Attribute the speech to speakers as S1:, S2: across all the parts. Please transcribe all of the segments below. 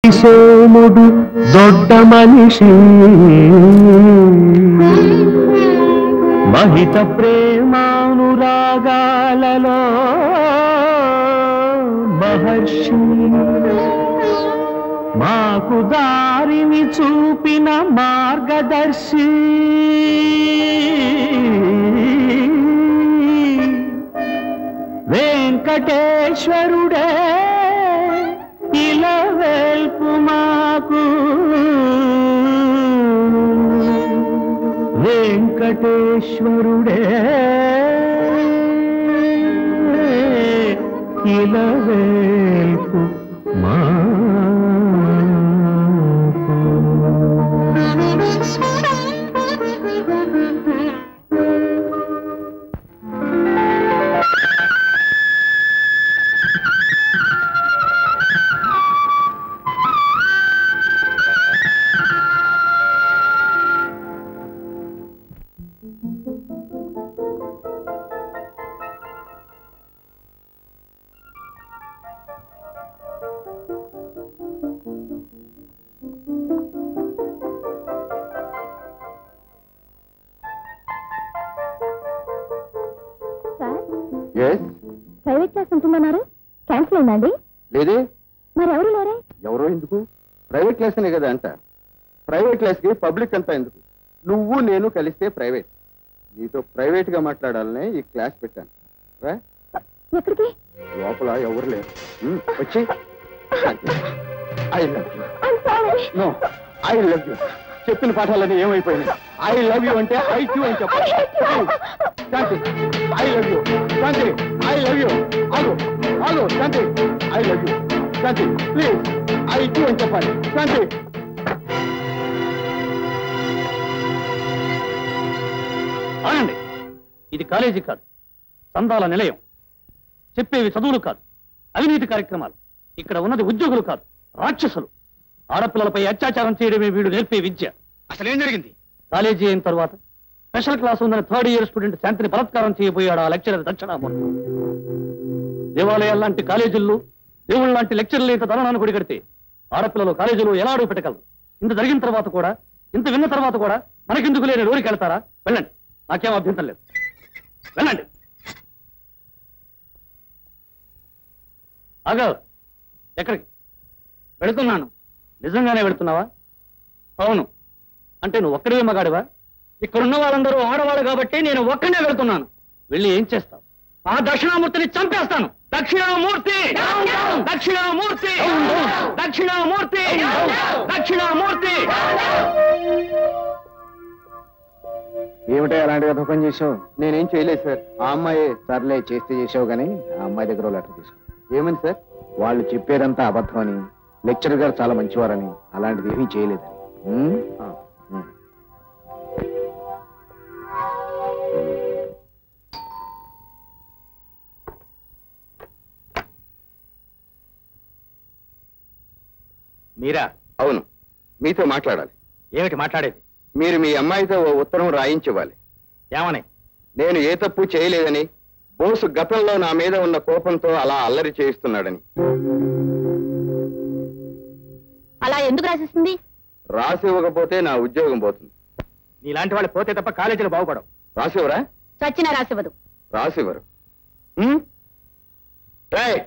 S1: సోముడు దొడ్డ మనిషి మహిత ప్రేమానురాగాలలో మహర్షి మాకు దారిని చూపిన మార్గదర్శి వెంకటేశ్వరుడే ఇలా వెల్పు మాకు వెంకటేశ్వరుడే ఇలా వెల్పు
S2: సార్
S3: ఎస్
S2: ప్రైవేట్ క్లాస్ ఉంటుందన్నారు క్యాన్సిల్ అయిందండి
S3: లేదే
S2: మరి ఎవరు లేరే
S3: ఎవరో ఎందుకు ప్రైవేట్ క్లాస్నే కదా అంట ప్రైవేట్ క్లాస్కి పబ్లిక్ అంతా ఎందుకు నువ్వు నేను కలిస్తే ప్రైవేట్ నీతో ప్రైవేట్ గా మాట్లాడాలనే ఈ క్లాస్ పెట్టాను రా
S2: ఎక్కడికి
S3: లోపల ఎవరు లేరు ఉమ్, వచ్చి I love you
S2: I'm sorry.
S3: No I love you చెప్పిన పాఠాలన్నీ ఏమైపోయినాయి ఐ లవ్ యూ అంటే ఐ క్యూ అని చెప్పాలి Shanti I love you Shanti I love you ఆగు ఆగు Shanti I love you Shanti please I Q అని చెప్పాలి శాంతి
S4: ఆనండి ఇది కాలేజీ కాదు సందాల నిలయం చెప్పేవి చదువులు కాదు అవినీతి కార్యక్రమాలు ఇక్కడ ఉన్నది ఉద్యోగులు కాదు రాక్షసులు ఆడపిల్లలపై అత్యాచారం చేయడమే వీడు నేర్పే విద్య
S3: అసలు ఏం జరిగింది
S4: కాలేజీ అయిన తర్వాత స్పెషల్ క్లాస్ ఉందని థర్డ్ ఇయర్ స్టూడెంట్ శాంతిని బలత్కారం చేయబోయాడు ఆ లెక్చరర్ దక్షిణామూర్తి దేవాలయాలు లాంటి కాలేజీల్లో దేవుళ్ళ లాంటి లెక్చర్లు ఇంత ధరణాన్ని కొడిగడితే ఆడపిల్లలు కాలేజీలో ఎలా అడుగు పెట్టగలరు ఇంత జరిగిన తర్వాత కూడా ఇంత విన్న తర్వాత కూడా మనకెందుకు లేని రోడికి వెళ్తారా వెళ్ళండి నాకేం అభ్యంతరం లేదు వెళ్ళండి ఆగా ఎక్కడికి వెళుతున్నాను నిజంగానే వెళుతున్నావా అవును అంటే నువ్వు ఒక్కడే మగాడివా ఇక్కడున్న వాళ్ళందరూ ఆడవాళ్ళు కాబట్టి నేను ఒక్కనే వెళ్తున్నాను వెళ్ళి ఏం చేస్తావు ఆ దక్షిణామూర్తిని చంపేస్తాను దక్షిణామూర్తి దక్షిణామూర్తి దక్షిణామూర్తి దక్షిణామూర్తి
S3: ఏమిటో అలాంటి కథ పని చేసావు నేనేం చేయలేదు సార్ ఆ అమ్మాయి సర్లే చేస్తే చేసావు కానీ ఆ అమ్మాయి దగ్గర ఓ లెటర్ తీసుకో ఏమని సార్ వాళ్ళు చెప్పేదంతా అబద్ధం అని లెక్చరర్ గారు చాలా మంచివారని అలాంటిది ఏమీ చేయలేదని ఉమ్? ఉమ్.
S4: మీరా
S3: అవును మీతో మాట్లాడాలి
S4: ఏమిటి మాట్లాడేది
S3: మీరు మీ అమ్మాయితో ఓ ఉత్తరం రాయించివ్వాలి
S4: ఏమని
S3: నేను ఏ తప్పు చేయలేదని బోసు గతంలో నా మీద ఉన్న కోపంతో అలా అల్లరి చేయిస్తున్నాడని
S2: అలా ఎందుకు రాసిస్తుంది
S3: రాసి ఇవ్వకపోతే నా ఉద్యోగం పోతుంది
S4: నీలాంటి వాళ్ళు పోతే తప్ప కాలేజీలో బాగుపడవు
S3: రాసివరా
S2: చచ్చినా రాసివ్వదు
S3: రాసివ్వరు ఉమ్? రేయ్!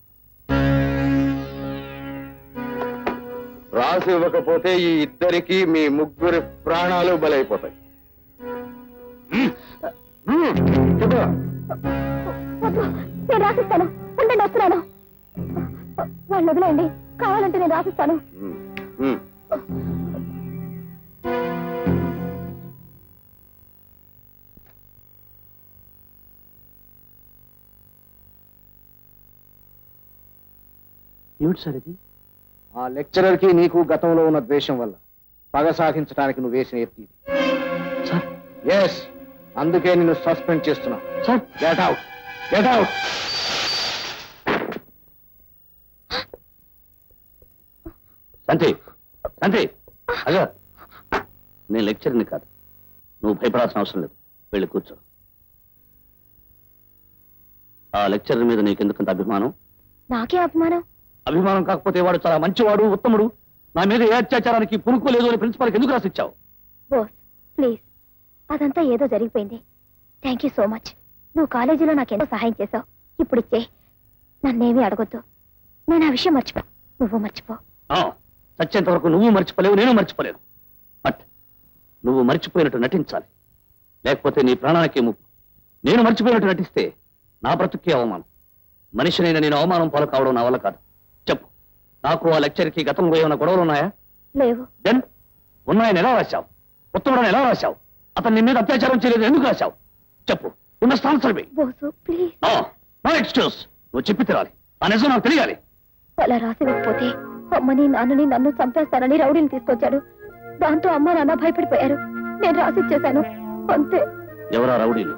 S3: రాసి ఇవ్వకపోతే ఈ ఇద్దరికి మీ ముగ్గురి ప్రాణాలు బలైపోతాయి ఉమ్. ఉమ్. చెప్పు
S2: వద్దు, నేను రాసిస్తాను ఉండండి వస్తున్నాను వాళ్ళు వదిలేయండి కావాలంటే నేను రాసిస్తాను
S3: ఉమ్. ఉమ్.
S4: ఏమిటి సార్ ఇది
S3: ఆ లెక్చరర్ కి నీకు గతంలో ఉన్న ద్వేషం వల్ల పగ సాధించడానికి నువ్వు వేసిన ఎత్తి
S4: సార్
S3: ఎస్ అందుకే నిన్ను సస్పెండ్ చేస్తున్నా
S4: sir
S3: get out get out
S4: Shanti Shanti అగా నేను లెక్చర్ని కాదు నువ్వు భయపడాల్సిన అవసరం లేదు వెళ్ళి కూర్చో ఆ లెక్చర్ మీద నీకెందుకంత అభిమానం
S2: నాకే అభిమానం
S4: అభిమానం కాకపోతే వాడు చాలా మంచివాడు ఉత్తముడు నా మీద ఏ అత్యాచారానికి పునుకోలేదు అని ప్రిన్సిపాల్కి ఎందుకు రాసిచ్చావు
S2: బోస్ ప్లీజ్ అదంతా ఏదో జరిగిపోయింది థ్యాంక్ యూ సో మచ్ నువ్వు కాలేజీలో నాకెంతో సహాయం చేశావు ఇప్పుడు ఇచ్చే నన్నేమీ అడగొద్దు నేను ఆ విషయం మర్చిపో నువ్వు మర్చిపో
S4: ఆ, చచ్చేంత వరకు నువ్వు మర్చిపోలేవు నేను మర్చిపోలేను బట్ నువ్వు మర్చిపోయినట్టు నటించాలి లేకపోతే నీ ప్రాణానికి ముప్పు నేను మర్చిపోయినట్టు నటిస్తే నా బ్రతుక్కి అవమానం మనిషినైన నేను అవమానం పాలు కావడం నా వల్ల కాదు చెప్పు నాకు ఆ లెక్చర్కి గతంలో ఏమైనా గొడవలు ఉన్నాయా
S2: లేవు
S4: దెన్ ఉన్నాయని ఎలా రాశావు ఉత్తముడని ఎలా రాశావు అతను నీ మీద అత్యాచారం చేయలేదు ఎందుకు రాశావు చెప్పు ఉన్న answer me
S2: Bose please
S4: no excuse నువ్వు చెప్పి తిరాలి ఆ నిజం నాకు తెలియాలి
S2: అలా రాసివ్వకపోతే అమ్మని నాన్నని నన్ను చంపేస్తానని రౌడీని తీసుకొచ్చాడు దాంతో అమ్మ నాన్న భయపడిపోయారు నేను రాసిచ్చేశాను అంతే
S4: ఎవరా రౌడీలు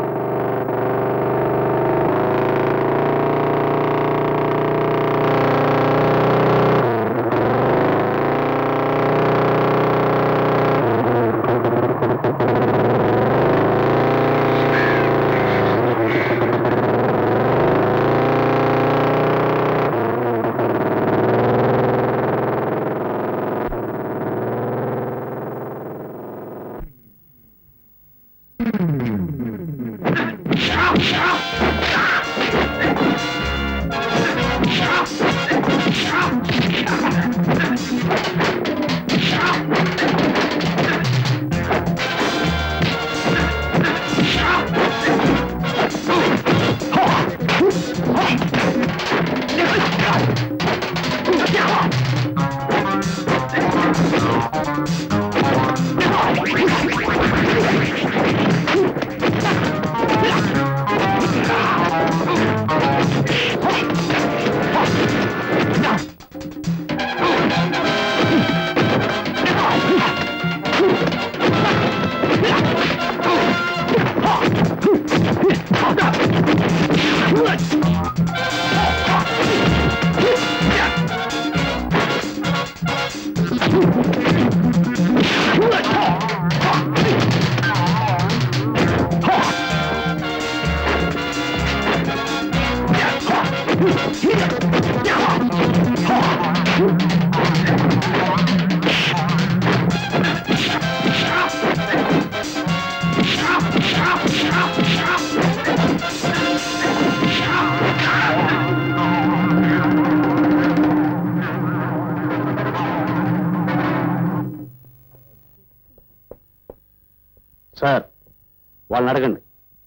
S4: సార్ వాళ్ళని అడగండి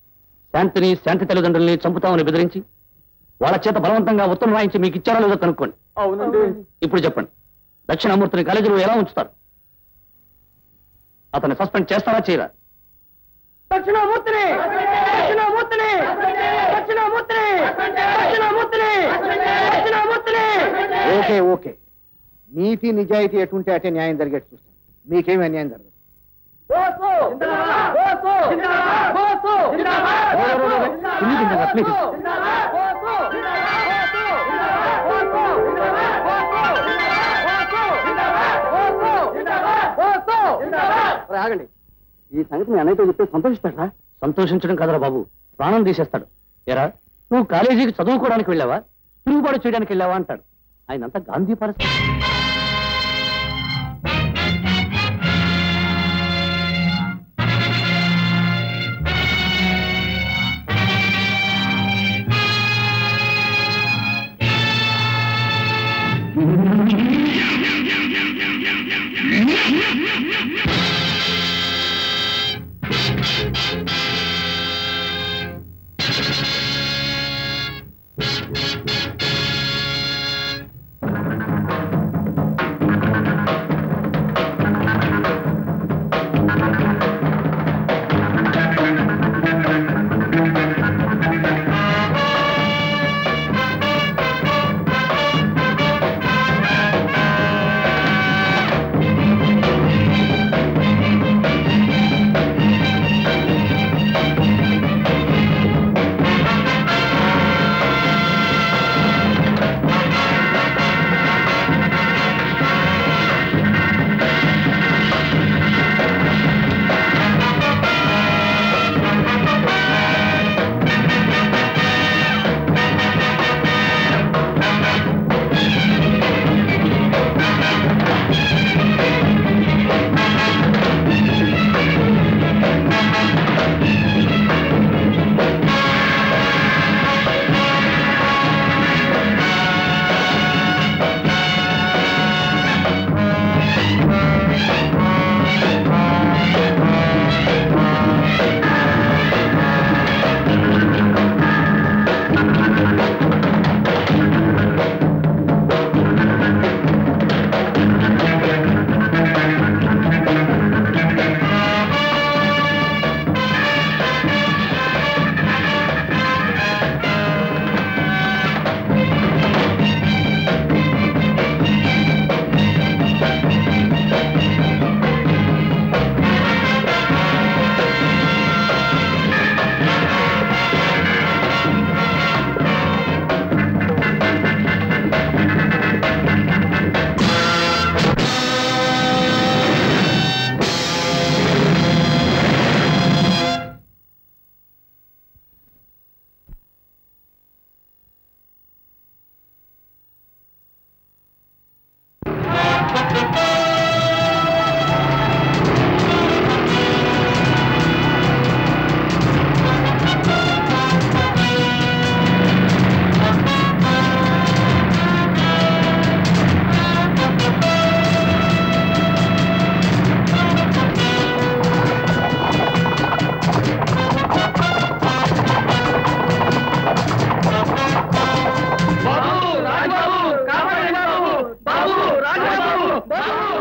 S4: శాంతిని శాంతి తల్లిదండ్రుల్ని చంపుతామని బెదిరించి వాళ్ళ చేత బలవంతంగా ఉత్తరం రాయించి మీకు ఇచ్చారో లేదో కనుక్కోండి
S3: అవునండి
S4: ఇప్పుడు చెప్పండి దక్షిణామూర్తిని కాలేజీలో ఎలా ఉంచుతారు అతన్ని సస్పెండ్ చేస్తారా చేయరా
S1: దక్షిణామూర్తిని దక్షిణామూర్తిని దక్షిణామూర్తిని దక్షిణామూర్తిని దక్షిణామూర్తిని
S3: ఓకే ఓకే నీతి నిజాయితీ ఎటుంటే అటే న్యాయం జరిగేట్టు చూస్తాం మీకేమీ అన్యాయం జరగదు
S4: ప్లీజ్
S3: ఆగండి ఈ సంగతి మీ అన్నయ్యతో చెప్తే సంతోషిస్తాడా
S4: సంతోషించడం కదరా బాబు ప్రాణం తీసేస్తాడు ఎరా నువ్వు కాలేజీకి చదువుకోవడానికి వెళ్ళావా తిరుగుబాటు చేయడానికి వెళ్ళావా అంటాడు ఆయన అంతా గాంధీ పరిస్థితి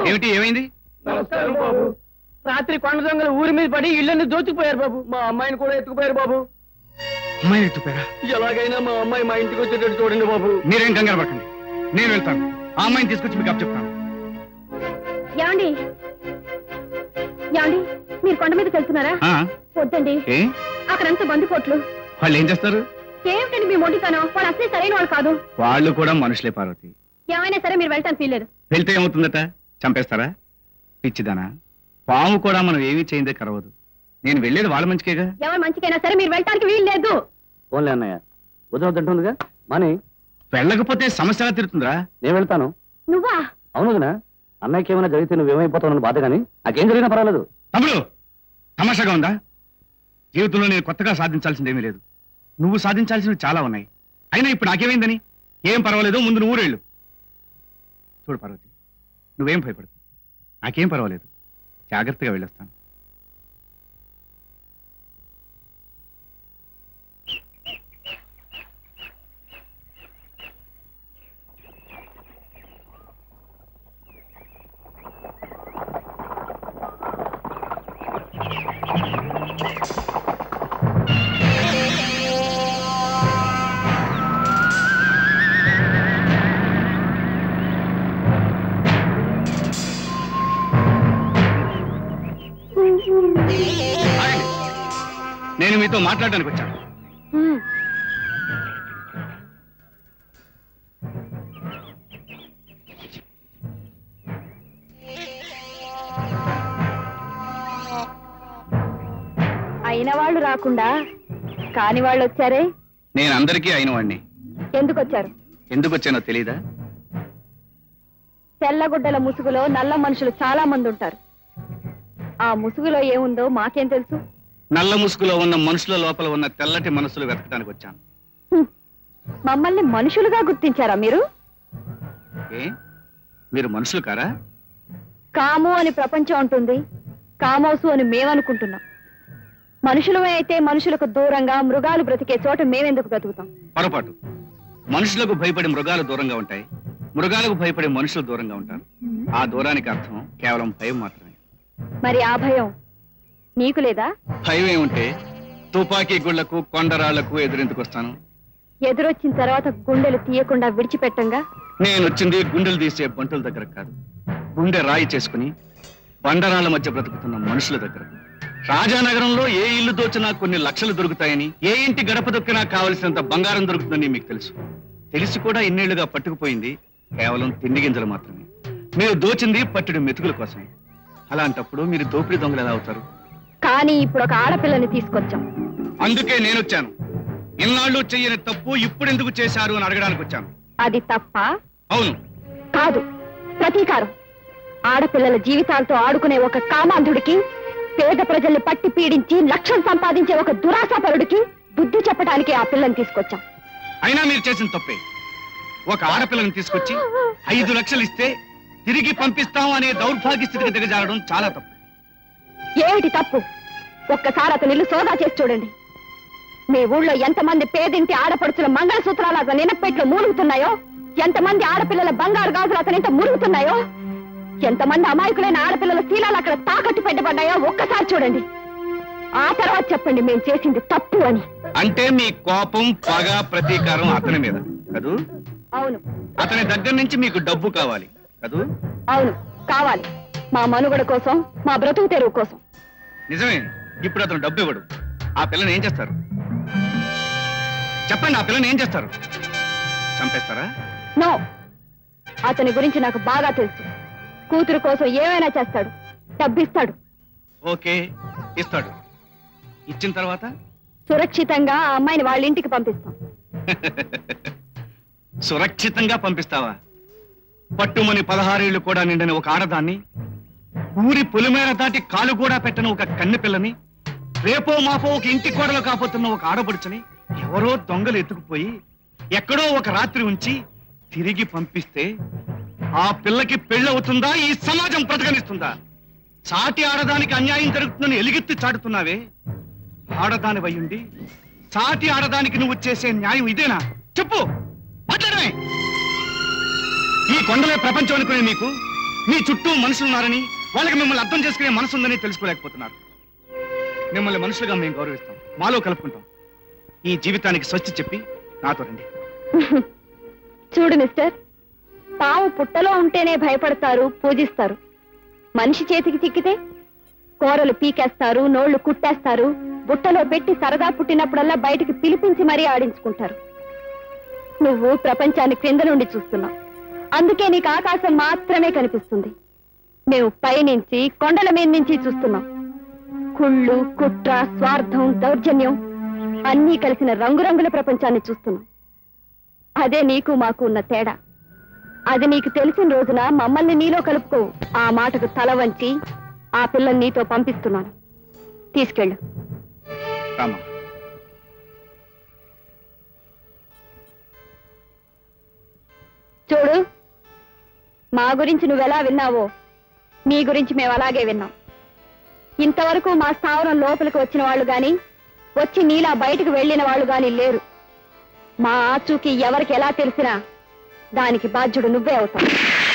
S5: ఏమిటి ఏమైంది
S1: నమస్కారం బాబు రాత్రి కొండ దొంగలు ఊరి మీద పడి ఇళ్ళని దోచుకుపోయారు బాబు మా అమ్మాయిని కూడా ఎత్తుకుపోయారు బాబు
S5: అమ్మాయి ఎత్తుపోయారా
S1: ఎలాగైనా మా అమ్మాయి మా ఇంటికి వచ్చేటట్టు చూడండి బాబు
S5: మీరేం కంగారు పడకండి నేను వెళ్తాను ఆ అమ్మాయిని తీసుకొచ్చి మీకు చెప్తాను
S2: ఏమండి ఏమండి మీరు కొండ మీదకి వెళ్తున్నారా వద్దండి
S5: ఏ
S2: అక్కడంతా బందిపోట్లు
S5: వాళ్ళు ఏం చేస్తారు
S2: ఏమిటండి మీ మొండితనం వాడు అసలే సరైన వాడు కాదు
S5: వాళ్ళు కూడా మనుషులే పార్వతి
S2: ఏమైనా సరే మీరు వెళ్ళటానికి వీల్లేదు
S5: వెళ్తే ఏమవుతుందట చంపేస్తారా పిచ్చిదానా పాము కూడా మనం ఏమీ చేయిందే కరవదు నేను వెళ్ళేది వాళ్ళ మంచికేగా
S2: ఎవరు మంచికైనా సరే మీరు వెళ్ళటానికి వీల్లేదు
S4: ఫోన్లే అన్నయ్య వదిన తింటుందిగా మనీ
S5: వెళ్ళకపోతే సమస్య ఎలా తీరుతుందిరా
S4: నేను వెళ్తాను
S2: నువ్వా
S4: అవును వదినా అన్నయ్యకి ఏమైనా జరిగితే నువ్వేమైపోతావు బాధ కానీ నాకేం జరిగినా పర్వాలేదు
S5: తమ్ముడు తమాషాగా ఉందా జీవితంలో నేను కొత్తగా సాధించాల్సిందేమీ లేదు నువ్వు సాధించాల్సినవి చాలా ఉన్నాయి అయినా ఇప్పుడు నాకేమైందని ఏం పర్వాలేదు ముందు నువ్వు ఊరేళ్ళు చూడు పార్వతి నువ్వేం భయపడదు నాకేం పర్వాలేదు జాగ్రత్తగా వెళ్ళొస్తాను ఆగండి. నేను మీతో మాట్లాడడానికి వచ్చాను
S2: అయిన వాళ్ళు రాకుండా కాని వాళ్ళు వచ్చారే
S5: నేను అందరికీ అయిన వాడిని
S2: ఎందుకు వచ్చారు
S5: ఎందుకు వచ్చానో తెలీదా
S2: తెల్లగుడ్డల ముసుగులో నల్ల మనుషులు చాలా మంది ఉంటారు ఆ ముసుగులో ఏముందో మాకేం తెలుసు
S5: నల్ల ముసుగులో ఉన్న మనుషుల లోపల ఉన్న తెల్లటి మనసులు వెతకడానికి వచ్చాను
S2: హ్మ్. మమ్మల్ని మనుషులుగా గుర్తించారా మీరు
S5: ఏ మీరు మనుషులు కారా
S2: కాము అని ప్రపంచం ఉంటుంది కామోసు అని మేమనుకుంటున్నాం మనుషులమే అయితే మనుషులకు దూరంగా మృగాలు బ్రతికే చోట మేమెందుకు బ్రతుకుతాం
S5: పొరపాటు మనుషులకు భయపడి మృగాలు దూరంగా ఉంటాయి మృగాలకు భయపడి మనుషులు దూరంగా ఉంటారు ఆ దూరానికి అర్థం కేవలం భయం మాత్రమే
S2: మరి ఆ భయం నీకు లేదా
S5: భయం ఏముంటే తుపాకీ గుళ్లకు కొండరాళ్లకు ఎదురెందుకు వస్తాను
S2: ఎదురొచ్చిన తర్వాత గుండెలు తీయకుండా విడిచిపెట్టంగా
S5: నేను వచ్చింది గుండెలు తీసే బంటుల దగ్గర కాదు గుండె రాయి చేసుకుని బండరాళ్ల మధ్య బ్రతుకుతున్న మనుషుల దగ్గర రాజానగరంలో ఏ ఇల్లు దోచినా కొన్ని లక్షలు దొరుకుతాయని ఏ ఇంటి గడప దొక్కినా కావలసినంత బంగారం దొరుకుతుందని మీకు తెలుసు తెలిసి కూడా ఇన్నేళ్లుగా పట్టుకుపోయింది కేవలం తిండి గింజలు మాత్రమే మీరు దోచింది పట్టుడు మెతుకుల కోసమే అలాంటప్పుడు మీరు దోపిడీ దొంగలు ఎలా అవుతారు
S2: కానీ ఇప్పుడు ఒక ఆడపిల్లని తీసుకొచ్చాం
S5: అందుకే నేను వచ్చాను ఇన్నాళ్ళు చెయ్యని తప్పు ఇప్పుడు ఎందుకు చేశారు అని అడగడానికి వచ్చాను
S2: అది తప్ప
S5: అవును
S2: కాదు ప్రతీకారం ఆడపిల్లల జీవితాలతో ఆడుకునే ఒక కామాంధుడికి పేద ప్రజల్ని పట్టి పీడించి లక్షలు సంపాదించే ఒక దురాశాపరుడికి బుద్ధి చెప్పడానికి ఆ పిల్లని తీసుకొచ్చాం
S5: అయినా మీరు చేసిన తప్పే ఒక ఆడపిల్లని తీసుకొచ్చి ఐదు లక్షలు ఇస్తే తిరిగి పంపిస్తాం అనే దౌర్భాగ్య స్థితికి దిగజారడం చాలా తప్పు
S2: ఏమిటి తప్పు ఒక్కసారి అతని ఇల్లు సోదా చేసి చూడండి మీ ఊళ్ళో ఎంతమంది పేదింటి ఆడపడుచుల మంగళసూత్రాలు అతని ఇనపెట్లు మూలుగుతున్నాయో ఎంతమంది ఆడపిల్లల బంగారు గాజులు అతనింట మురుగుతున్నాయో ఎంతమంది అమాయకులైన ఆడపిల్లల శీలాలు అక్కడ తాకట్టు పెట్టబడ్డాయో ఒక్కసారి చూడండి ఆ తర్వాత చెప్పండి మేము చేసింది తప్పు అని
S5: అంటే మీ కోపం పగ ప్రతీకారం అతని మీద కదూ
S2: అవును
S5: అతని దగ్గర నుంచి మీకు డబ్బు కావాలి కదూ
S2: అవును కావాలి మా మనుగడ కోసం మా బ్రతుకు తెరువు కోసం
S5: నిజమే ఇప్పుడు అతను డబ్బు ఇవ్వడు ఆ పిల్లని ఏం చేస్తారు చెప్పండి ఆ పిల్లని ఏం చేస్తారు చంపేస్తారా
S2: నో అతని గురించి నాకు బాగా తెలుసు కూతురు కోసం ఏమైనా చేస్తాడు డబ్బిస్తాడు
S5: ఓకే ఇస్తాడు ఇచ్చిన తర్వాత
S2: సురక్షితంగా ఆ అమ్మాయిని వాళ్ళ ఇంటికి పంపిస్తాం
S5: సురక్షితంగా పంపిస్తావా పట్టుమని పదహారేళ్లు కూడా నిండిన ఒక ఆడదాన్ని ఊరి పొలిమేర దాటి కాలు కూడా పెట్టని ఒక కన్నె పిల్లని రేపో మాపో ఒక ఇంటి కోడలు కాపోతున్న ఒక ఆడపడుచుని ఎవరో దొంగలు ఎత్తుకుపోయి ఎక్కడో ఒక రాత్రి ఉంచి తిరిగి పంపిస్తే ఆ పిల్లకి పెళ్ళవుతుందా ఈ సమాజం బ్రతకనిస్తుందా సాటి ఆడదానికి అన్యాయం జరుగుతుందని ఎలుగెత్తి చాటుతున్నావే ఆడదాని వయ్యుండి సాటి ఆడదానికి నువ్వు చేసే న్యాయం ఇదేనా చెప్పు మాట్లాడమే ఈ కొండలే ప్రపంచం అనుకునే నీకు మీ చుట్టూ మనుషులున్నారని వాళ్ళకి మిమ్మల్ని అర్థం చేసుకునే మనసు ఉందని తెలుసుకోలేకపోతున్నారు మిమ్మల్ని మనుషులుగా మేము గౌరవిస్తాం మాలో కలుపుకుంటాం ఈ జీవితానికి స్వస్తి చెప్పి నాతో రండి
S2: చూడు మిస్టర్ పాము పుట్టలో ఉంటేనే భయపడతారు పూజిస్తారు మనిషి చేతికి చిక్కితే కూరలు పీకేస్తారు నోళ్లు కుట్టేస్తారు బుట్టలో పెట్టి సరదా పుట్టినప్పుడల్లా బయటికి పిలిపించి మరీ ఆడించుకుంటారు నువ్వు ప్రపంచాన్ని క్రింద నుండి చూస్తున్నావు అందుకే నీకు ఆకాశం మాత్రమే కనిపిస్తుంది మేము పైనుంచి కొండల మీద నుంచి చూస్తున్నాం కుళ్ళు కుట్ర స్వార్థం దౌర్జన్యం అన్నీ కలిసిన రంగురంగుల ప్రపంచాన్ని చూస్తున్నాం అదే నీకు మాకు ఉన్న తేడా అది నీకు తెలిసిన రోజున మమ్మల్ని నీలో కలుపుకో ఆ మాటకు తల వంచి ఆ పిల్లని నీతో పంపిస్తున్నాను తీసుకెళ్ళు
S5: రామా
S2: చూడు మా గురించి నువ్వెలా విన్నావో నీ గురించి మేము అలాగే విన్నాం ఇంతవరకు మా స్థావరం లోపలికి వచ్చిన వాళ్ళు గాని వచ్చి నీలా బయటకు వెళ్ళిన వాళ్ళు గాని లేరు మా ఆచూకి ఎవరికి ఎలా తెలిసినా దానికి బాధ్యుడు నువ్వే అవుతావు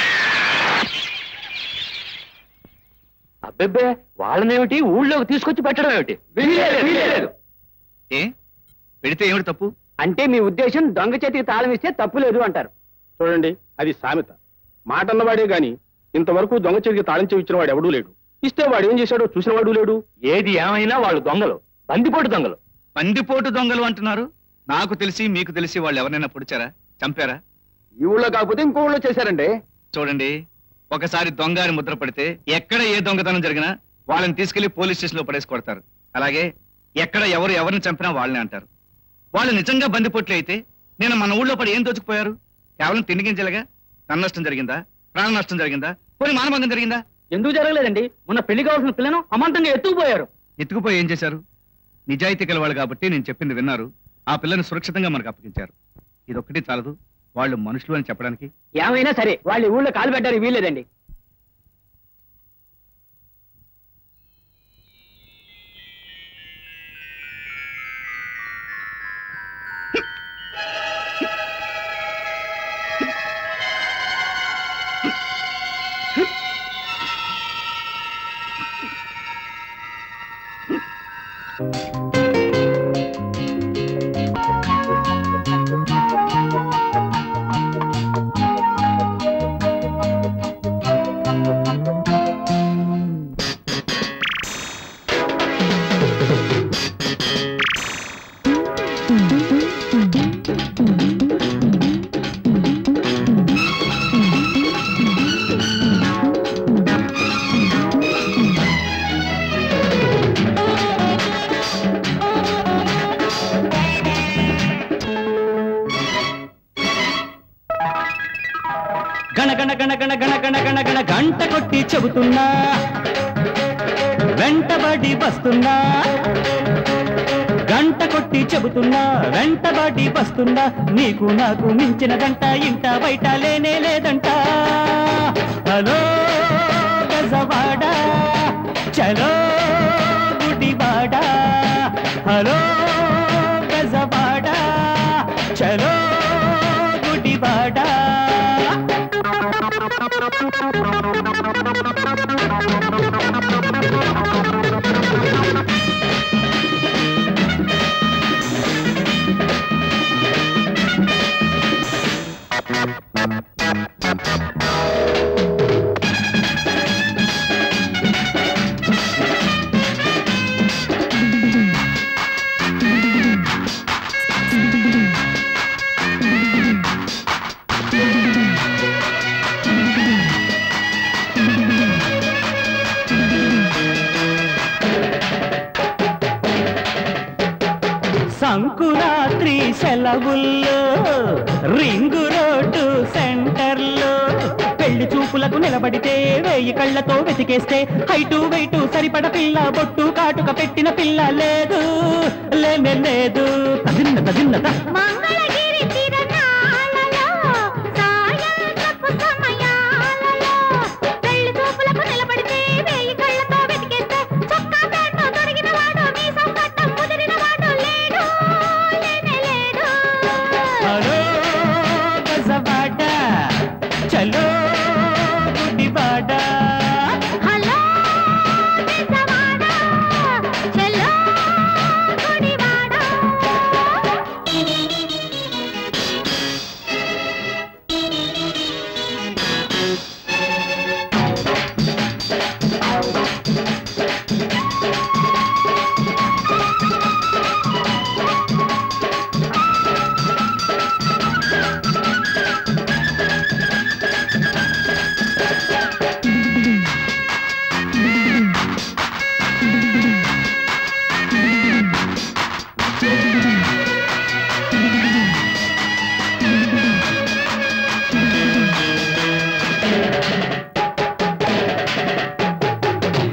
S4: అబ్బెబ్బే వాళ్ళనేమిటి ఊళ్ళోకి తీసుకొచ్చి పెట్టడం ఏమిటి వీల్లేదు.
S5: ఏ పెడితే ఏమిటి తప్పు
S1: అంటే మీ ఉద్దేశం దొంగ చేతికి తాళం ఇస్తే తప్పు లేదు అంటారు
S3: చూడండి అది సామెత మాట అన్నవాడే గాని ఇంతవరకు దొంగ చెవికి తాళం చెవి ఇచ్చిన వాడు ఎవడూ లేడు ఇస్తే వాడు ఏం చేశాడో చూసిన వాడు లేడు
S4: ఏది ఏమైనా వాళ్ళు దొంగలు బందిపోటు దొంగలు
S5: పందిపోటు దొంగలు అంటున్నారు నాకు తెలిసి మీకు తెలిసి వాళ్ళు ఎవరైనా పొడిచారా చంపారా
S3: ఈ ఊళ్ళో కాకపోతే ఇంకో ఊళ్ళో చేశారండి
S5: చూడండి ఒకసారి దొంగ అని ముద్ర పడితే ఎక్కడ ఏ దొంగతనం జరిగినా వాళ్ళని తీసుకెళ్లి పోలీస్ స్టేషన్ లో పడేసి కొడతారు అలాగే ఎక్కడ ఎవరు ఎవరిని చంపినా వాళ్ళని అంటారు వాళ్ళు నిజంగా బందిపోట్లు అయితే నేను మన ఊళ్ళో పడి ఏం దోచుకుపోయారు కేవలం తిండి గింజలుగా తన నష్టం జరిగిందా ప్రాణ నష్టం జరిగిందా పోనీ మానభంగం జరిగిందా
S1: ఎందుకు జరగలేదండి మొన్న పెళ్లి కావాల్సిన పిల్లను అమాంతంగా ఎత్తుకుపోయారు
S5: ఎత్తుకుపోయి ఏం చేశారు నిజాయితీ గలవాళ్ళు కాబట్టి నేను చెప్పింది విన్నారు ఆ పిల్లని సురక్షితంగా మనకు అప్పగించారు ఇదొక్కటి చాలదు వాళ్ళు మనుషులు అని చెప్పడానికి
S1: ఏమైనా సరే వాళ్ళు ఈ ఊళ్ళో కాలు పెట్టడానికి వీల్లేదండి
S6: గణ గణ గణ గణ గణ గణ గణ గణ గంట కొట్టి చెబుతున్నా వెంటబడి వస్తున్నా గంట కొట్టి చెబుతున్నా వెంటబడి వస్తున్నా నీకు నాకు మించిన గంట ఇంట బయట లేనే లేదంట హలో గజవాడ చలో గుడివాడ హలో గజవాడ చలో గుడివాడ సంకురాత్రి సెలవుల్లో రింగు రోడ్డు సెంటర్లో పెళ్లి చూపులకు నిలబడితే వేయి కళ్ళతో వెతికేస్తే హైటు వెయిటు సరిపడ పిల్ల బొట్టు కాటుక పెట్టిన పిల్ల లేదు లేనే లేదు తదిన్న తదిన్న త.
S2: మంగళగిరి తిరణాలలో సాయంత్రపు సమయాలలో పెళ్లి చూపులకు నిలబడితే వేయి కళ్ళతో వెతికేస్తే చొక్కా ప్యాంటు తొడిగిన వాడు మీసం గడ్డం ముదిరిన వాడు లేడు లేనే లేడు
S6: హలో గజవాడ చలో గుడివాడ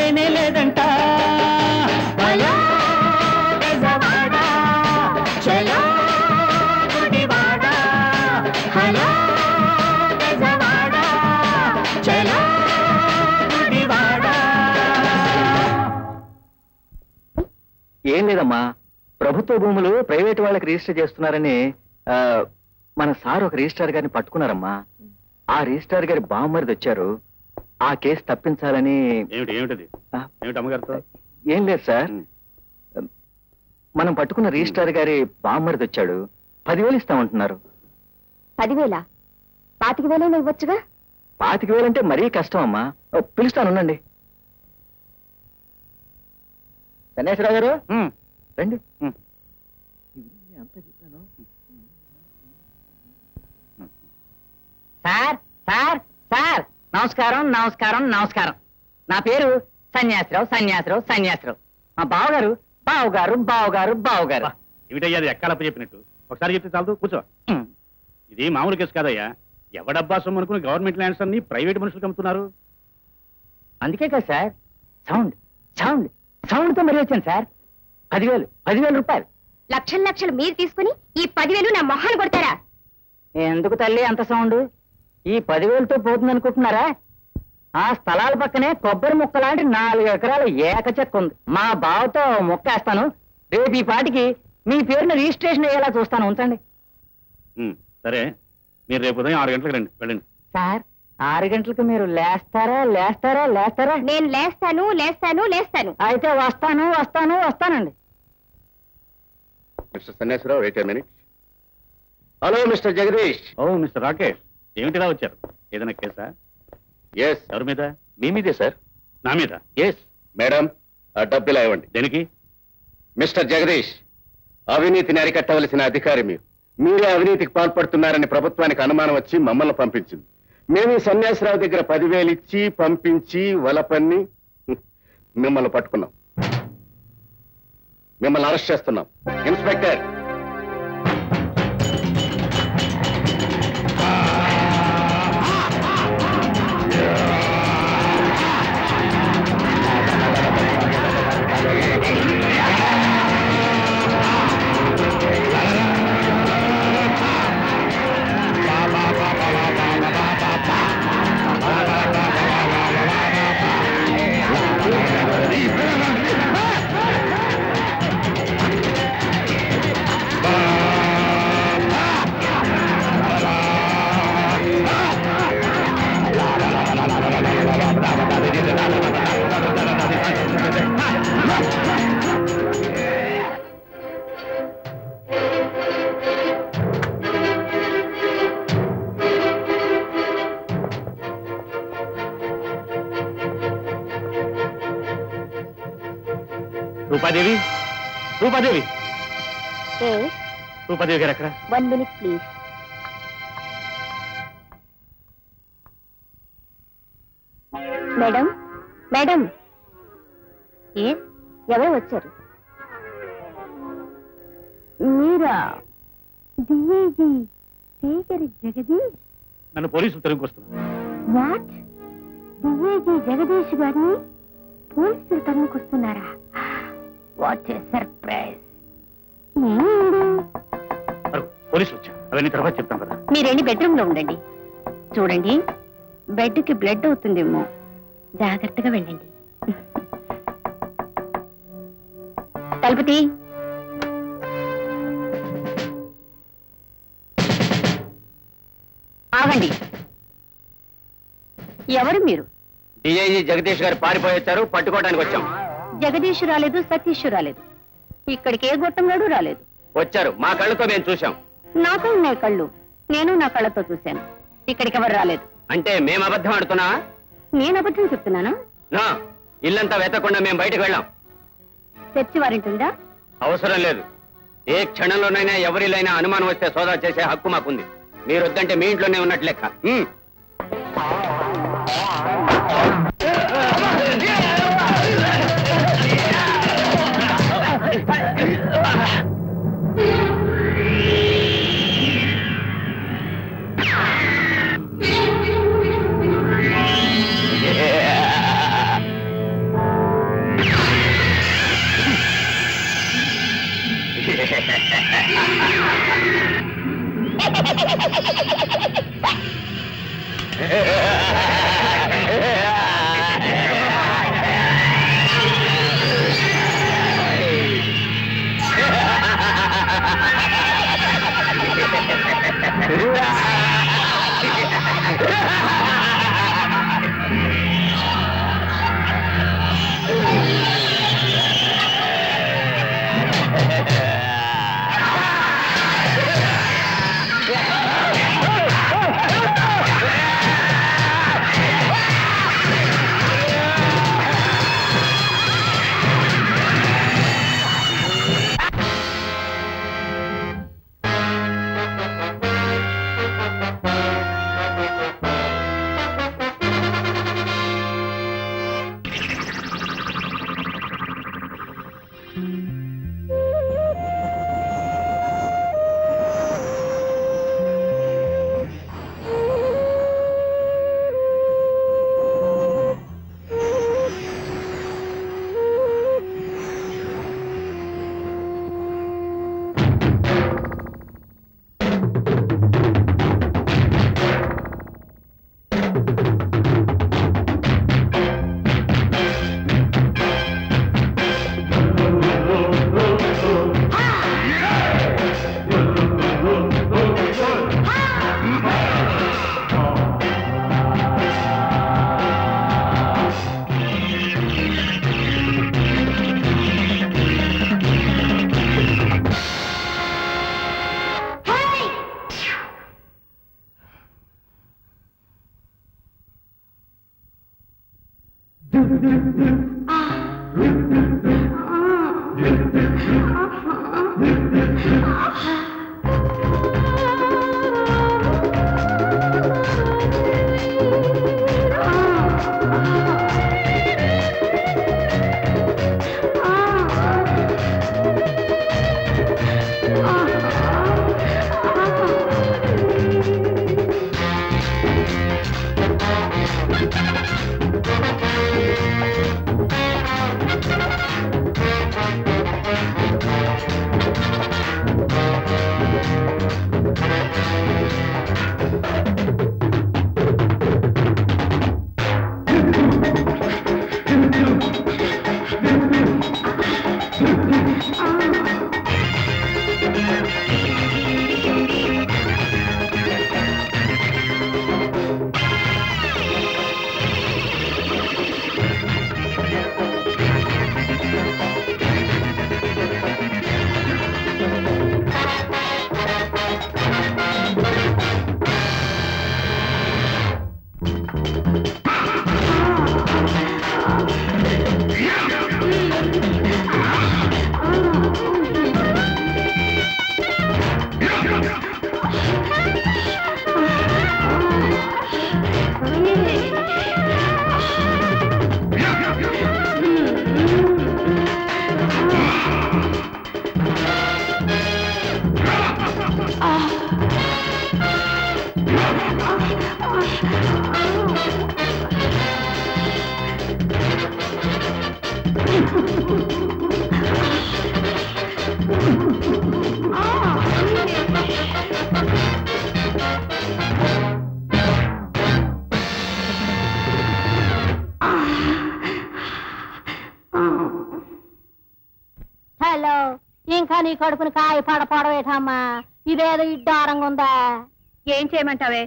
S6: లేనే లేదంట హలో బెజవాడ, చలో గుడివాడ. హలో బెజవాడ, చలో గుడివాడ.
S3: ఏం లేదమ్మా ప్రభుత్వ భూములు ప్రైవేట్ వాళ్ళకి రిజిస్టర్ చేస్తున్నారని ఆ, మన సార్ ఒక రిజిస్ట్రార్ గారిని పట్టుకున్నారమ్మా ఆ రిజిస్ట్రార్ గారి బామ్మరిది వచ్చారు ఆ కేసు తప్పించాలని
S4: ఏమిటి ఏమిటది
S3: ఆ,
S4: ఏమిటి అమ్మగారితో
S3: ఏం లేదు సార్
S4: ఉమ్.
S3: మనం పట్టుకున్న రిజిస్ట్రార్ గారి బామ్మరిది వచ్చాడు పదివేలు ఇస్తామంటున్నారు
S2: పదివేల పాతిక వేలైనా ఇవ్వచ్చుగా
S3: పాతిక వేలంటే మరీ కష్టం అమ్మా ఓ, పిలుస్తానుండండి సన్యాసరావు గారు
S4: ఉమ్,
S3: రండి
S4: ఉమ్.
S3: అంతా చెప్పాను
S1: సార్ సార్ సార్ నమస్కారం నమస్కారం నమస్కారం నా పేరు సన్యాసిరావు సన్యాసిరావు సన్యాసిరావు మా బావగారు బావగారు బావగారు బావగారు
S4: అబ్బా, ఏమిటయ్యా అది ఎక్కాలప్ప చెప్పినట్టు ఒకసారి చెప్తే చాలదు కూర్చో
S1: ఉమ్.
S4: ఇది మామూలు కేసు కాదయ్యా ఎవడబ్బా సొమ్ము అనుకుని గవర్నమెంట్ ల్యాండ్స్ అన్ని ప్రైవేట్ మనుషులకు అమ్ముతున్నారు
S1: అందుకే కదా సార్ సౌండ్ సౌండ్ సౌండ్ తో మరీ వచ్చాను సార్ పదివేలు పదివేల రూపాయలు
S2: లక్షలు లక్షలు మీరు తీసుకుని ఈ పదివేలు నా మొహాన్ని కొడతారా
S1: ఎందుకు తల్లి అంత సౌండ్ ఈ పదివేలతో పోతుంది అనుకుంటున్నారా ఆ స్థలాల పక్కనే కొబ్బరి ముక్క లాంటి నాలుగు ఎకరాల ఏక చెక్క ఉంది మా బావతో మొక్క వేస్తాను రేపు ఈ పాటికి మీ పేరున రిజిస్ట్రేషన్ అయ్యేలా చూస్తాను ఉంచండి
S4: ఉమ్, సరే మీరు రేపు ఉదయం ఆరు గంటలకు రండి వెళ్ళండి
S1: సార్ ఆరు గంటలకు మీరు లేస్తారా లేస్తారా లేస్తారా
S2: నేను లేస్తాను లేస్తాను లేస్తాను
S1: అయితే వస్తాను వస్తాను వస్తానండి
S3: mister Sanyasarao wait minute hello mister Jagadish
S4: oh mister Rakesh ఏమిటిలా వచ్చారు ఏదైనా కేసా
S3: ఎస్
S4: ఎవరి మీద
S3: మీ మీదే సార్
S4: నా మీద
S3: ఎస్ మేడం ఆ డబ్బులా ఇవ్వండి
S4: దేనికి
S3: మిస్టర్ జగదీష్ అవినీతిని అరికట్టవలసిన అధికారి మీరు మీరే అవినీతికి పాల్పడుతున్నారని ప్రభుత్వానికి అనుమానం వచ్చి మమ్మల్ని పంపించింది మేము ఈ సన్యాసరావు దగ్గర పదివేలు ఇచ్చి పంపించి వలపన్ని హ్మ్, మిమ్మల్ని పట్టుకున్నాం మిమ్మల్ని అరెస్ట్ చేస్తున్నాం ఇన్స్పెక్టర్
S4: రూపాదేవి రూపాదేవి
S2: ఏ
S4: రూపాదేవి గారు ఎక్కడ
S2: one minute please madam madam ఏ ఎవరో వచ్చారు మీరా డిఐజీ శేఖరి జగదీష్
S4: నన్ను పోలీసులు తెలుగుకొస్తున్నారు
S2: వాట్ డిఐజీ జగదీష్ గారిని పోలీసులు తరుముకొస్తున్నారా వాట్ ఏ సర్ప్రైజ్
S4: అరుగు, పోలీసులు వచ్చారు అవన్నీ తర్వాత చెప్తాం కదా
S2: మీరెళ్ళి బెడ్రూమ్ లో ఉండండి చూడండి బెడ్ కి బ్లడ్ అవుతుందేమో జాగ్రత్తగా వెళ్ళండి తలుపుతి ఆగండి ఎవరు మీరు
S1: డిఐజీ జగదీష్ గారు పారిపోయి వచ్చారు పట్టుకోవడానికి వచ్చాం
S2: జగదీష్ రాలేదు సతీష్ రాలేదు ఇక్కడికి ఏ గొట్టంగాడు రాలేదు
S1: వచ్చారు మా కళ్ళతో మేము చూసాం
S2: నాకు ఉన్నాయి కళ్ళు నేను నా కళ్ళతో చూశాను ఇక్కడికి ఎవరు రాలేదు
S1: అంటే మేము అబద్ధం ఆడుతున్నా
S2: నేను అబద్ధం చెప్తున్నాను
S1: నా ఇల్లంతా వెతకుండా మేము బయటకు వెళ్ళాం
S2: చర్చి వారింటుందా
S1: అవసరం లేదు ఏ క్షణంలోనైనా ఎవరిలైనా అనుమానం వస్తే సోదా చేసే హక్కు మాకుంది మీరు వద్దంటే మీ ఇంట్లోనే ఉన్నట్లు లెక్క హ్మ్.
S2: హలో ఇంకా నీ కడుపుని కాయ పడపడవేటమ్మా ఇదేదో ఇడ్డారంగా ఉందా ఏం చేయమంటావే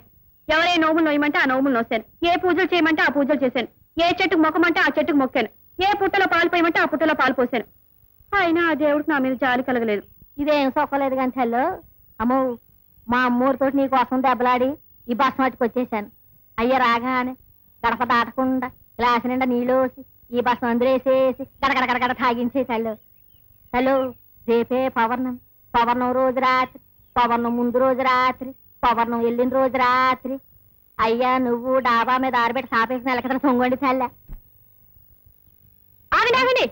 S7: ఎవరే నోములు నోయమంటే ఆ నోములు నోసాను ఏ పూజలు చేయమంటే ఆ పూజలు చేశాను ఏ చెట్టుకు మొక్కమంటే ఆ చెట్టుకు మొక్కాను ఏ పుట్టలో పాలు పోయమంటే ఆ పుట్టలో పాలు పోసాను అయినా ఆ దేవుడికి నా మీద జాలి కలగలేదు
S2: ఇదేం సొక్కలేదు కానీ చల్లు అమ్మో మా అమ్మూరితో నీ కోసం దెబ్బలాడి ఈ బస్ మట్టుకు వచ్చేసాను అయ్య రాగానే గడప దాటకుండా గ్లాస్ నిండా నీళ్ళు పోసి ఈ బస్ అందులో వేసేసి గడగడ గడగడ తాగించే చల్లు చల్లు రేపే పవర్ణం పవర్ణం రోజు రాత్రి పవర్ణం ముందు రోజు రాత్రి పవర్ణం వెళ్ళిన రోజు రాత్రి అయ్యా నువ్వు డాబా మీద ఆరబెట్టి సాపేసి నెలకతను తొంగండి చల్లె
S7: ఆగండి ఆగండి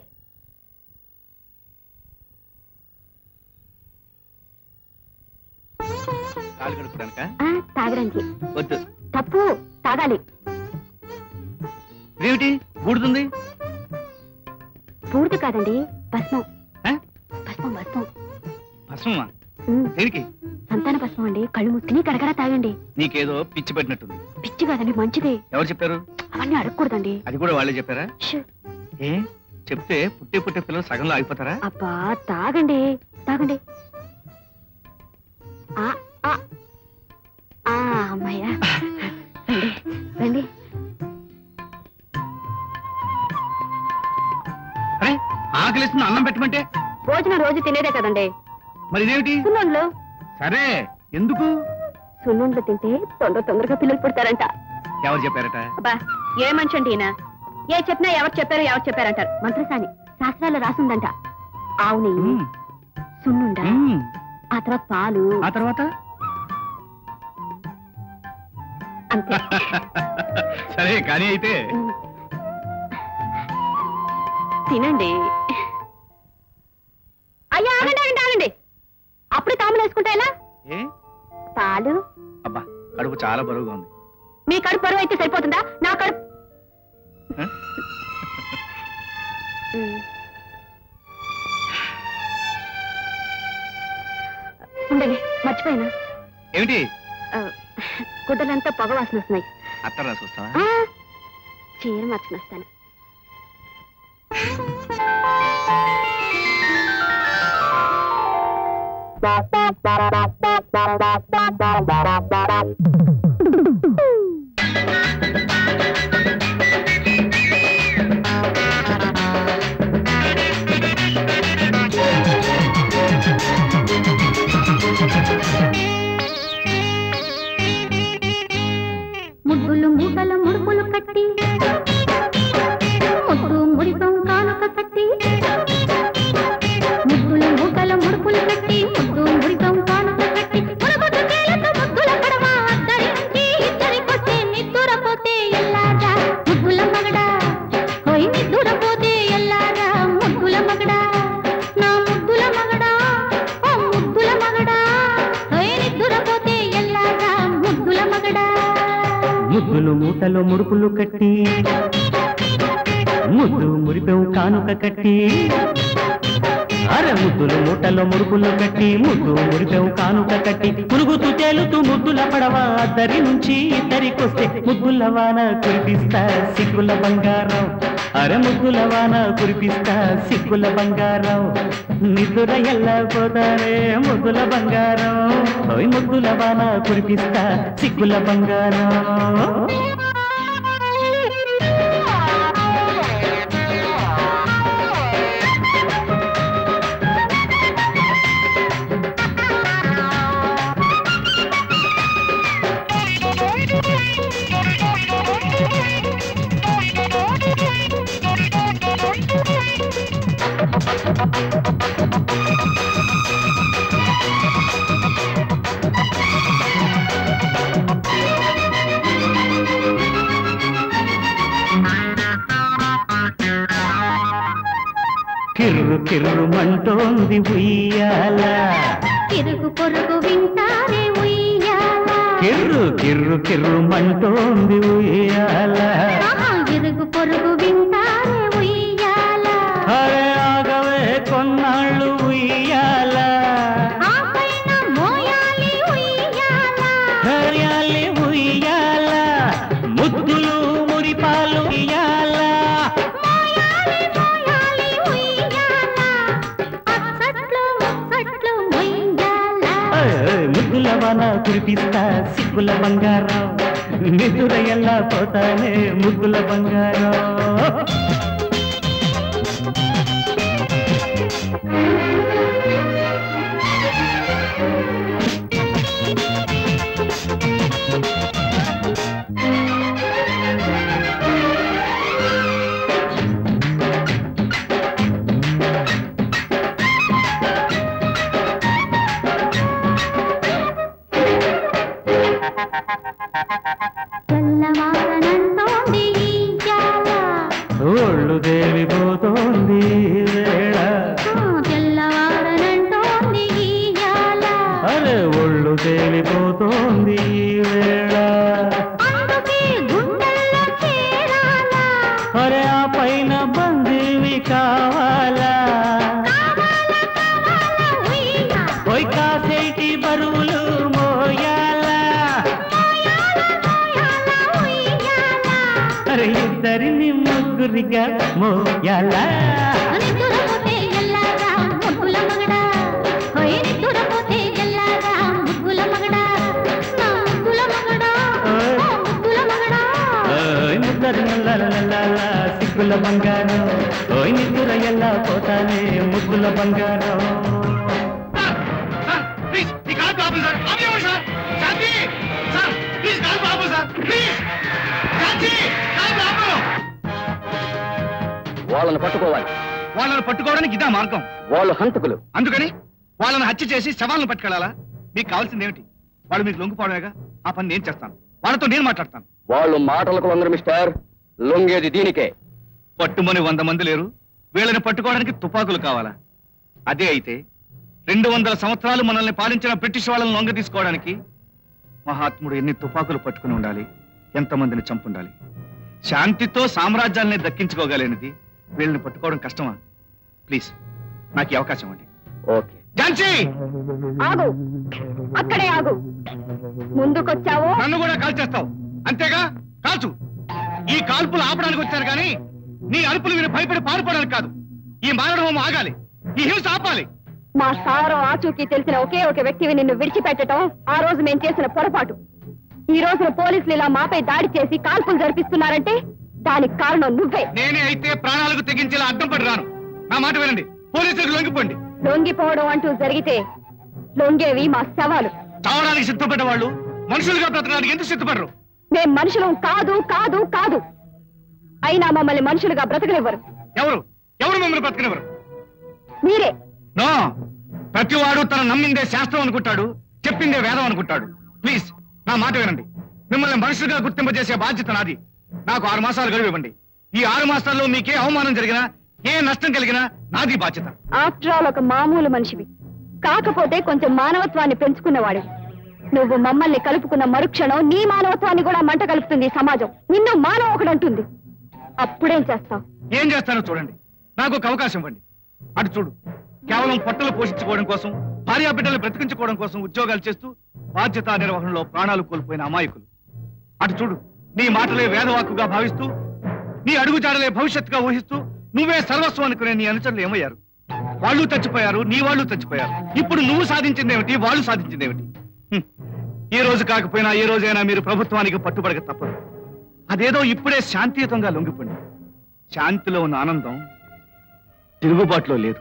S5: కాలు కడుక్కోడానిక
S7: ఆ, తాగడానికి
S5: వద్దు
S7: తప్పు తాగాలి
S5: ఇదేమిటి బూడుతుంది
S7: పూర్తి కాదండి భస్మం
S5: ఆ?
S7: భస్మం భస్మం
S5: భస్మమా
S7: ఉమ్,
S5: దేనికి
S7: సంతాన భస్మం అండి కళ్ళు మూసుకుని గడగడ తాగండి
S5: నీకేదో పిచ్చి పెట్టినట్టుంది
S7: పిచ్చి కాదండి మంచిదే
S5: ఎవరు చెప్పారు
S7: అవన్నీ అడగకూడదండి
S5: అది కూడా వాళ్ళే చెప్పారా
S7: షూ.
S5: ఏ చెప్తే పుట్టే పుట్టే పిల్లలు సగంలో ఆగిపోతారా
S7: అబ్బా తాగండి తాగండి ఆ, ఆ. ఆ, అమ్మయ్యా రండి రండి
S5: అరే ఆకలిస్తుంది అన్నం పెట్టమంటే
S7: భోజనం రోజు తినేదే కదండి
S5: మరి ఇదేమిటి
S7: సున్నుండ్లు
S5: సరే ఎందుకు
S7: సున్నుండ్లు తింటే తొందర తొందరగా పిల్లలు పుడతారంట
S5: ఎవరు చెప్పారట
S7: అబ్బా ఏ మనిషి అండి ఈయన ఏ చెప్పినా ఎవరు చెప్పారు ఎవరు చెప్పారంటారు మంత్రసాని శాస్త్రాల్లో రాసుందంట ఆవు నెయ్యి
S5: మ్మ్.
S7: సున్నుండ
S5: మ్మ్.
S7: ఆ తర్వాత పాలు
S5: ఆ తర్వాత
S7: అంతే
S5: సరే కానీ అయితే
S7: ఉమ్. తినండి అయ్యా ఆగండి ఆగండి ఆగండి అప్పుడు తాములు వేసుకుంటే ఎలా
S5: ఏ
S7: పాలు
S5: అబ్బా కడుపు చాలా బరువుగా ఉంది
S7: మీ కడుపు బరువు అయితే సరిపోతుందా నా కడుపు
S5: ఆ?
S7: ఉమ్. ఉండండి మర్చిపోయినా
S5: ఏమిటి
S7: ఆ, గుడ్డలంతా పొగ వాసన వస్తున్నాయి
S5: అత్తర్ రాసి వస్తావా
S7: ఆ, చీర మార్చుకుని వస్తాను
S2: ముద్దులు మూటల ముడుపులు కట్టి ముద్దు ముడిపం కానుక కట్టి ముద్దులు మూటల ముడుపులు కట్టి ముద్దు ముడిపం కానుక కట్టి మురుగుడు కేలతో ముద్దుల పడవ అద్దరి నుంచి ఇద్దరికొస్తే నిద్దురపోతే ఎల్లారా ముద్దుల మగడా హోయ్ నిద్దురపోతే ఎల్లారా ముద్దుల మగడా నా ముద్దుల మగడా ఓ ముద్దుల మగడా హోయ్ నిద్దురపోతే ఎల్లారా ముద్దుల మగడా
S6: ముద్దులు మూటలో ముడుపులు కట్టి ముద్దు మురిపెం కానుక కట్టి అరే ముద్దులు మూటలో ముడుపులు కట్టి ముద్దు మురిపెం కానుక కట్టి పురుగుతూ తేలుతూ ముద్దుల పడవ అద్దరి నుంచి ఇద్దరికొస్తే ముద్దుల వాన కురిపిస్తా సిగ్గుల బంగారం అరే ముద్దుల వాన కురిపిస్తా సిగ్గుల బంగారం నిద్ర ఎల్లపోతారే ముద్దుల బంగారం ఓయ్ ముద్దుల వాన కురిపిస్తా సిగ్గుల బంగారం కిర్రు కిర్రు మంటోంది ఉయ్యాల
S2: తిరుగు పొరుగు వింటారే ఉయ్యాల
S6: కిర్రు కిర్రు కిర్రు మంటోంది ఉయ్యాల
S2: ఆహా, ఇరుగు పొరుగు వింటారే ఉయ్యాల
S6: అరే ఆగవే కొన్నాళ్ళు ఉయ్యాల
S2: ఆ పైన మోయాలి ఉయ్యాల
S6: హర్యాలి ఉయ్యాల ముద్దులు మురిపాలు ఉయ్యాల
S2: మోయాలి మోయాలి ఉయ్యాల అచ్చట్లు ముచ్చట్లు ఉయ్యాల
S6: ఏయ్, ఏయ్, ముద్దుల వాన కురిపి ముద్దిస్తా సిగ్గుల బంగారం నిదుర ఎలా పోతానే ముగ్గుల బంగారం
S2: తెల్లవారనంటోంది ఈ జాల.
S6: ఒళ్ళు దేవిపోతోంది ఈ వేళ
S2: ఆ, తెల్లవారనంటోంది ఈ జాల.
S6: అరే ఒళ్ళు తేలిపోతోంది ఈ వేళ
S2: అందుకే గుండెల్లో చేరాలా.
S6: అరే ఆ పైన బందీవి కావాలా
S2: కావాలా, కావాలా, ఉయ్యాల.
S6: పోయి కాసేటి బరువులు మోయాలా
S2: మోయాలా, మోయాలా, ఉయ్యాల.
S6: అరే ఇద్దరిని ముగ్గురిగా మోయాలా
S2: నిద్దురపోతే ఎల్లారా ముగ్గుల మగడా ఓయ్ నిద్దురపోతే ఎల్లారా ముగ్గుల మగడా నా ముగ్గుల మగడా ఓ ముగ్గుల మగడా
S6: ఓయ్ ముద్దరు లలలలల, సిగ్గుల బంగారం ఓయ్ నిద్ర ఎలా పోతానే ముగ్గుల బంగారం
S5: సార్ ప్లీజ్ ఈ కాల్ ఆపు సార్ ఆపేయండి sir Shanti sir please call ఆపు సార్ ప్లీజ్ శాంతి కాల్ ఆపు
S3: వాళ్ళని పట్టుకోవాలి
S5: వాళ్ళని పట్టుకోవడానికి ఇదా మార్గం
S3: వాళ్ళు హంతకులు
S5: అందుకని వాళ్ళని హత్య చేసి శవాలను పట్టుకెళ్ళాలా మీకు కావాల్సింది ఏమిటి వాళ్ళు మీకు లొంగిపోవడమేగా ఆ పని నేను చేస్తాను వాళ్ళతో నేను మాట్లాడతాను
S3: వాళ్ళు మాటలకు వందరు మిస్టర్ లొంగేది దీనికే
S5: పట్టుమని వంద మంది లేరు వీళ్ళని పట్టుకోవడానికి తుపాకులు కావాలా అదే అయితే రెండు వందల సంవత్సరాలు మనల్ని పాలించిన బ్రిటిష్ వాళ్ళని లొంగ తీసుకోవడానికి మహాత్ముడు ఎన్ని తుపాకులు పట్టుకుని ఉండాలి ఎంతమందిని చంపుండాలి శాంతితో సామ్రాజ్యాల్ని దక్కించుకోగలేనిది వీళ్ళని పట్టుకోవడం కష్టమా ప్లీజ్ నాకు ఈ అవకాశం అండి
S3: ఓకే
S5: ఝాన్సీ
S7: ఆగు అక్కడే ఆగు ముందుకొచ్చావో
S5: నన్ను కూడా కాల్చేస్తావు అంతేగా కాల్చు ఈ కాల్పులు ఆపడానికి వచ్చాను కానీ నీ అరుపులు విని భయపడి పారిపోవడానికి కాదు ఈ మారణం ఆగాలి ఈ హింస ఆపాలి
S7: మా సారో ఆచూకీ తెలిసిన ఒకే ఒక వ్యక్తివి నిన్ను విడిచిపెట్టడం ఆ రోజు మేము చేసిన పొరపాటు ఈ రోజున పోలీసులు ఇలా మాపై దాడి చేసి కాల్పులు జరిపిస్తున్నారంటే దానికి కారణం నువ్వే
S5: నేనే అయితే ప్రాణాలకు తెగించేలా అడ్డం పడి రాను నా మాట వినండి పోలీసులకు లొంగిపోండి
S7: లొంగిపోవడం అంటూ జరిగితే లొంగేవి మా శవాలు
S5: చావడానికి సిద్ధపడ్డ వాళ్ళు మనుషులుగా బ్రతకడానికి ఎందుకు సిద్ధపడరు
S7: మేం మనుషులం కాదు కాదు కాదు అయినా మమ్మల్ని మనుషులుగా బ్రతకనివ్వరు
S5: ఎవరు ఎవరు మిమ్మల్ని బ్రతకనివ్వరు
S7: మీరే
S5: నో ప్రతివాడు తన నమ్మిందే శాస్త్రం అనుకుంటాడు చెప్పిందే వేదం అనుకుంటాడు ప్లీజ్ నా మాట వినండి మిమ్మల్ని మనుషులుగా గుర్తింపజేసే బాధ్యత నాది నాకు ఆరు మాసాలు గడువు ఇవ్వండి ఈ ఆరు మాసాల్లో మీకే అవమానం జరిగినా ఏ నష్టం కలిగినా నాది బాధ్యత
S7: ఆఫ్టర్ ఆల్ ఒక మామూలు మనిషివి కాకపోతే కొంచెం మానవత్వాన్ని పెంచుకున్నవాడు నువ్వు మమ్మల్ని కలుపుకున్న మరుక్షణం నీ మానవత్వాన్ని కూడా మంట కలుపుతుంది ఈ సమాజం నిన్ను మానవ ఒకడంటుంది అప్పుడేం చేస్తావు
S5: ఏం చేస్తానో చూడండి నాకు ఒక అవకాశం ఇవ్వండి అటు చూడు కేవలం పొట్టలు పోషించుకోవడం కోసం భార్యా బిడ్డలు బ్రతికించుకోవడం కోసం ఉద్యోగాలు చేస్తూ బాధ్యత నిర్వహణలో ప్రాణాలు కోల్పోయిన అమాయకులు అటు చూడు నీ మాటలే వేదవాక్కుగా భావిస్తూ నీ అడుగుజాడలే భవిష్యత్తుగా ఊహిస్తూ నువ్వే సర్వస్వం అనుకునే నీ అనుచరులు ఏమయ్యారు వాళ్ళు చచ్చిపోయారు నీ వాళ్ళు చచ్చిపోయారు ఇప్పుడు నువ్వు సాధించిందేమిటి వాళ్ళు సాధించిందేమిటి హ్మ్. ఈ రోజు కాకపోయినా ఏ రోజైనా మీరు ప్రభుత్వానికి పట్టుబడక తప్పదు అదేదో ఇప్పుడే శాంతియుతంగా లొంగిపోండి శాంతిలో ఉన్న ఆనందం తిరుగుబాటులో లేదు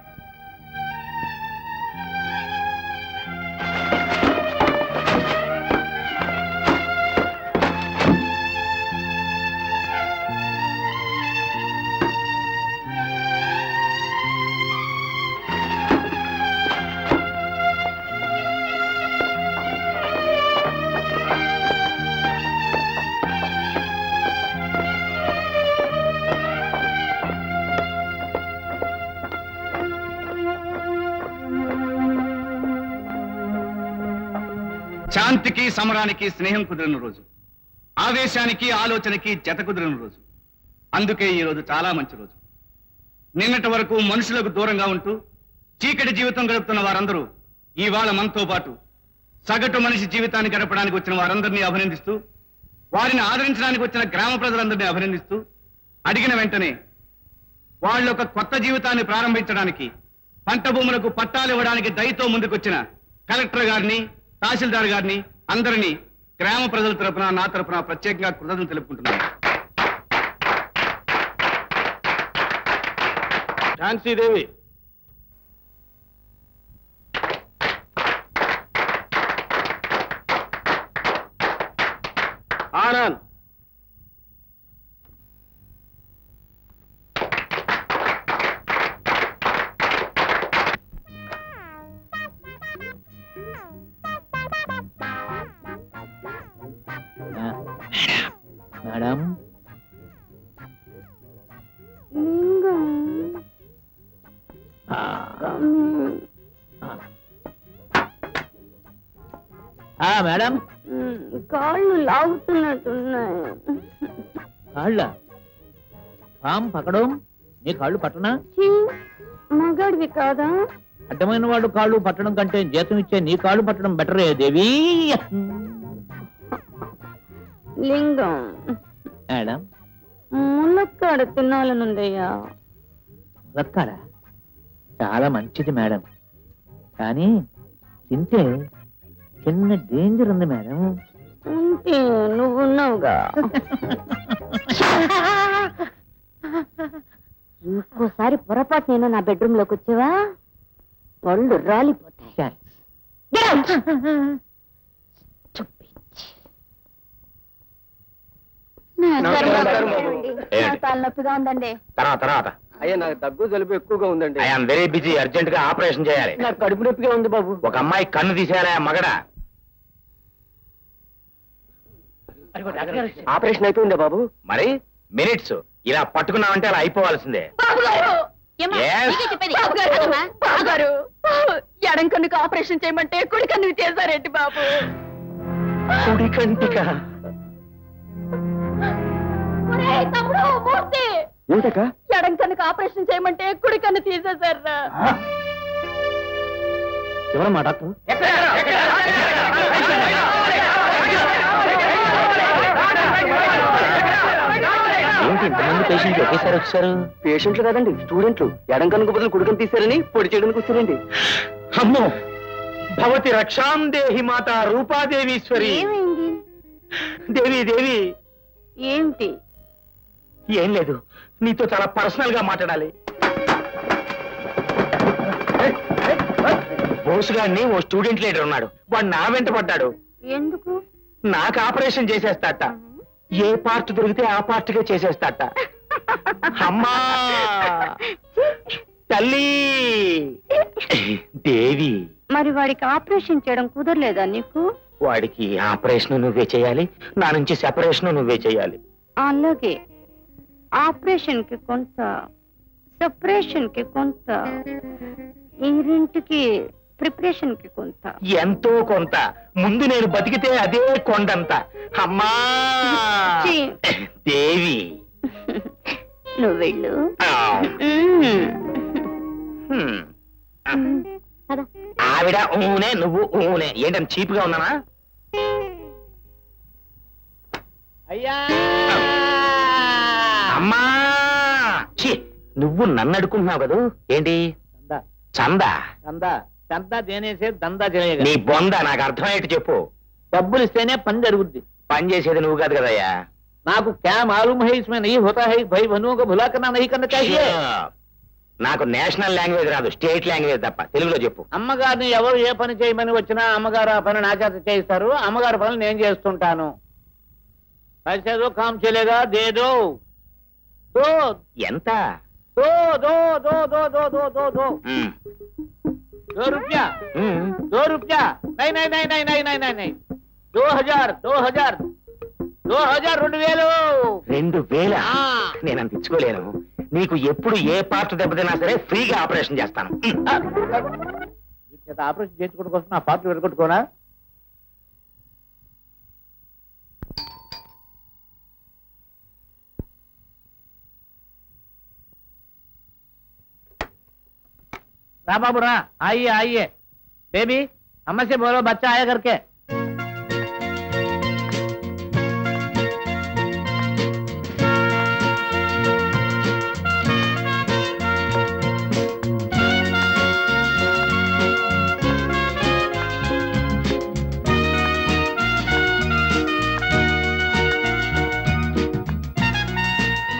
S5: శాంతికి సమరానికి స్నేహం కుదిరిన రోజు ఆవేశానికి ఆలోచనకి జత కుదిరిన రోజు అందుకే ఈ రోజు చాలా మంచి రోజు నిన్నటి వరకు మనుషులకు దూరంగా ఉంటూ చీకటి జీవితం గడుపుతున్న వారందరూ ఇవాళ మనతో పాటు సగటు మనిషి జీవితాన్ని గడపడానికి వచ్చిన వారందరినీ అభినందిస్తూ వారిని ఆదరించడానికి వచ్చిన గ్రామ ప్రజలందరినీ అభినందిస్తూ అడిగిన వెంటనే వాళ్ళు ఒక కొత్త జీవితాన్ని ప్రారంభించడానికి పంట భూములకు పట్టాలు ఇవ్వడానికి దయతో ముందుకొచ్చిన కలెక్టర్ గారిని తహసీల్దార్ గారిని అందరినీ గ్రామ ప్రజల తరపున నా తరపున ప్రత్యేకంగా కృతజ్ఞతలు తెలుపుకుంటున్నాను
S3: ఝాన్సీదేవి ఆనంద్
S1: మేడం మేడం
S7: కాళ్ళు లాగుతున్నట్టున్నాయి
S1: కాళ్ళ పామ్ పకడం నీ కాళ్ళు పట్టనా
S7: ఛీ, మగాడివి కాదా
S1: అడ్డమైన వాడు కాళ్ళు పట్టడం కంటే జీతం ఇచ్చే నీ కాళ్ళు పట్టడం బెటరే దేవి
S7: లింగం
S1: మేడం
S7: ములక్కాడ తినాలనుందయ్యా
S1: రక్కాడ చాలా మంచిది మేడం కానీ తింటే చిన్న డేంజర్ ఉంది మేడం
S7: ఉంటే నువ్వున్నావుగా ఇంకోసారి పొరపాటు నేను నా బెడ్రూమ్ లోకి వచ్చావా పళ్ళు రాలిపోతాయి
S1: థాంక్స్.
S2: తలనొప్పిగా ఉందండి
S8: తర్వాత తర్వాత
S3: అయ్యా నాకు దగ్గు జలుబు ఎక్కువగా ఉందండి
S8: ఐఎమ్ వెరీ బిజీ అర్జెంట్ గా ఆపరేషన్ చేయాలి
S3: నాకు కడుపు నొప్పిగా ఉంది బాబు
S8: ఒక అమ్మాయి కన్ను తీసేయాలి మగడ
S3: ఆపరేషన్ అయిపోయిందా బాబు
S8: మరి మినిట్స్ ఇలా పట్టుకున్నామంటే అలా అయిపోవాల్సిందే Yes.
S7: బాగారు ఎడం కన్నుకు ఆపరేషన్ చేయమంటే కుడి కన్ను చేశారేంటి బాబు
S8: కుడి కంటిక
S7: ఒరేయ్ తమ్ముడు మూర్తి
S3: ఏంటక్క
S7: ఎడం కన్నుకు ఆపరేషన్ చేయమంటే కుడి కన్ను తీసేశారా
S4: ఎవరమ్మా డాక్టర్
S1: ఏంటి ఇంతమంది పేషెంట్లు ఒకేసారి వచ్చారు
S3: పేషెంట్లు కాదండి స్టూడెంట్లు ఎడం కనుక బదులు కుడుకని తీశారని పొడి చేయడానికి వచ్చారండి
S8: అమ్మో భవతి రక్షాం దేహి మాత రూపాదేవీశ్వరి
S7: ఏమైంది
S8: దేవి దేవి
S7: ఏమిటి
S8: ఏం లేదు నీతో చాలా పర్సనల్ గా మాట్లాడాలి బోసు గారిని ఓ స్టూడెంట్ లీడర్ ఉన్నాడు వాడు నా వెంట పడ్డాడు
S7: ఎందుకు
S8: నాకు ఆపరేషన్ చేసేస్తాట ఏ పార్ట్ దొరికితే ఆ పార్ట్ గా చేసేస్తాట అమ్మా తల్లి దేవి
S7: మరి వాడికి ఆపరేషన్ చేయడం కుదరలేదా నీకు
S8: వాడికి ఆపరేషన్ నువ్వే చేయాలి నా నుంచి సెపరేషన్ నువ్వే చేయాలి
S7: అలాగే ఆపరేషన్ కి కొంత సెపరేషన్ కి కొంత ఈ రెంటికి ప్రిపరేషన్ కి కొంత
S8: ఎంతో కొంత ముందు నేను బతికితే అదే కొండంత అమ్మా
S7: ఛీ.
S8: దేవి
S7: నువ్వు వెళ్ళు
S8: ఆ,
S7: మ్మ్.
S8: హ్మ్.
S2: పద.
S8: ఆవిడ ఊనే నువ్వు ఊనే ఏంటని చీప్ గా ఉన్నానా
S1: అయ్యా
S8: అమ్మా ఛీ, నువ్వు నన్ను అడుకుంటున్నావు కదూ ఏంటి
S1: దందా
S8: చందా
S1: దందా దందా దేనేసే దందా చేయగా
S8: నీ బొంద నాకు అర్థమయ్యేట్టు చెప్పు
S1: డబ్బులు ఇస్తేనే పని జరుగుద్ది
S8: పని చేసేది నువ్వు కాదు కదయ్యా
S1: నాకు క్యా మాలూమ్ హై ఇస్మే నహీ హోతా హై భై బనుओं को भुला करना नहीं करना चाहिए
S8: నాకు నేషనల్ లాంగ్వేజ్ రాదు స్టేట్ లాంగ్వేజ్ తప్ప తెలుగులో చెప్పు
S1: అమ్మగారిని ఎవరు ఏ పని చేయమని వచ్చినా అమ్మగారు ఆ పని నా చేత చేయిస్తారు అమ్మగారి పనులు నేను చేస్తుంటాను పైసేదో కామ్ చెలేగా దేదో దో
S8: ఎంత
S1: దో దో దో దో దో దో దో దో
S8: ఉమ్,
S1: दो रुपया
S8: ఉమ్.
S1: दो रुपया नहीं नहीं नहीं नहीं नहीं नहीं नहीं नहीं दो हजार दो हजार दो हजार రెండు వేలు
S8: రెండు వేల
S1: ఆ.
S8: నేను అంత ఇచ్చుకోలేను నీకు ఎప్పుడు ఏ పార్ట్ దెబ్బతిన్నా సరే ఫ్రీగా ఆపరేషన్ చేస్తాను ఉమ్.
S1: వీటి చేత ఆపరేషన్ చేయించుకోవడం కోసం నా పాటలు విరగొట్టుకోనా రా బాబు రా आइए आइए बेबी अम्मा से बोलो बच्चा आया करके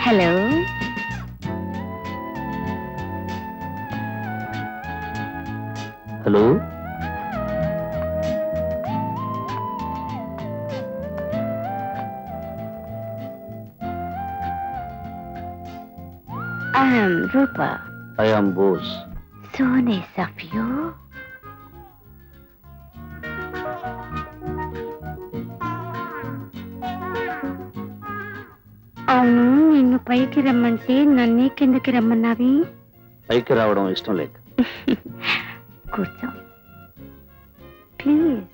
S7: hello
S4: hello
S7: I'm Roopa
S4: I am Bose
S7: so nice of you అవును నిన్ను పైకి రమ్మంటే నన్నే కిందకి రమ్మన్నావి
S4: పైకి రావడం ఇష్టం లేక
S7: కూర్చో ప్లీజ్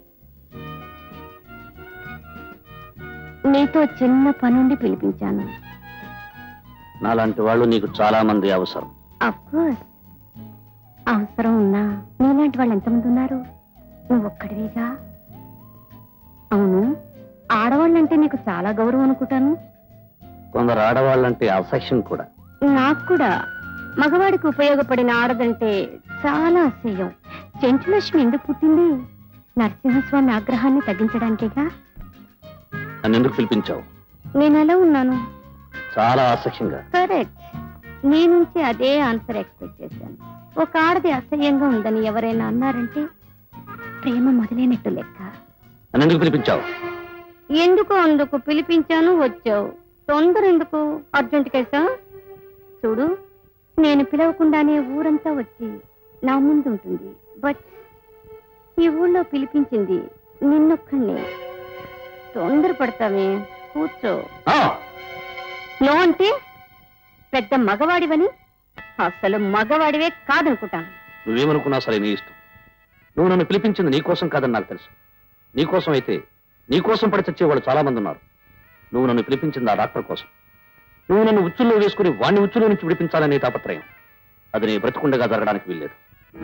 S7: నీతో చిన్న పనుండి పిలిపించాను
S4: నాలాంటి వాళ్ళు నీకు చాలా మంది అవసరం
S7: అఫ్ కోర్స్ అవసరం ఉన్నా నీలాంటి వాళ్ళు ఎంతమంది ఉన్నారు నువ్వు ఒక్కడివేగా అవును ఆడవాళ్ళంటే నీకు చాలా గౌరవం అనుకుంటాను
S4: కొందరు ఆడవాళ్ళంటే అసహ్యం కూడా
S7: నాకు కూడా మగవాడికి ఉపయోగపడిన ఆడదంటే చాలా అసహ్యం చెంచులక్ష్మి ఎందుకు పుట్టింది నరసింహస్వామి ఆగ్రహాన్ని తగ్గించడానికేగా
S4: నన్ను ఎందుకు పిలిపించావు
S7: నేను ఎలా ఉన్నాను
S4: చాలా అసహ్యంగా
S7: కరెక్ట్ నీ నుంచి అదే ఆన్సర్ ఎక్స్పెక్ట్ చేశాను ఒక ఆడది అసహ్యంగా ఉందని ఎవరైనా అన్నారంటే ప్రేమ మొదలైనట్టు లెక్క
S4: నన్ను ఎందుకు పిలిపించావు
S7: ఎందుకు అందుకు పిలిపించాను వచ్చావు తొందర ఎందుకు అర్జెంట్ కేసా చూడు నేను పిలవకుండానే ఊరంతా వచ్చి నా ముందు ఉంటుంది బట్ ఈ ఊళ్ళో పిలిపించింది నిన్నొక్కడినే తొందరపడతామే కూర్చో
S4: ఆ,
S7: నో అంటే పెద్ద మగవాడివని అసలు మగవాడివే కాదనుకుంటాను
S4: నువ్వేమనుకున్నా సరే నీ ఇష్టం నువ్వు నన్ను పిలిపించింది నీ కోసం కాదని నాకు తెలుసు నీ కోసం అయితే నీ కోసం పడి చచ్చే వాళ్ళు చాలా మంది ఉన్నారు నువ్వు నన్ను పిలిపించింది ఆ డాక్టర్ కోసం నువ్వు నన్ను ఉచ్చుల్లో వేసుకుని వాణ్ణి ఉచ్చులో నుంచి విడిపించాలనే తాపత్రయం అది నీ బ్రతికుండగా జరగడానికి వీల్లేదు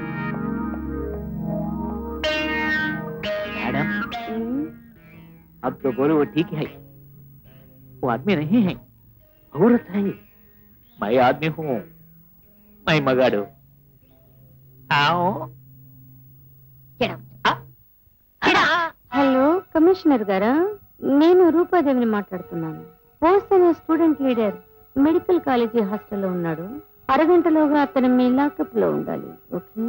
S1: मैडम अब तो बोलो वो ठीक है वो आदमी नहीं है औरत है मैं आदमी हूँ मैं मगाड़ू आओ
S7: హలో కమిషనర్ గారా నేను రూపాదేవిని మాట్లాడుతున్నాను పోస్ట్ అనే స్టూడెంట్ లీడర్ మెడికల్ కాలేజీ హాస్టల్లో ఉన్నాడు అరగంటలోగా అతను మీ లాకప్ లో ఉండాలి ఓకే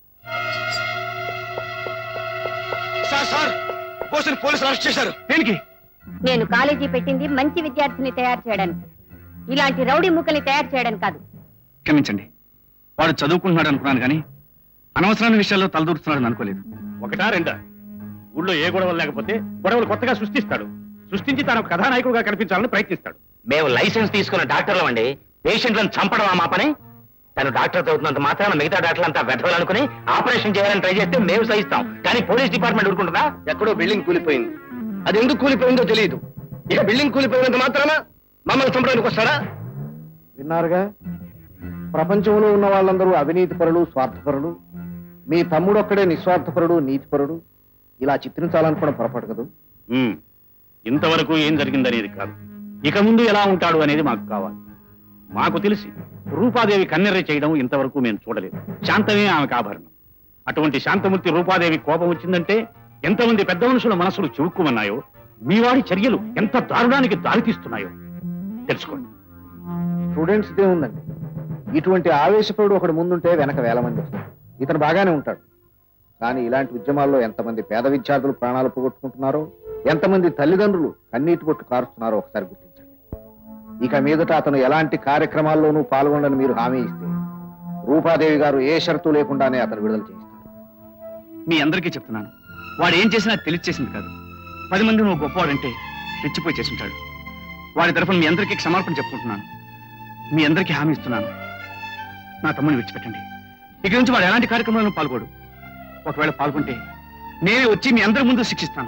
S5: సార్ సార్ బోసుని పోలీసులు అరెస్ట్ చేశారు దేనికి
S7: నేను కాలేజీ పెట్టింది మంచి విద్యార్థిని తయారు చేయడానికి ఇలాంటి రౌడీ ముక్కల్ని తయారు చేయడానికి కాదు
S5: క్షమించండి వాడు చదువుకుంటున్నాడు అనుకున్నాను కానీ అనవసరమైన విషయాల్లో తలదూరుతున్నాడని అనుకోలేదు
S3: ఒకటా రెండా ఊళ్ళో ఏ గొడవలు లేకపోతే గొడవలు కొత్తగా సృష్టిస్తాడు సృష్టించి తాను ఒక కథానాయకుడుగా కనిపించాలని ప్రయత్నిస్తాడు
S8: మేము లైసెన్స్ తీసుకున్న డాక్టర్లు అండి పేషెంట్లను చంపడం ఆ మా పని తను డాక్టర్ చదువుతున్నంత మాత్రాన మిగతా డాక్టర్లంతా వెధవాలనుకుని ఆపరేషన్ చేయాలని ట్రై చేస్తే మేము సహిస్తాం కానీ పోలీస్ డిపార్ట్మెంట్ ఊరుకుంటుందా
S9: ఎక్కడో బిల్డింగ్ కూలిపోయింది అది ఎందుకు కూలిపోయిందో తెలియదు ఇక బిల్డింగ్ కూలిపోయినంత మాత్రాన మమ్మల్ని చంపడానికి వస్తారా
S3: విన్నారుగా ప్రపంచంలో ఉన్న వాళ్ళందరూ అవినీతి పరులు స్వార్థపరులు మీ తమ్ముడు ఒక్కడే నిస్వార్థపరుడు నీతిపరుడు ఇలా చిత్రించాలనుకోవడం పొరపాటు కదూ
S4: ఇంతవరకు ఏం జరిగిందనేది కాదు ఇక ముందు ఎలా ఉంటాడు అనేది మాకు కావాలి మాకు తెలిసి రూపాదేవి కన్నెర్ర చేయడం ఇంతవరకు మేము చూడలేదు శాంతమే ఆమెకు ఆభరణం అటువంటి శాంతమూర్తి రూపాదేవి కోపం వచ్చిందంటే ఎంతమంది పెద్ద మనుషుల మనసులు చివుక్కుమన్నాయో మీ వాడి చర్యలు ఎంత దారుణానికి దారితీస్తున్నాయో తెలుసుకోండి
S3: స్టూడెంట్స్ దే ఉందండి ఇటువంటి ఆవేశపరుడు ఒకడు ముందుంటే వెనక వేల మంది వస్తారు ఇతను బాగానే ఉంటాడు కానీ ఇలాంటి ఉద్యమాల్లో ఎంతమంది పేద విద్యార్థులు ప్రాణాలు పోగొట్టుకుంటున్నారో ఎంతమంది తల్లిదండ్రులు కన్నీటి బొట్టు కారుస్తున్నారో ఒకసారి గుర్తించండి ఇక మీదట అతను ఎలాంటి కార్యక్రమాల్లోనూ పాల్గొనని మీరు హామీ ఇస్తే రూపాదేవి గారు ఏ షరతు లేకుండానే అతను విడుదల చేస్తారు
S5: మీ అందరికీ చెప్తున్నాను వాడు ఏం చేసినా తెలిసి చేసింది కాదు పది మంది నువ్వు గొప్పవాడంటే రెచ్చిపోయి చేసుంటాడు వాడి తరఫున మీ అందరికీ క్షమాపణ చెప్పుకుంటున్నాను మీ అందరికీ హామీ ఇస్తున్నాను నా తమ్ముని విడిచిపెట్టండి ఇక నుంచి వాడు ఎలాంటి కార్యక్రమాలను పాల్గొడు ఒకవేళ పాల్గొంటే నేనే వచ్చి మీ అందరి ముందు శిక్షిస్తాను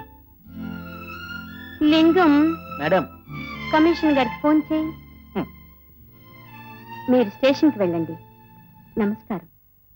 S7: లింగం
S1: మేడం
S7: కమిషనర్ గారికి ఫోన్ చేయి
S1: హ్మ్.
S7: మీరు స్టేషన్కి వెళ్ళండి నమస్కారం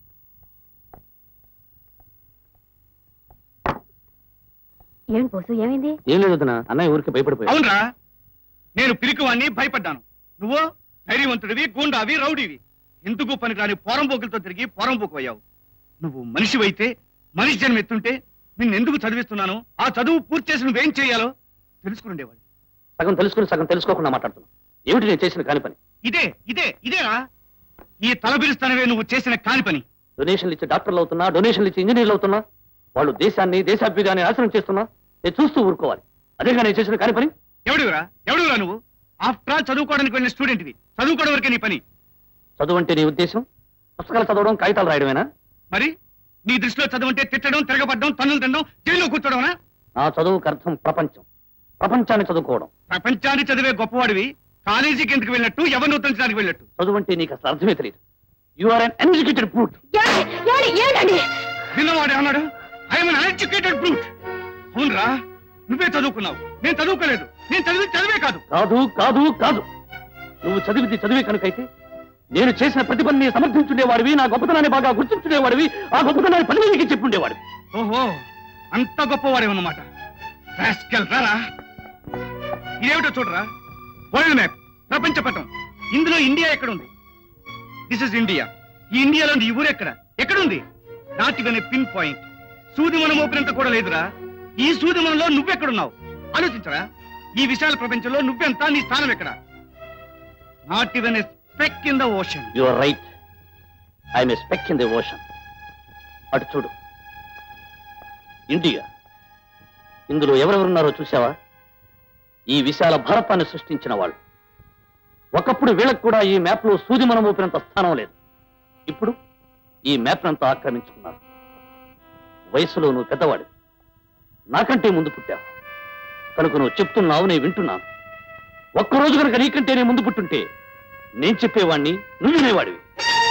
S7: ఏమిటి బోసు ఏమైంది
S4: ఏం లేదు వదినా, అన్నయ్య ఊరికి భయపడిపోయాడు
S5: అవునరా నేను పిరికివాణ్ణి భయపడ్డాను నువ్వు ధైర్యవంతుడివి గూండావి రౌడీవి ఎందుకు పనికిరాని పోరంబోకులతో తిరిగి పోరంబోకు అయ్యావు నువ్వు మనిషివైతే మనిషి జన్మ ఎత్తుంటే నిన్నెందుకు చదివిస్తున్నాను ఆ చదువు పూర్తి చేసి నువ్వేం చేయాలో తెలుసుకునేవాడు
S4: సగం తెలుసుకుని సగం తెలుసుకోకుండా మాట్లాడుతున్నాం ఏమిటి నేను చేసిన కాని పని
S5: ఇదే ఇదే ఇదేరా ఈ తలబిరుస్తానవే నువ్వు చేసిన కాని పని
S4: డొనేషన్లు ఇచ్చి డాక్టర్లు అవుతున్నా డొనేషన్లు ఇచ్చి ఇంజనీర్లు అవుతున్నా వాళ్ళు దేశాన్ని దేశాభ్యుదాన్ని నాశనం చేస్తున్నా నేను చూస్తూ ఊరుకోవాలి అదేగా నేను చేసిన కాని పని
S5: ఎవడురా ఎవడురా నువ్వు ఆఫ్టర్ ఆల్ చదువుకోవడానికి వెళ్ళిన స్టూడెంట్వి చదువుకోవడం వరకే నీ పని
S4: చదువు అంటే నీ ఉద్దేశం పుస్తకాలు చదవడం కాగితాలు రాయడమేనా
S5: మరి నీ దృష్టిలో చదువు అంటే తిట్టడం తిరగబడ్డం తన్నులు తినడం జైల్లో కూర్చోవడమనా
S4: నా చదువుకు అర్థం ప్రపంచం ప్రపంచాన్ని చదువుకోవడం
S5: ప్రపంచాన్ని చదివే గొప్పవాడివి కాలేజీకి ఎందుకు వెళ్ళినట్టు ఎవరిని ఉద్ధరించడానికి వెళ్ళినట్టు
S4: చదువు అంటే నీకు అసలు అర్థమే తెలియదు you are un uneducated brute
S7: ఏంటండి
S5: విన్నవాడే అన్నాడు ఐఎమ్ అన్ఎడ్యుకేటెడ్ బ్రూట్ అవునరా నువ్వే చదువుకున్నావు నేను చదువుకోలేదు నేను చదివి చదివే కాదు
S4: కాదు కాదు కాదు నువ్వు చదివింది చదివే కనుకైతే నేను చేసిన ప్రతి పనిని సమర్థించుండేవాడివి నా గొప్పతనాన్ని బాగా గుర్తించుండేవాడివి ఆ గొప్పతనాన్ని పది మందికి చెప్పుండేవాడివి
S5: ఓహో అంత గొప్పవాడేమన్నమాట రాస్కెల్ రారా ఇదేమిటో చూడరా వరల్డ్ మ్యాప్ ప్రపంచ పటం ఇందులో ఇండియా ఎక్కడుంది దిస్ ఇస్ ఇండియా ఈ ఇండియాలో ఈ ఊరు ఎక్కడ ఎక్కడుంది నాట్ ఇవన్ పిన్ పాయింట్ సూది మనం ఓపినంత కూడా లేదురా ఈ సూది మనలో నువ్వెక్కడున్నావు ఆలోచించరా ఈ విశాల ప్రపంచంలో నువ్వెంత నీ స్థానం ఎక్కడ not even speck in the ocean
S4: you are right I'm speck in the ocean అటు చూడు ఇండియా ఇందులో ఎవరెవరున్నారో చూసావా ఈ విశాల భారతాన్ని సృష్టించిన వాళ్ళు ఒకప్పుడు వీళ్ళకు కూడా ఈ మ్యాప్ లో సూది మనం ఊపినంత స్థానం లేదు ఇప్పుడు ఈ మ్యాప్ అంతా ఆక్రమించుకున్నారు వయసులో నువ్వు పెద్దవాడు నాకంటే ముందు పుట్టావు కనుక నువ్వు చెప్తున్నావు నేను వింటున్నాను ఒక్కరోజు కనుక నీకంటే నేను ముందు పుట్టుంటే నేను చెప్పేవాణ్ణి నువ్వు వినేవాడివి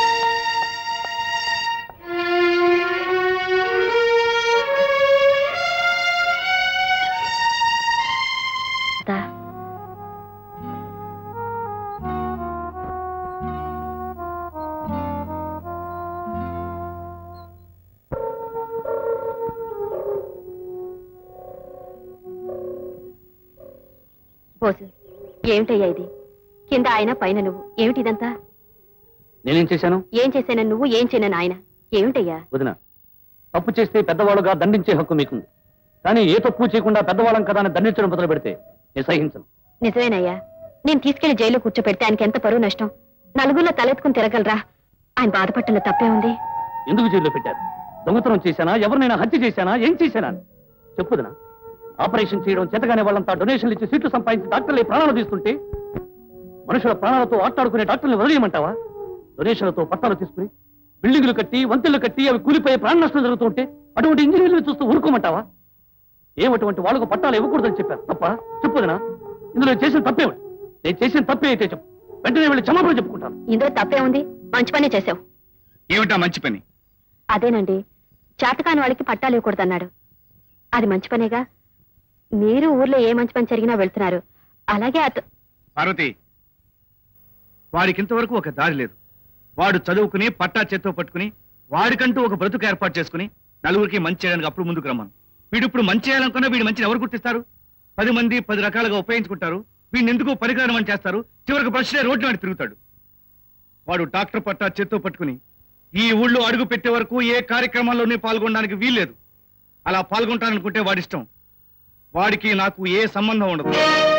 S7: బోసు ఏమిటయ్యా ఇది కింద ఆయన పైన నువ్వు ఏమిటి ఇదంతా
S4: నేనేం చేశాను
S7: ఏం చేశాను నువ్వు ఏం చేయను ఆయన ఏమిటయ్యా
S4: వదిన తప్పు చేస్తే పెద్దవాళ్ళుగా దండించే హక్కు మీకుంది కానీ ఏ తప్పు చేయకుండా పెద్దవాళ్ళం కదా అని దండించడం మొదలు పెడితే నేను సహించను
S7: నిజమేనయ్యా నేను తీసుకెళ్లి జైల్లో కూర్చోపెడితే ఆయనకి ఎంత పరువు నష్టం నలుగురిలో తలెత్తుకుని తిరగలరా ఆయన బాధపట్టలో తప్పే ఉంది
S4: ఎందుకు జైల్లో పెట్టారు దొంగతనం చేశానా ఎవరినైనా హత్య చేశానా ఏం చేశానా చెప్పుదనా ఆపరేషన్ చేయడం చేతగానే వాళ్ళంతా డొనేషన్లు ఇచ్చి సీట్లు సంపాదించి డాక్టర్లు ప్రాణాలు తీస్తుంటే మనుషుల ప్రాణాలతో ఆటాడుకునే డాక్టర్లు వదిలేయమంటావా డొనేషన్లతో పట్టాలు తీసుకుని బిల్డింగులు కట్టి వంతెలు కట్టి అవి కూలిపోయే ప్రాణ నష్టం జరుగుతుంటే అటువంటి ఇంజనీర్లు చూస్తూ ఊరుకోమంటావా ఏమటువంటి వాళ్ళకు పట్టాలు ఇవ్వకూడదని చెప్పారు తప్ప చెప్పుదనా ఇందులో చేసిన తప్పేమిటి నేను చేసిన తప్పే అయితే చెప్పు వెంటనే వెళ్ళి క్షమాపణ చెప్పుకుంటాను
S7: ఇందులో తప్పే ఉంది మంచి పనే చేశావు
S5: ఏమిటా మంచి పని
S7: అదేనండి చేతకాని వాళ్ళకి పట్టాలు ఇవ్వకూడదన్నాడు అది మంచి పనేగా మీరు ఊర్లో ఏ మంచి పని జరిగినా వెళ్తున్నారు అలాగే అత
S5: పార్వతి వాడికి ఇంతవరకు ఒక దారి లేదు వాడు చదువుకుని పట్టా చేత్తో పట్టుకుని వాడికంటూ ఒక బ్రతుకు ఏర్పాటు చేసుకుని నలుగురికి మంచి చేయడానికి అప్పుడు ముందుకు రమ్మను వీడు ఇప్పుడు మంచి చేయాలనుకున్నా వీడి మంచిని ఎవరు గుర్తిస్తారు పది మంది పది రకాలుగా ఉపయోగించుకుంటారు వీడిని ఎందుకు పరికరం అని చేస్తారు చివరికి బ్రష్లే రోడ్డు వాడి తిరుగుతాడు వాడు డాక్టర్ పట్టా చేత్తో పట్టుకుని ఈ ఊళ్ళో అడుగు పెట్టే వరకు ఏ కార్యక్రమంలోనే పాల్గొనడానికి వీల్లేదు అలా పాల్గొంటాననుకుంటే వాడిష్టం వాడికి నాకు ఏ సంబంధం ఉండదు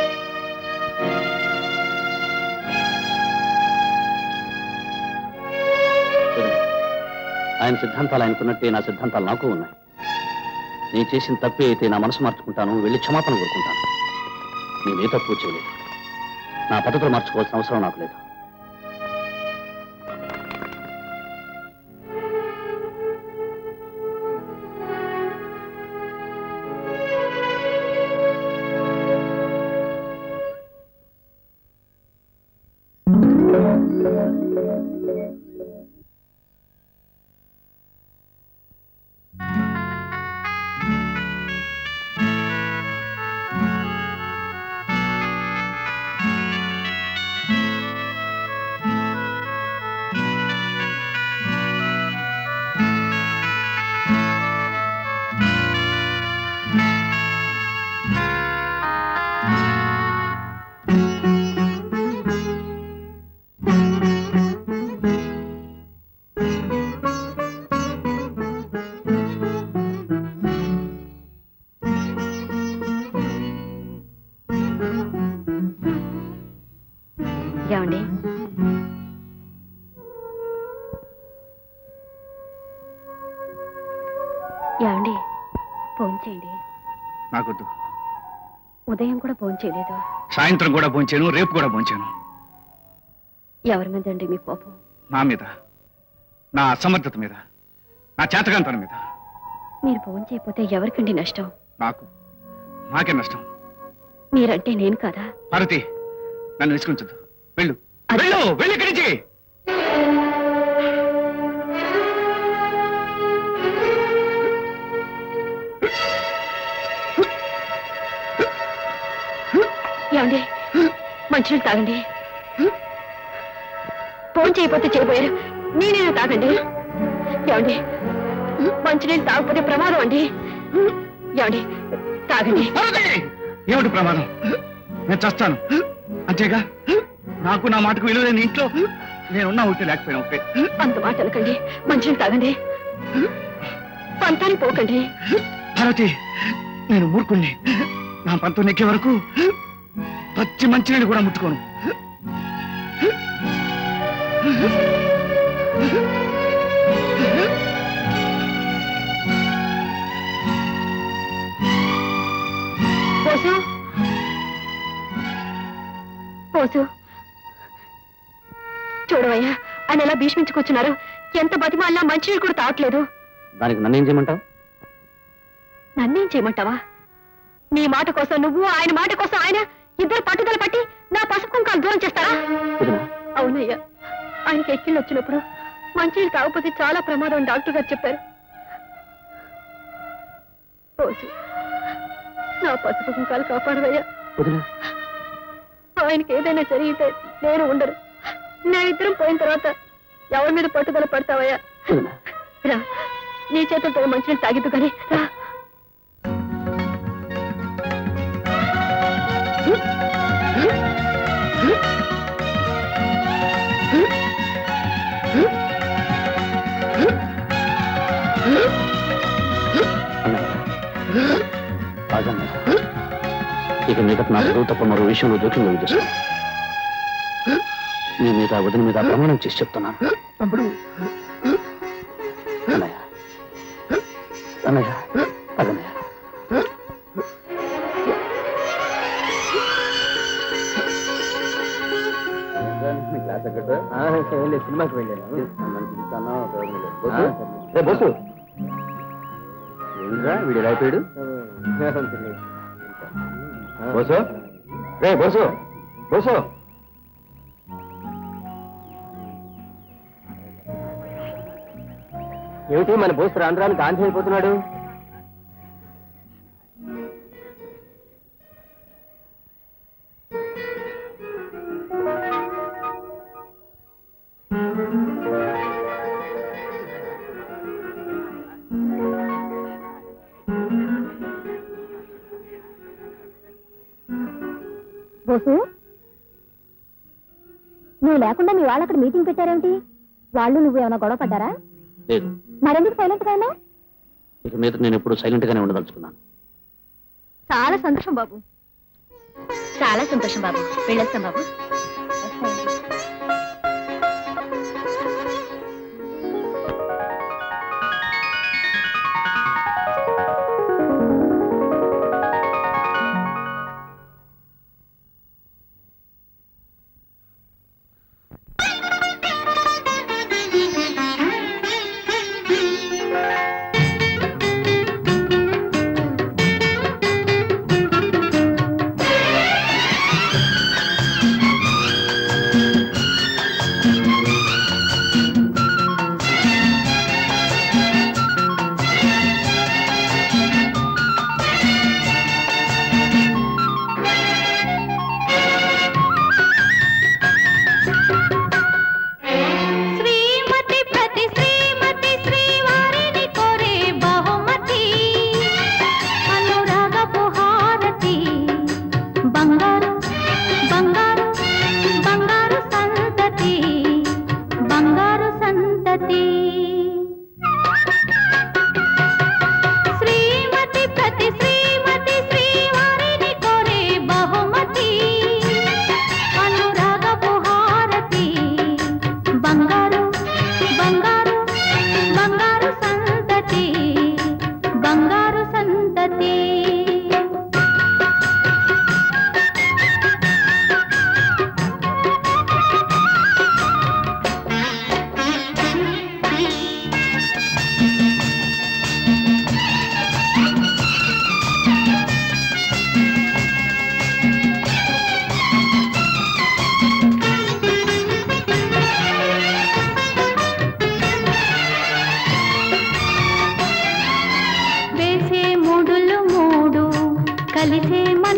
S4: ఆయన సిద్ధాంతాలు ఆయనకున్నట్టే నా సిద్ధాంతాలు నాకు ఉన్నాయి నేను చేసిన తప్పే అయితే నా మనసు మార్చుకుంటాను వెళ్ళి క్షమాపణ కోరుకుంటాను నేనే తప్పు చేయలేదు నా పద్ధతులు మార్చుకోవాల్సిన అవసరం నాకు లేదు
S7: ఏమండి ఏమండి ఫోన్ చేయండి
S5: నాకొద్దు
S7: ఉదయం కూడా ఫోన్ చేయలేదు
S5: సాయంత్రం కూడా భోంచాను రేపు కూడా భోంచాను
S7: ఎవరి మీద అండి మీ కోపం
S5: నా మీద నా అసమర్థత మీద నా చేతకాంతనం మీద
S7: మీరు ఫోన్ చేయకపోతే ఎవరికండి నష్టం
S5: నాకు నాకే నష్టం
S7: మీరంటే నేను కదా
S5: భారతి నన్ను విసుకుంచదు వెళ్ళు వెళ్ళు వెళ్ళి ఇక్కడి నుంచి
S7: ఏమండి మంచినీళ్ళు తాగండి ఫోన్ చేయకపోతే చేయబోయారు నేనైనా తాగండి ఏమండి మంచినీళ్ళు తాగకపోతే ప్రమాదం అండి ఏమండి తాగండి
S5: భారతి ఏమిటి ప్రమాదం నేను చస్తాను అంతేగా నాకు నా మాటకు విలువ లేని ఇంట్లో నేనున్నా ఒకటి లేకపోయినా ఒకటే
S7: అంత మాట అనకండి మంచినీళ్ళు తాగండి పంతానికి పోకండి
S5: భారతి నేను మూర్ఖుణ్ణి నా పంతం నెక్కే వరకు పచ్చి మంచినీళ్ళు కూడా ముట్టుకోను
S7: పోసు పోసు చూడవయ్యా ఆయన ఎలా భీష్మించుకొచ్చున్నారు ఎంత బతిమాలినా మంచినీళ్ళు కూడా తాగట్లేదు
S4: దానికి నన్ను ఏం చేయమంటావు
S7: నన్నేం చేయమంటావా నీ మాట కోసం నువ్వు ఆయన మాట కోసం ఆయన ఇద్దరు పట్టుదల పట్టి నా పసుపు కుంకాలు దూరం చేస్తారా
S4: వదినా
S7: అవునయ్యా ఆయనకి ఎక్కిళ్ళు వచ్చినప్పుడు మంచినీళ్ళు తాగకపోతే చాలా ప్రమాదం డాక్టర్ గారు చెప్పారు రోజు నా పసుపు కుంకాలు కాపాడవయ్యా
S4: వదినా
S7: ఆయనకి ఏదైనా జరిగితే నేను ఉండరు నా ఇద్దరం పోయిన తర్వాత ఎవరి మీద పట్టుదల పడతావయ్యా
S4: వదినా
S7: రా నీ చేతులతో మంచినీళ్ళు తాగిద్దు కానీ రా
S4: ఆగమ్మా. ఇక మీద నా చదువు తప్ప మరో విషయంలో జోక్యం కలిగిస్తాను నీ మీద వదిన మీద ప్రమాణం చేసి చెప్తున్నాను అన్నయ్య అన్నయ్య అదన్నయ్య సినిమాకి వెళ్ళాను బస్సు ఏంద్రా వీడు ఎలా అయిపోయాడు బోసు రే బోసు బోసు ఏమిటి మన బోసు రాను రాను గాంధీ అయిపోతున్నాడు
S2: బోసు నువ్వు లేకుండా మీ వాళ్ళు అక్కడ మీటింగ్ పెట్టారేమిటి వాళ్ళు నువ్వు ఏమైనా గొడవ పడ్డారా
S4: లేదు
S2: మరెందుకు సైలెంట్ గా ఉన్నావు?
S4: ఇక మీద నేను ఎప్పుడు సైలెంట్ గానే ఉండదలుచుకున్నాను
S2: చాలా సంతోషం బాబు చాలా సంతోషం బాబు వెళ్ళొస్తాం బాబు
S3: ఆ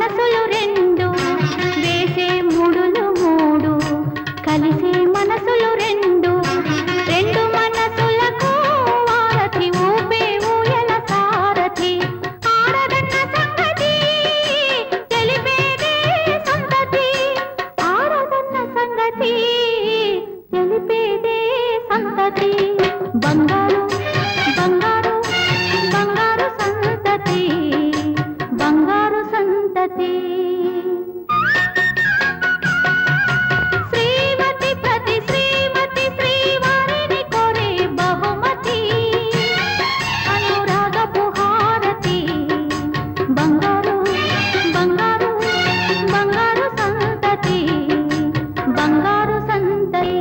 S10: మనసులు రెండు వేసే ముడులు మూడు కలిసే మనసులు రెండు రెండు మనసులకు వారధి ఊపే ఊయల సారథి ఆడదన్న సంగతి తెలిపేదే సంగతి ఆడదన్న సంగతి తెలిపేదే సంగతి బంగారు బంగారు బంగారు సంతతి బంగారు సంతతి శ్రీమతి ప్రతి శ్రీమతి శ్రీవారిని కోరే బహుమతి అనురాగపు హారతి బంగారు బంగారు బంగారు సంతతి బంగారు సంతతి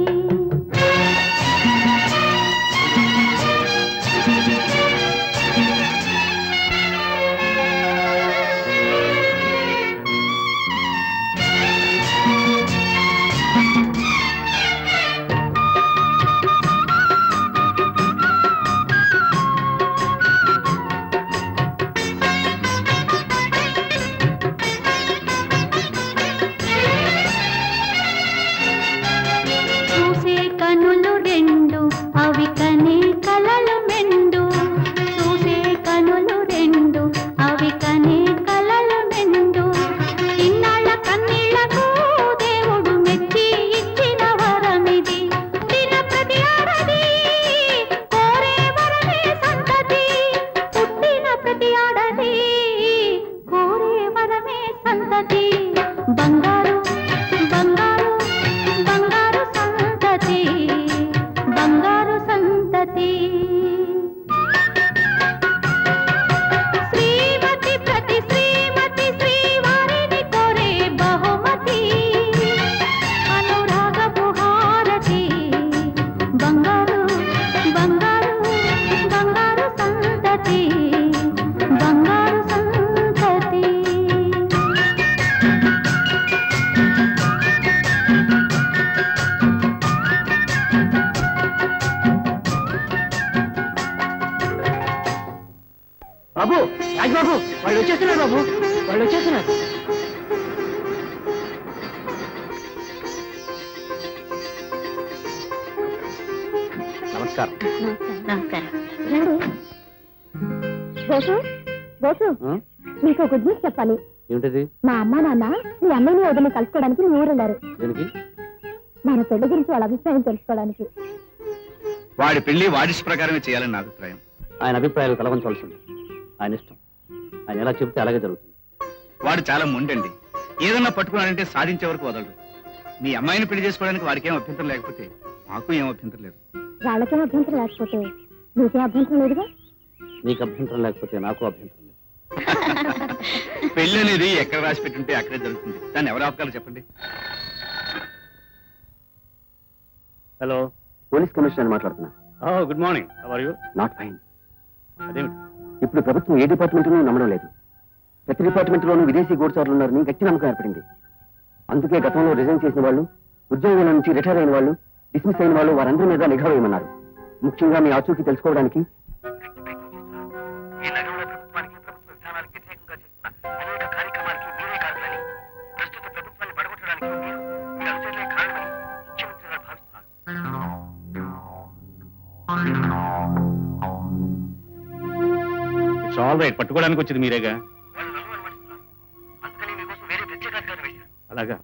S10: చూసే కనులు రెండు అవి కనే కలలు మెండు చూసే కనులు రెండు అవి కనే కలలు మెండు ఇన్నాళ్ళ కన్నీళ్లకు దేవుడు మెచ్చి ఇచ్చిన వరమిది పుట్టిన ప్రతి ఆడది కోరే వరమే సంతతి పుట్టిన ప్రతి ఆడది కోరే వరమే సంతతి బంగారు బంగారు బంగారు సంతతి బంగారు సంతతి శ్రీమతి ప్రతి శ్రీమతి శ్రీవారిని కోరే బహుమతి అనురాగపు హారతి బంగారు బంగారు బంగారు సంతతి బంగారు సంతతి
S1: బాబు రాజబాబు వాళ్ళు వచ్చేస్తున్నారు బాబు వాళ్ళు వచ్చేస్తున్నారు
S4: నమస్కారం
S2: నమస్కారం రండి బోసు బోసు మీకు గుడ్ న్యూస్ చెప్పాలి
S4: ఏమిటది
S2: మా అమ్మా నాన్న మీ అన్నయ్యని వదిలి కలుసుకోవడానికి మీ ఊరు వెళ్ళారు
S4: దేనికి
S2: మన పెళ్లి గురించి వాళ్ళ అభిప్రాయం తెలుసుకోవడానికి
S5: వాడి పెళ్లి వాడిస్ ప్రకారమే చేయాలని నా అభిప్రాయం
S4: ఆయన అభిప్రాయాలు కలవంచవలసింది ఆయన ఇష్టం ఆయన ఎలా చెబితే అలాగే జరుగుతుంది
S5: వాడు చాలా మొండండి ఏదన్నా పట్టుకున్నాడంటే సాధించే వరకు వదలడు మీ అమ్మాయిని పెళ్లి చేసుకోవడానికి వాడికి ఏం అభ్యంతరం లేకపోతే మాకు ఏం అభ్యంతరం లేదు
S2: వాళ్ళకేం అభ్యంతరం లేకపోతే నీకేం అభ్యంతరం లేదుగా
S4: నీకు అభ్యంతరం లేకపోతే నాకు అభ్యంతరం లేదు
S5: పెళ్లి అనేది ఎక్కడ రాసి పెట్టుంటే అక్కడే జరుగుతుంది దాన్ని ఎవరు ఆపగలరు చెప్పండి
S4: హలో
S3: పోలీస్ కమిషనర్ మాట్లాడుతున్నా
S4: good morning how are you
S3: not fine
S4: అదేమిటి
S3: ఇప్పుడు ప్రభుత్వం ఏ డిపార్ట్మెంట్ను నమ్మడం లేదు ప్రతి డిపార్ట్మెంట్ లోనూ విదేశీ గూడ్చారులు ఉన్నారని గట్టి నమ్మకం ఏర్పడింది అందుకే గతంలో రిజైన్ చేసిన వాళ్ళు ఉద్యోగాల నుంచి రిటైర్ అయిన వాళ్ళు డిస్మిస్ అయిన వాళ్ళు వారందరి మీద నిఘా వేయమన్నారు ముఖ్యంగా మీ ఆచూకీ తెలుసుకోవడానికి
S8: ఈ నగరంలో ప్రభుత్వానికి ప్రభుత్వ విధానాలకు వ్యతిరేకంగా చేస్తున్న అనేక కార్యక్రమాలకి మీరే కారణమని ప్రస్తుత ప్రభుత్వాన్ని పడగొట్టడానికి మీరు మీ అనుచరులే కారణమని ముఖ్యమంత్రి గారు భావిస్తున్నారు
S4: ఇట్స్ ఆల్ రైట్ పట్టుకోవడానికి వచ్చింది మీరేగా
S8: వాళ్ళు నన్ను అనుమానిస్తున్నారు అందుకని మీకోసం వేరే ప్రత్యేక అధికారులు వేశారు
S4: అలాగా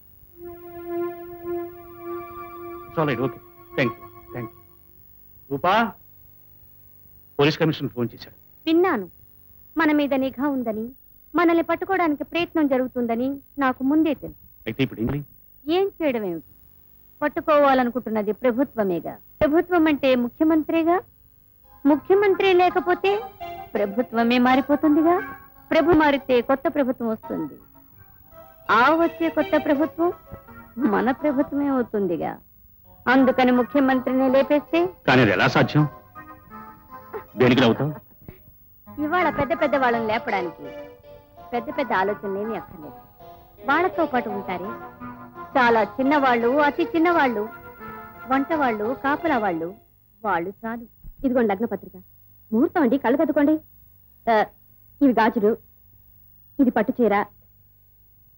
S4: it's all right okay thank you thank you Roopa police commissioner phone చేశాడు
S7: విన్నాను మన మీద నిఘా ఉందని మనల్ని పట్టుకోవడానికి ప్రయత్నం జరుగుతుందని నాకు ముందే తెలుసు
S4: అయితే ఇప్పుడు ఇంగ్లీ
S7: ఏం చేయడం ఏమిటి పట్టుకోవాలనుకుంటున్నది ప్రభుత్వమేగా ప్రభుత్వం అంటే ముఖ్యమంత్రిగా ముఖ్యమంత్రి లేకపోతే ప్రభుత్వమే మారిపోతుందిగా ప్రభు మారితే కొత్త ప్రభుత్వం వస్తుంది ఆ వచ్చే కొత్త ప్రభుత్వం మన ప్రభుత్వమే అవుతుందిగా అందుకని ముఖ్యమంత్రిని లేపేస్తే
S4: కానీ అది ఎలా సాధ్యం దేనికి నవ్వుతావు
S7: ఇవాళ పెద్ద పెద్ద వాళ్ళని లేపడానికి పెద్ద పెద్ద ఆలోచనలు ఏమీ అక్కర్లేదు వాళ్ళతో పాటు ఉంటారే చాలా చిన్నవాళ్ళు అతి చిన్నవాళ్ళు వంట వాళ్ళు కాపలా వాళ్ళు వాళ్ళు చాలు ఇదిగోండి లగ్న పత్రిక ముహూర్తం అండి కళ్ళు కదుకోండి ఆ, ఇవి గాజులు ఇది పట్టు చీర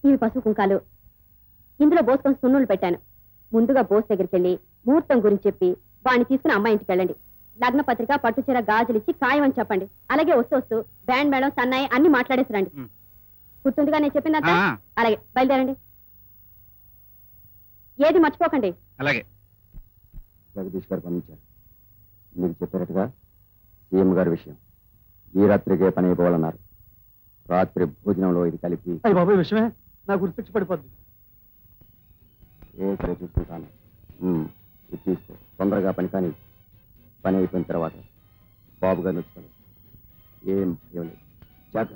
S7: ఇవి పసుపు కుంకాలు ఇందులో బోసుకొని సున్నులు పెట్టాను ముందుగా బోస్ దగ్గరికి వెళ్ళి ముహూర్తం గురించి చెప్పి వాడిని తీసుకుని అమ్మాయి ఇంటికి వెళ్ళండి లగ్న పత్రిక పట్టుచీర గాజులు ఇచ్చి ఖాయం అని చెప్పండి అలాగే వస్తూ వస్తూ బ్యాండ్ మేడం సన్నాయి అన్ని మాట్లాడేసి రండి
S5: మ్.
S7: గుర్తుందిగా నేను చెప్పిందంతా
S5: ఆ.
S7: అలాగే బయలుదేరండి ఏది మర్చిపోకండి
S5: అలాగే
S3: జగదీష్ గారు పంపించారు మీకు చెప్పినట్టుగా సీఎం గారి విషయం ఈ రాత్రికే పని అయిపోవాలన్నారు రాత్రి భోజనంలో ఇది కలిపి
S4: అయ్యి బాబాయ్ విషయమే నా గుర్తు పడిపోద్ది
S3: ఏ సరే చూసుకుంటాను ఉమ్, ఇది తీసుకో తొందరగా పని కానీ పని అయిపోయిన తర్వాత బాబు గారిని వచ్చుతాను ఏం భయం లేదు జాగ్రత్త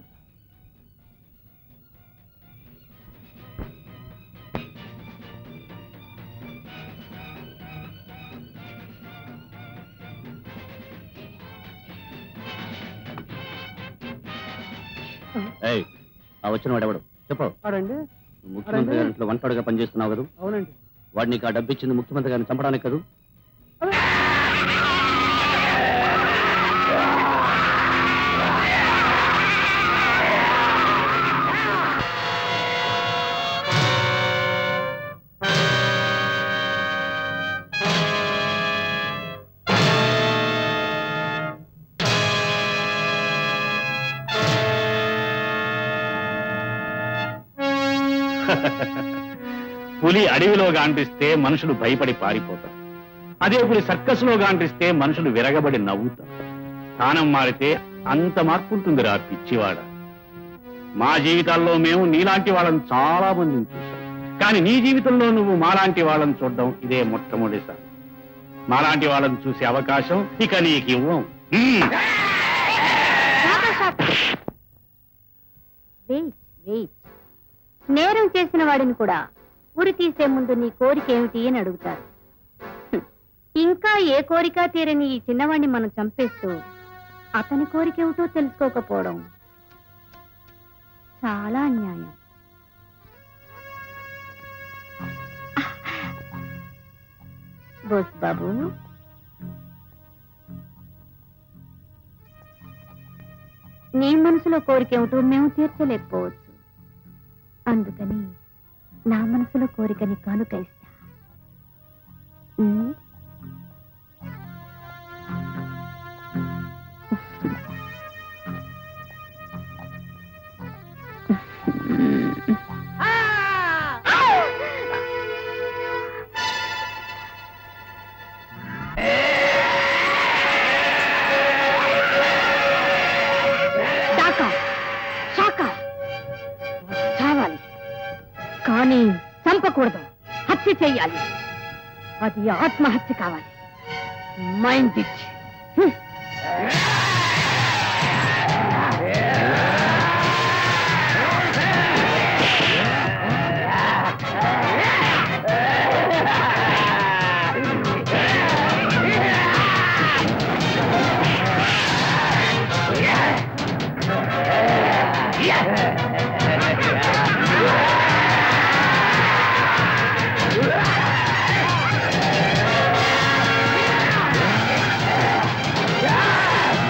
S4: ఏయ్, ఆ వచ్చిన వాడు ఎవడు చెప్పు
S1: ఆడండి
S4: ముఖ్యమంత్రి గారి ఇంట్లో వంటడుగా పనిచేస్తున్నావు కదా
S1: అవునండి
S4: వాడు నీకు ఆ డబ్బు ఇచ్చింది ముఖ్యమంత్రి గారిని చంపడానికి కదా
S5: పులి అడవిలో గాంటిస్తే మనుషులు భయపడి పారిపోతారు అదే పులి సర్కస్లో గాంటిస్తే మనుషులు విరగబడి నవ్వుతారు స్థానం మారితే అంత మార్పు ఉంటుందిరా పిచ్చివాడ మా జీవితాల్లో మేము నీలాంటి వాళ్ళని చాలా మందిని చూసాం కానీ నీ జీవితంలో నువ్వు మాలాంటి వాళ్ళని చూడడం ఇదే మొట్టమొదటిసారి మాలాంటి వాళ్ళని చూసే అవకాశం ఇక నీకు ఇవ్వం హ్మ్.
S7: వెయిట్ వెయిట్ నేరం చేసిన వాడిని కూడా ఉరి తీసే ముందు నీ కోరిక ఏమిటి అని అడుగుతారు హ్మ్. ఇంకా ఏ కోరిక తీరని ఈ చిన్నవాడిని మనం చంపేస్తూ అతని కోరిక ఏమిటో తెలుసుకోకపోవడం చాలా అన్యాయం బోస్ బాబు నీ మనసులో కోరిక ఏమిటో మేము తీర్చలేకపోవచ్చు అందుకని నా మనసులో కోరికని కానుక ఇస్తా ఉమ్? దాకా శాకా చావాలి కానీ చంపకూడదు హత్య చెయ్యాలి అది ఆత్మహత్య కావాలి మైండ్ ఇట్
S10: ఆ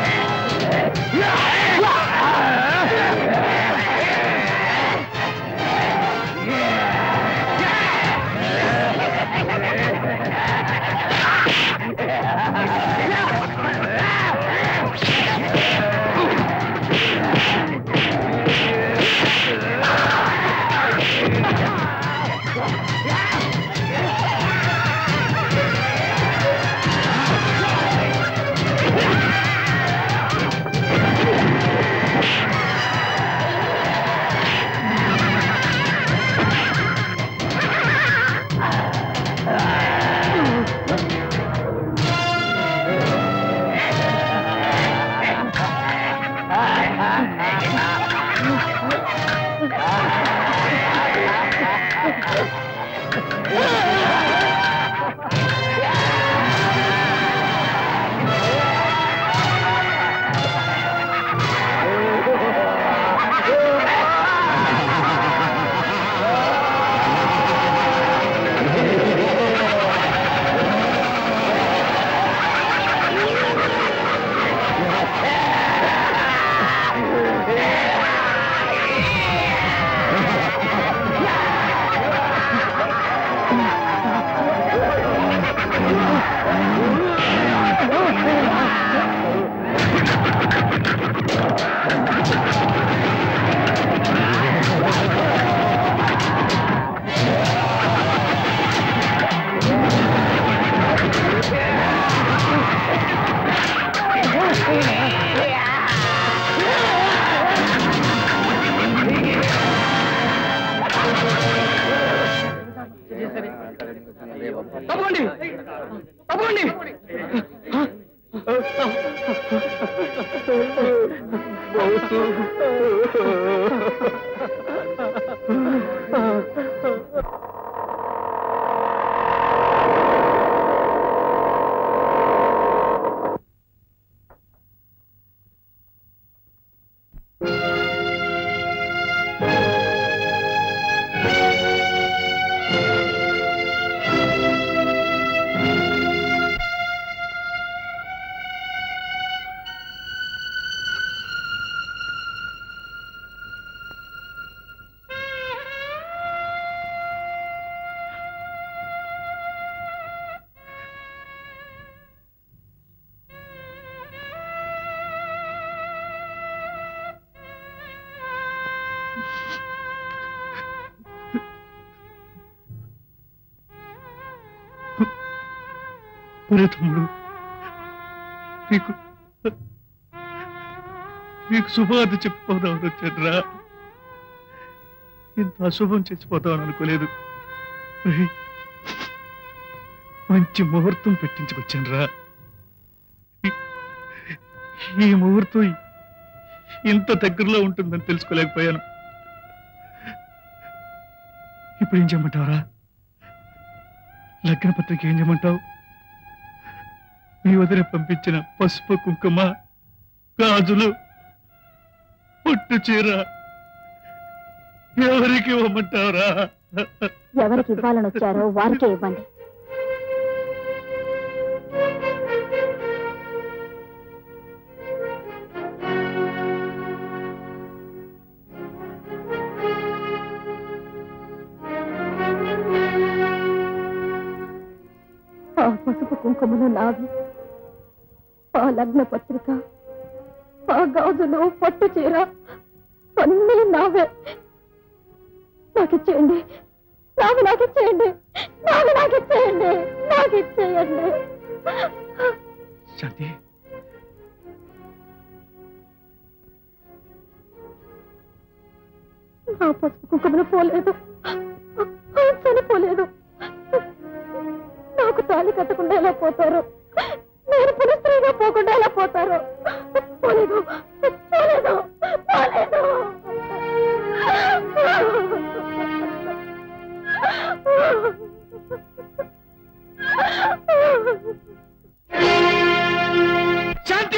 S9: తప్పండి తప్పండి
S5: ఒరే తమ్ముడు నీకు నీకు శుభవార్త చెప్పిపోదామని వచ్చానురా ఇంత అశుభం చచ్చిపోతామని అనుకోలేదు ఒరేయ్, మంచి ముహూర్తం పెట్టించుకొచ్చానురా ఈ- ఈ ముహూర్తం ఇంత దగ్గరలో ఉంటుందని తెలుసుకోలేకపోయాను ఇప్పుడు ఏం చేయమంటావరా లగ్న పత్రిక ఏం చేయమంటావు మీ వదిన పంపించిన పసుపు కుంకుమ గాజులు పొట్టు చీర ఎవరికి ఇవ్వమంటావురా
S2: ఎవరికి ఇవ్వాలని వచ్చారో వారికే ఇవ్వండి ఆ పసుపు కుంకుమలు నావి ఆ లగ్న పత్రిక ఆ గాజులు పట్టు చీర అన్నీ నావే నాకిచ్చేయండి నావి నాకిచ్చేయండి నావి నాకిచ్చేయండి నాకిచ్చేయండి
S5: శాంతి
S2: నా పసుపు కుంకుమలు పోలేదు చనిపోలేదు నాకు తాళి కట్టకుండా ఎలా పోతారు నేను పునస్త్రీగా పోకుండా ఎలా పోతారు పోలేదు పోలేదు పోలేదు
S5: శాంతి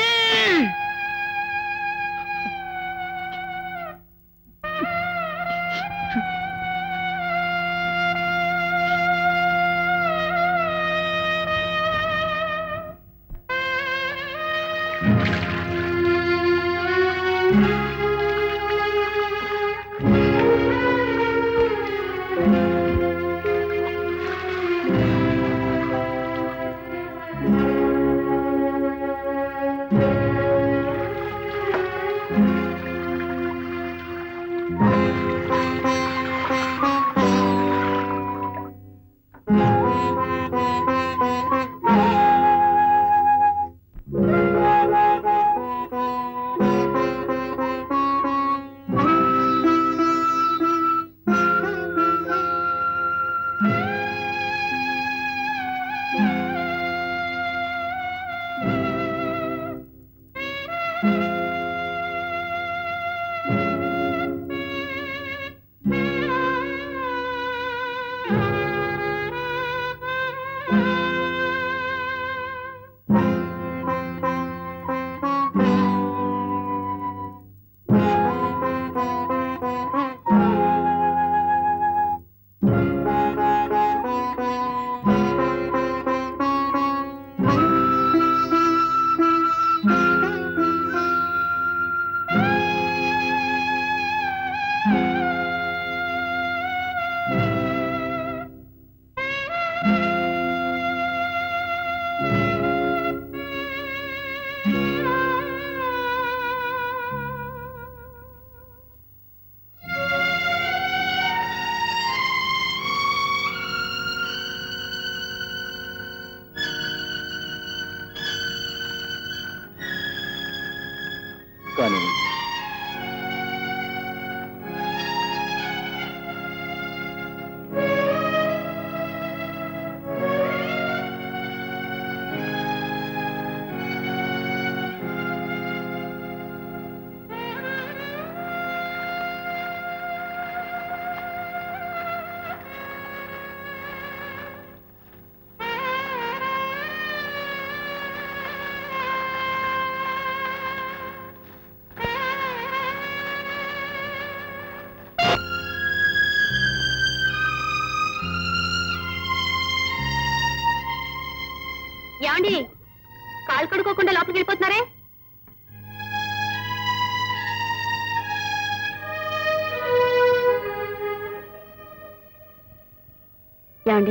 S3: కానీ
S7: ఏమండి కాలు కడుక్కోకుండా లోపలికి వెళ్ళిపోతున్నారే ఏమండి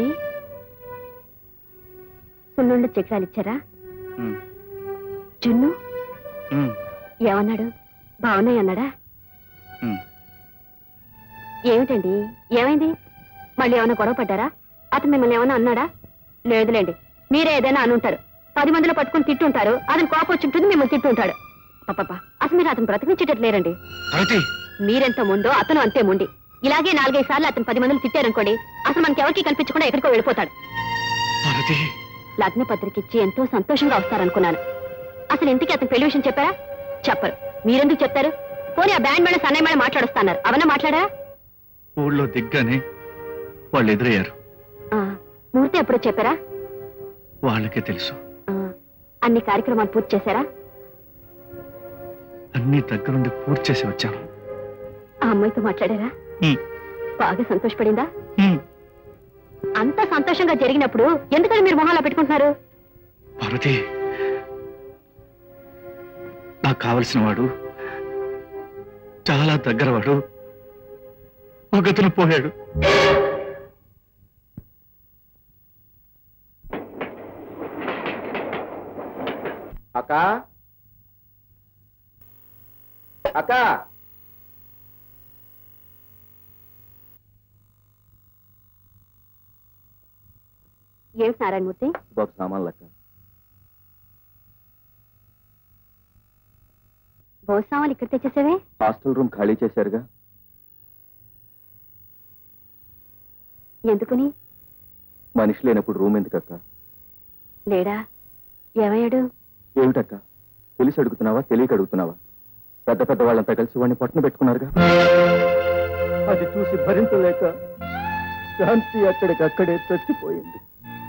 S7: సున్నుండ చక్రాలు ఇచ్చారా
S5: ఉమ్,
S7: జున్ను
S5: ఉమ్,
S7: ఏమన్నాడు బాగున్నాయి అన్నాడా
S5: ఉమ్.
S7: ఏమిటండి ఏమైంది మళ్ళీ ఏమైనా గొడవ పడ్డారా అతను మిమ్మల్ని ఏమైనా అన్నాడా లేదులేండి మీరే ఏదైనా అనుంటారు పది మందిలో పట్టుకుని తిట్టుంటారు అతను కోపం వచ్చి ఉంటుంది మిమ్మల్ని తిట్టుంటాడు పాపా అసలు మీరు అతను బ్రతికించేటట్లేరండి
S5: పార్వతి
S7: మీరెంత ముందో అతను అంతే ముండి ఇలాగే నాలుగైదు సార్లు అతను పది మందిని తిట్టారనుకోండి అసలు మనకి ఎవరికి కనిపించకుండా ఎక్కడికో వెళ్ళిపోతాడు
S5: పార్వతి
S7: లగ్న పత్రిక ఇచ్చి ఎంతో సంతోషంగా వస్తారనుకున్నాను అసలు ఇంటికి అతను పెళ్లి విషయం చెప్పారా చెప్పరు మీరెందుకు చెప్తారు పోనీ ఆ బ్యాండ్ మేడం సన్నయ్య మేడం మాట్లాడొస్తున్నారు అవన్నా మాట్లాడా
S5: ఊళ్ళో దిగ్గానే వాళ్ళు ఎదురయ్యారు
S7: ఆ, ముహూర్తం ఎప్పుడో చెప్పారా
S5: వాళ్ళకే తెలుసు
S7: ఆ, అన్ని కార్యక్రమాలు పూర్తి చేశారా
S5: అన్ని దగ్గరుండి పూర్తి చేసి వచ్చాను
S7: ఆ అమ్మాయితో మాట్లాడారా
S5: ఉమ్,
S7: బాగా సంతోషపడిందా
S5: ఉమ్.
S7: అంత సంతోషంగా జరిగినప్పుడు ఎందుకని మీరు మొహాలా పెట్టుకుంటున్నారు
S5: పార్వతి నాకు కావలసిన వాడు చాలా దగ్గర వాడు ఒకతను పోయాడు
S3: అక్క అక్క
S7: ఏమిటి నారాయణమూర్తి
S3: బాబు సామాన్లు అక్క
S7: భోజనాలు ఇక్కడ తెచ్చేసేవే
S3: హాస్టల్ రూమ్ ఖాళీ చేశారుగా
S7: ఎందుకుని
S3: మనిషి లేనప్పుడు రూమ్ ఎందుకక్క
S7: లేడా ఏమయ్యాడు
S3: ఏమిటక్క తెలిసి అడుగుతున్నావా తెలియక అడుగుతున్నావా పెద్ద పెద్ద వాళ్ళంతా కలిసి వాడిని పట్టున పెట్టుకున్నారుగా అది చూసి భరించలేక శాంతి అక్కడికక్కడే చచ్చిపోయింది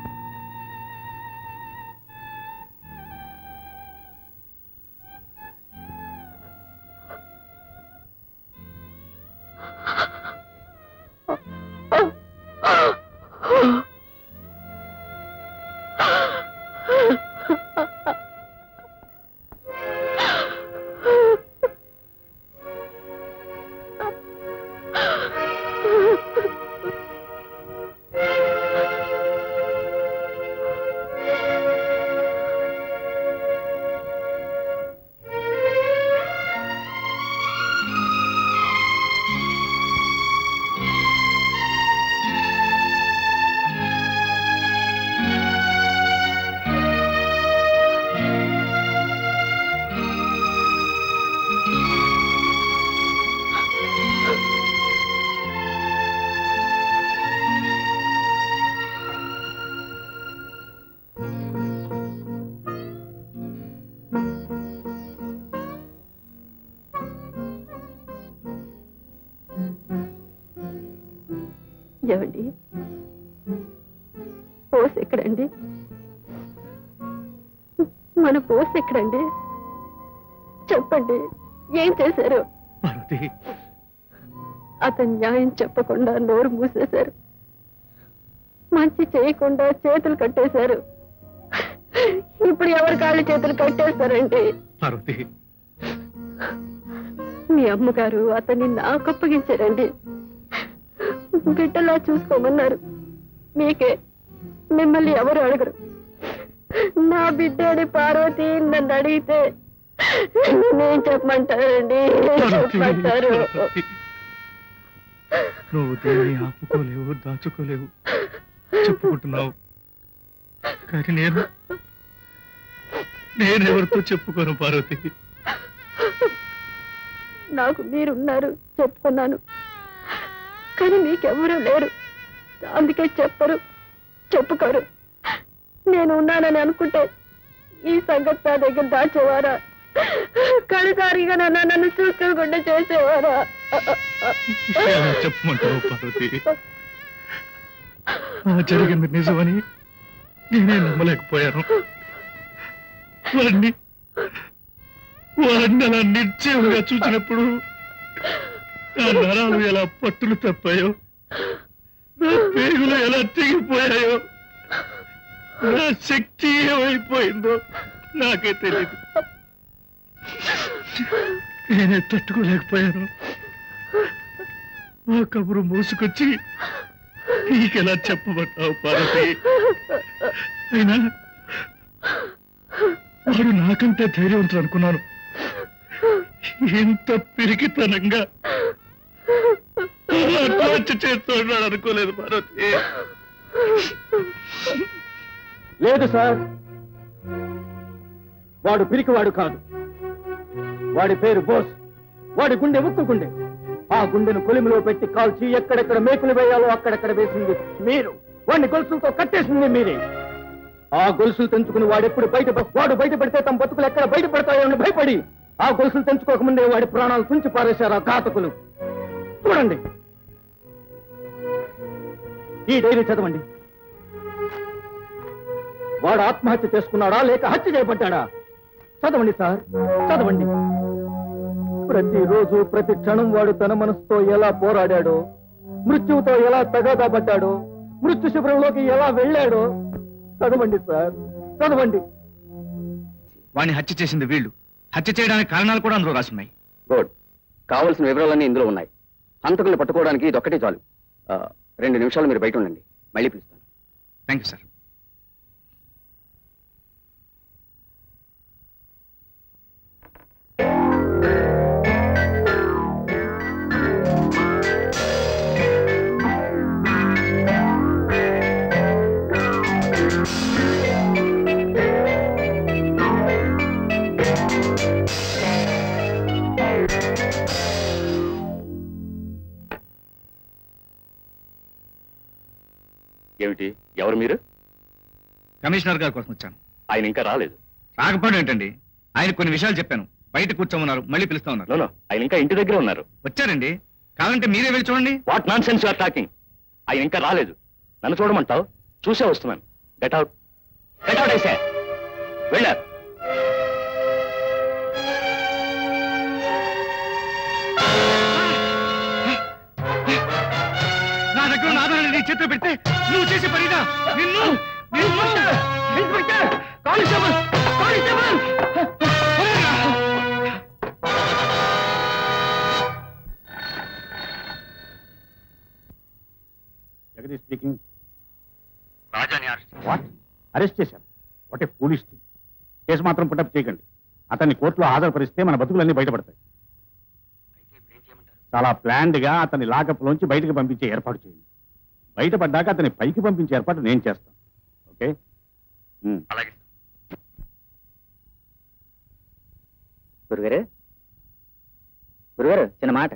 S7: ఏమండి పోస్ ఎక్కడండి మన పోస్ ఎక్కడండి చెప్పండి ఏం చేశారు
S5: పార్వతి
S7: అతను న్యాయం చెప్పకుండా నోరు మూసేశారు మంచి చేయకుండా చేతులు కట్టేశారు ఇప్పుడు ఎవరి కాళ్ళు చేతులు కట్టేస్తారండి
S5: పార్వతి
S7: మీ అమ్మగారు అతన్ని నాకు అప్పగించారండి బిడ్డలా చూసుకోమన్నారు మీకే మిమ్మల్ని ఎవరు అడగరు నా బిడ్డని పార్వతి నన్ను అడిగితే నేను చెప్పమంటారండి చెప్పమంటారు
S5: పార్వతి. నువ్వు దేన్ని ఆపుకోలేవు దాచుకోలేవు చెప్పుకుంటున్నావు కానీ నేను నేనెవరితో చెప్పుకోను పార్వతి
S7: నాకు మీరున్నారు చెప్పుకున్నాను కానీ మీకెవరూ లేరు అందుకే చెప్పరు చెప్పుకోరు నేను ఉన్నానని అనుకుంటే ఈ సంగతి నా దగ్గర దాచేవారా కడసారిగా నన్ను నన్ను చూసుకోకుండా చేసేవారా
S5: ఎలా చెప్పమంటావు పార్వతి ఆ జరిగింది నిజమని నేనే నమ్మలేకపోయాను వాడిని వాడిని అలా నిర్జీవంగా చూసినప్పుడు ఆ నరాలు ఎలా పట్టులు తప్పాయో నా పేగులు ఎలా తెగిపోయాయో నా శక్తి ఏమైపోయిందో నాకే తెలియదు నేనే తట్టుకోలేకపోయాను ఆ కబురు మోసుకొచ్చి నీకెలా చెప్పబట్టావు పార్వతి అయినా వాడు నాకంటే ధైర్యవంతుడు అనుకున్నాను ఇంత పిరికితనంగా ఆత్మహత్య చేస్తున్నాడు అనుకోలేదు పార్వతి
S3: లేదు సార్ వాడు పిరికివాడు కాదు వాడి పేరు బోస్ వాడి గుండె ఉక్కు గుండె ఆ గుండెను కొలిమిలో పెట్టి కాల్చి ఎక్కడెక్కడ మేకులు వేయాలో అక్కడెక్కడ వేసింది మీరు వాడిని గొలుసులతో కట్టేసింది మీరే ఆ గొలుసులు తెంచుకుని వాడెప్పుడు బయట వాడు బయట పెడితే తమ బతుకులు ఎక్కడ బయట పడతాయో భయపడి ఆ గొలుసులు తెంచుకోకముందే వాడి ప్రాణాలు తుంచి పారేశారు ఆ ఘాతకులు చూడండి ఈ డైరీ చదవండి వాడు ఆత్మహత్య చేసుకున్నాడా లేక హత్య చేయబడ్డాడా చదవండి సార్ చదవండి ప్రతిరోజు ప్రతి క్షణం వాడు తన మనసుతో ఎలా పోరాడాడో మృత్యువుతో ఎలా తగాదా పడ్డాడో మృత్యు శిబిరంలోకి ఎలా వెళ్ళాడో చదవండి సార్ చదవండి
S5: వాడిని హత్య చేసింది వీళ్ళు హత్య చేయడానికి కారణాలు కూడా అందులో రాసున్నాయి
S9: గుడ్ కావలసిన వివరాలన్నీ ఇందులో ఉన్నాయి హంతకుల్ని పట్టుకోవడానికి ఇది ఒక్కటే చాలు ఆ, రెండు నిమిషాలు మీరు బయట ఉండండి మళ్ళీ పిలుస్తాను
S5: థ్యాంక్ యూ సార్
S8: ఏమిటి ఎవరు మీరు
S5: కమిషనర్ గారి కోసం వచ్చాను
S8: ఆయన ఇంకా రాలేదు
S5: రాకపోవడం ఏంటండి ఆయన కొన్ని విషయాలు చెప్పాను బయట కూర్చోమన్నారు మళ్ళీ పిలుస్తా ఉన్నారు
S8: నో ఆయన ఇంకా ఇంటి దగ్గర ఉన్నారు
S5: వచ్చారండి కావాలంటే మీరే వెళ్ళి చూడండి
S8: what nonsense are talking ఆయన ఇంకా రాలేదు నన్ను చూడమంటావు చూసే వస్తున్నాను గెట్ అవుట్ గెట్ అవుట్ అయితే వెళ్ళారు
S5: నా దగ్గర ఉన్న ఆధారాన్ని నీ చేతిలో పెడితే నువ్వు చేసే పనిదా నిన్ను నిన్ను inspector constable constable
S3: Jagadish speaking
S8: రాజాని
S3: వాట్ అరెస్ట్ చేశారు what a police thing case మాత్రం పుట్టప్ చేయకండి అతన్ని కోర్టులో హాజరుపరిస్తే మన బతుకులన్నీ బయటపడతాయి చాలా ప్లాన్డ్ గా అతన్ని లాకప్ లోంచి బయటకు పంపించే ఏర్పాటు చేయండి బయటపడ్డాక అతన్ని పైకి పంపించే ఏర్పాటు నేను చేస్తాను ఓకే ఉమ్.
S8: అలాగే
S1: గురుగారు గురుగారు చిన్న మాట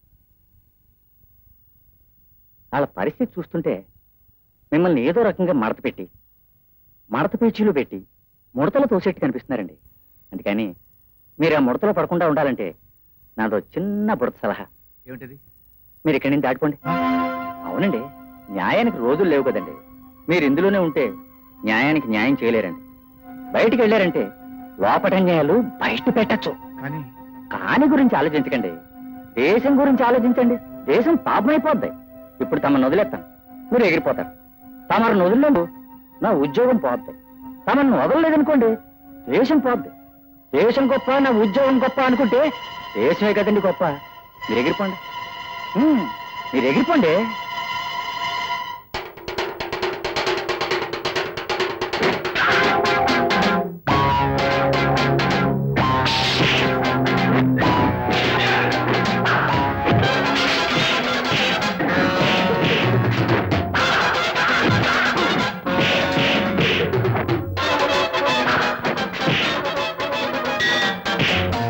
S1: వాళ్ళ పరిస్థితి చూస్తుంటే మిమ్మల్ని ఏదో రకంగా మడత పెట్టి మడత పేచీలు పెట్టి ముడతలు తోసేట్టు కనిపిస్తున్నారండి అందుకని మీరు ఆ ముడతలో పడకుండా ఉండాలంటే నాదో చిన్న బుడత సలహా
S5: ఏమిటిది
S1: మీరు ఇక్కడి నుంచి దాటిపోండి అవునండి న్యాయానికి రోజులు లేవు కదండి మీరు ఇందులోనే ఉంటే న్యాయానికి న్యాయం చేయలేరండి బయటికి వెళ్ళారంటే లోపట న్యాయాలు బయట పెట్టచ్చు
S5: కానీ
S1: కాని గురించి ఆలోచించకండి దేశం గురించి ఆలోచించండి దేశం పాపమైపోద్ది ఇప్పుడు తమను వదిలేస్తాను మీరు ఎగిరిపోతారు తమరు వదిలేదు నా ఉద్యోగం పోద్ది తమను వదలలేదనుకోండి దేశం పోద్ది దేశం గొప్ప నా ఉద్యోగం గొప్ప అనుకుంటే దేశమే కదండి గొప్ప మీరు ఎగిరిపోండి ఉమ్, మీరు ఎగిరిపోండి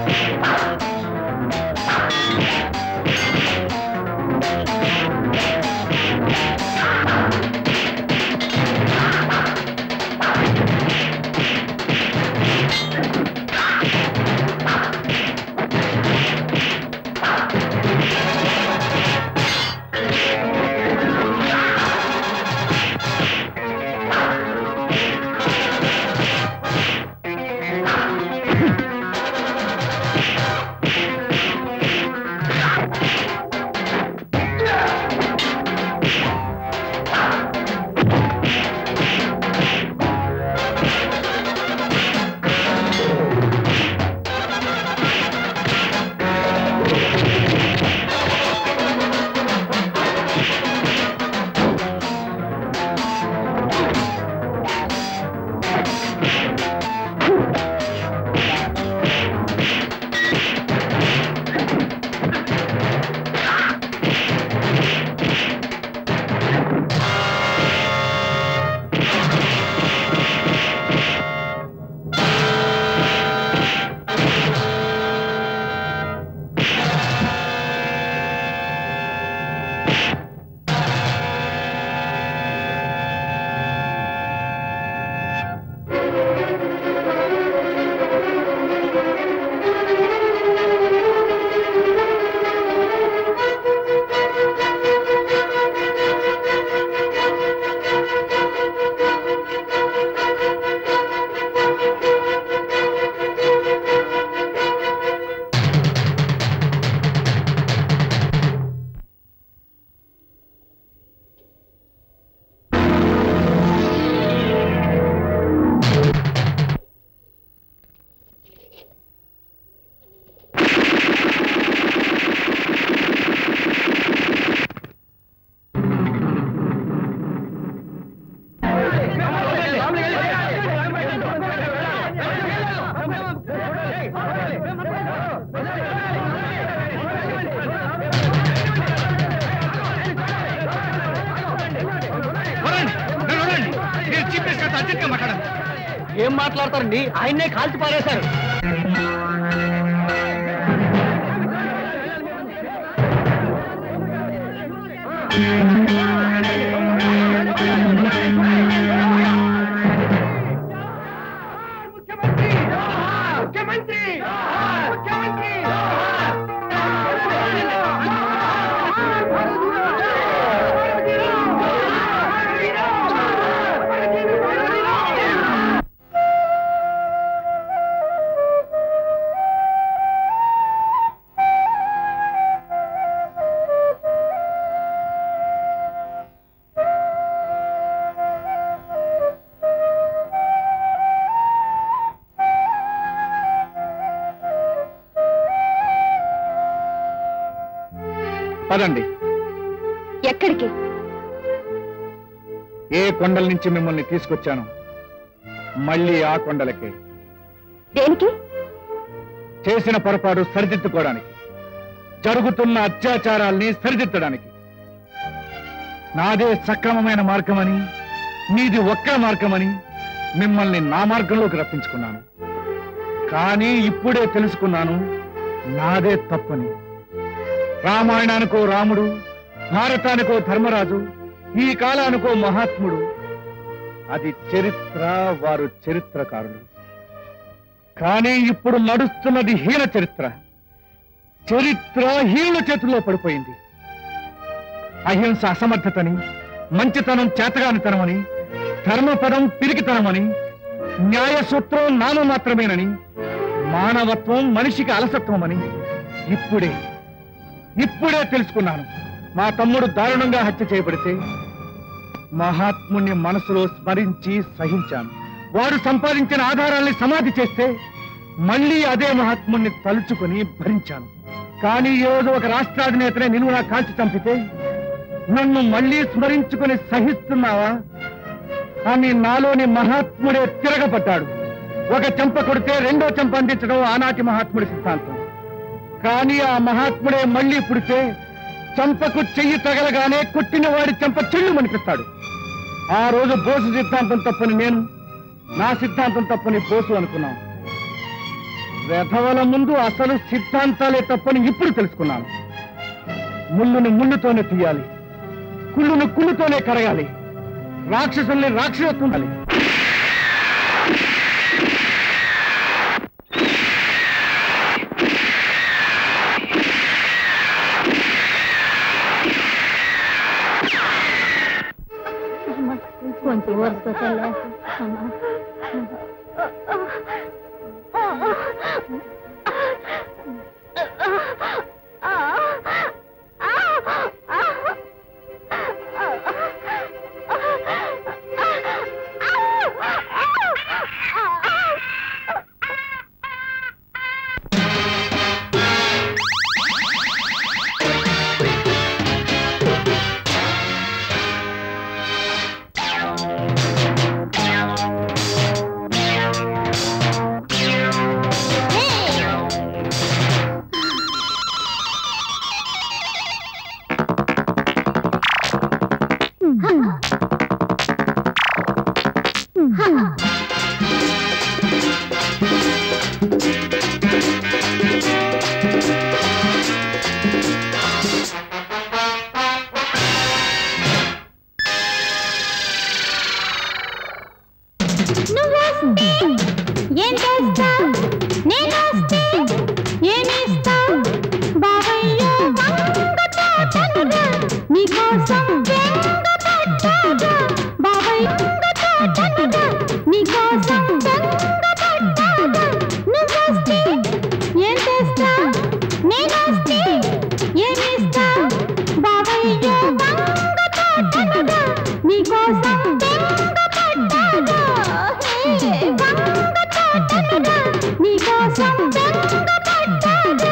S10: ఆ
S5: అర్జెంట్ గా మాట్లాడాలి
S4: ఏం మాట్లాడతారండి ఆయన్నే కాల్చి పారేశారు
S5: పదండి
S7: ఎక్కడికి
S5: ఏ కొండల నుంచి మిమ్మల్ని తీసుకొచ్చాను మళ్ళీ ఆ కొండలకే
S7: దేనికి
S5: చేసిన పొరపాటు సరిదిద్దుకోవడానికి జరుగుతున్న అత్యాచారాల్ని సరిదిద్దడానికి నాదే సక్రమమైన మార్గమని నీది ఒక్క మార్గమని మిమ్మల్ని నా మార్గంలోకి రప్పించుకున్నాను కానీ ఇప్పుడే తెలుసుకున్నాను నాదే తప్పని రామాయణానికో రాముడు భారతానికో ధర్మరాజు ఈ కాలానికో మహాత్ముడు అది చరిత్ర వారు చరిత్రకారులు కానీ ఇప్పుడు నడుస్తున్నది హీన చరిత్ర చరిత్ర హీనుల చేతుల్లో పడిపోయింది అహింస అసమర్థతని మంచితనం చేతగానితనమని ధర్మపదం పిరికితనమని న్యాయసూత్రం నామ మాత్రమేనని మానవత్వం మనిషికి అలసత్వమని ఇప్పుడే ఇప్పుడే తెలుసుకున్నాను మా తమ్ముడు దారుణంగా హత్య చేయబడితే మహాత్ముణ్ణి మనసులో స్మరించి సహించాను వాడు సంపాదించిన ఆధారాల్ని సమాధి చేస్తే మళ్ళీ అదే మహాత్ముణ్ణి తలుచుకొని భరించాను కానీ ఈ రోజు ఒక రాష్ట్రాధినేతనే నిలువునా కాల్చి చంపితే నన్ను మళ్ళీ స్మరించుకొని సహిస్తున్నావా అని నాలోని మహాత్ముడే తిరగబడ్డాడు ఒక చెంప కొడితే రెండో చెంప అందించడం ఆనాటి మహాత్ముడి సిద్ధాంతం కానీ ఆ మహాత్ముడే మళ్ళీ పుడితే చంపకు చెయ్యి తగలగానే కొట్టిన వాడి చెంప చెల్లు మనిపిస్తాడు ఆ రోజు బోసు సిద్ధాంతం తప్పని నేను నా సిద్ధాంతం తప్పని బోసు అనుకున్నాను వెధవల ముందు అసలు సిద్ధాంతాలే తప్పని ఇప్పుడు తెలుసుకున్నాను ముళ్ళుని ముళ్ళుతోనే తీయాలి కుళ్ళును కుళ్ళుతోనే కరగాలి రాక్షసుల్ని రాక్షసత్వం ఉండాలి
S2: కొంచెం వరుస
S10: నువ్వొస్తే ఏం చేస్తా నేనొస్తే ఏమిస్తా బావయ్యో వంగతాటనుగా నీకోసం వెంగపడ్డాగా బావయ్య వంగతాటనుగా నీకోసం వెంగపడ్డాగా నువ్వొస్తే ఏం చేస్తా నేనొస్తే ఏమిస్తా బావయ్యో వంగతాటనుగా నీకోసం వెంగపడ్డాగా హే వంగతాటనుగా నీకోసం వెంగపడ్డాగా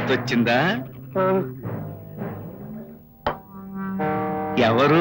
S5: గుర్తొచ్చిందా ఎవరు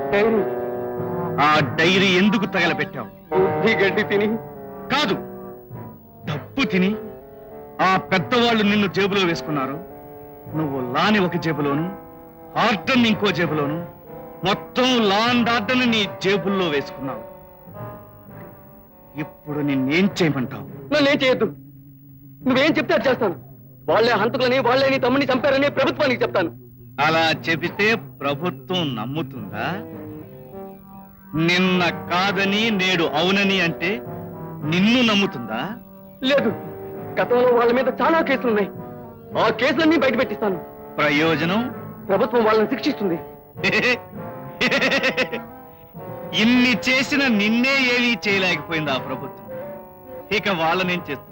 S5: ఆ డైరీ ఎందుకు తగలబెట్టావు
S3: బుద్ధి గడ్డి తిని
S5: కాదు తప్పు తిని ఆ పెద్దవాళ్ళు నిన్ను జేబులో వేసుకున్నారు నువ్వు లాని ఒక జేబులోను ఆర్డర్ని ఇంకో జేబులోను మొత్తం లాన్ ఆర్డర్ని నీ జేబుల్లో వేసుకున్నావు ఇప్పుడు నిన్నేం చేయమంటావు
S3: నన్నేం చేయొద్దు నువ్వేం చెప్తే అది చేస్తాను వాళ్ళే హంతకులని వాళ్ళే నీ తమ్ముని చంపారని ప్రభుత్వానికి చెప్తాను
S5: అలా చెబితే ప్రభుత్వం నమ్ముతుందా నిన్న కాదని నేడు అవునని అంటే నిన్ను నమ్ముతుందా
S3: లేదు గతంలో వాళ్ళ మీద చాలా కేసులున్నాయి ఆ కేసులన్నీ బయట పెట్టిస్తాను
S5: ప్రయోజనం
S3: ప్రభుత్వం వాళ్ళని శిక్షిస్తుంది
S5: ఇన్ని చేసిన నిన్నే ఏమీ చేయలేకపోయింది ఆ ప్రభుత్వం ఇక వాళ్ళనేం చేస్తుంది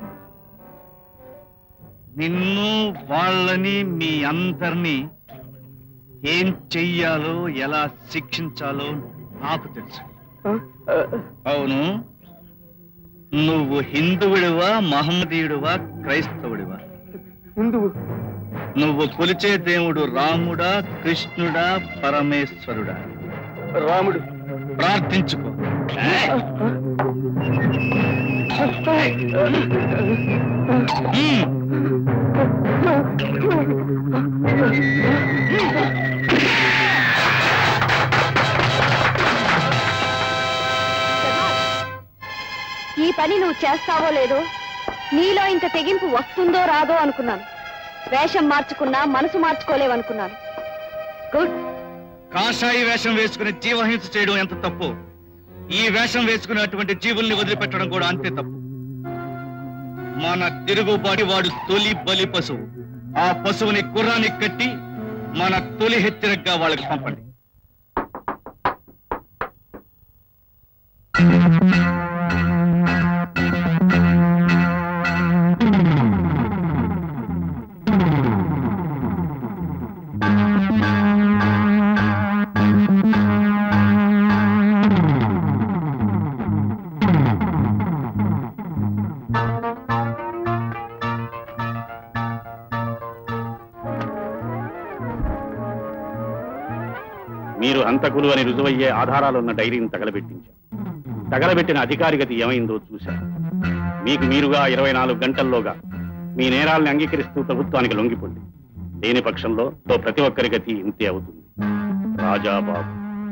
S5: నిన్ను వాళ్ళని మీ అందరినీ ఏం చెయ్యాలో ఎలా శిక్షించాలో నాకు తెలుసు అవును నువ్వు హిందువుడివా మహమ్మదీయుడివా క్రైస్తవుడివా
S3: హిందువు
S5: నువ్వు కొలిచే దేవుడు రాముడా కృష్ణుడా పరమేశ్వరుడా
S3: రాముడు
S5: ప్రార్థించుకో
S7: ఈ పని నువ్వు చేస్తావో లేదో నీలో ఇంత తెగింపు వస్తుందో రాదో అనుకున్నాను వేషం మార్చుకున్నా మనసు మార్చుకోలేవనుకున్నాను గుడ్
S5: కాషాయి వేషం వేసుకుని జీవహింస చేయడం ఎంత తప్పు ఈ వేషం వేసుకున్నటువంటి జీవుల్ని వదిలిపెట్టడం కూడా అంతే తప్పు మన తిరుగుబాటి వాడు తొలి బలి పశువు ఆ పశువుని గుర్రానికి కట్టి మన తొలి హెచ్చరికగా వాళ్ళకి పంపండి
S11: మీరు హంతకులు అని రుజువయ్యే ఆధారాలున్న డైరీని తగలబెట్టించారు తగలబెట్టిన అధికారి గతి ఏమైందో చూశారు మీకు మీరుగా ఇరవై నాలుగు గంటల్లోగా మీ నేరాల్ని అంగీకరిస్తూ ప్రభుత్వానికి లొంగిపోండి లేని పక్షంలో తో ప్రతి ఒక్కరి గతి ఇంతే అవుతుంది రాజాబాబు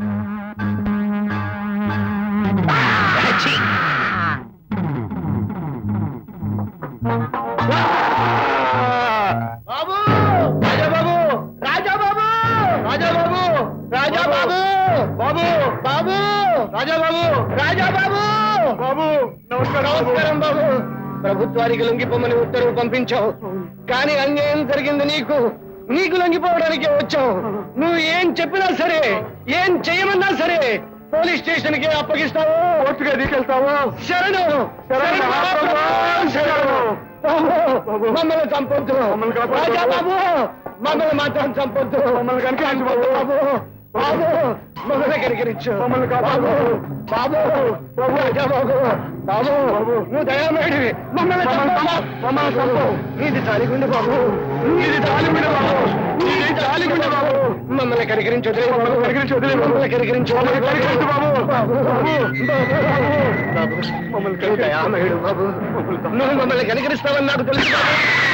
S3: బాబు రాజాబాబు రాజాబాబు రాజాబాబు రాజాబాబు బాబు బాబు రాజాబాబు రాజాబాబు బాబు నమస్కారం నమస్కారం బాబు ప్రభుత్వానికి లొంగిపోమని ఉత్తర్వు పంపించావు కానీ అన్యాయం జరిగింది నీకు నీకు లొంగిపోవడానికే వచ్చావు నువ్వు ఏం చెప్పినా సరే ఏం చేయమన్నా సరే పోలీస్ స్టేషన్ కి అప్పగిస్తావు కోర్టుగా తీసుకెళ్తావు శరణు శరణు శరణు బాబు, మమ్మల్ని చంపొద్దు రాజా బాబు మమ్మల్ని మాత్రం చంపొద్దు మమ్మల్ని కనికరించు బాబు బాబు మమ్మల్ని కనికరించు మమ్మల్ని బాబు బాబు బాబు రాజా బాబు బాబు నువ్వు దయామేడివి మమ్మల్ని చంపు మమ్మల్ని చంపు నీది జాలిగుండి బాబు నీది జాలిగుండి బాబు నీది జాలిగుండి బాబు మమ్మల్ని కనికరించు వదిలే మమ్మల్ని కనికరించు వదిలే మమ్మల్ని కనికరించు మమ్మల్ని కనికరించు బాబు బాబు బాబు మమ్మల్ని కనికరించు దయామేడు బాబు నువ్వు మమ్మల్ని కనికరిస్తావని నాకు తెలుసు బాబు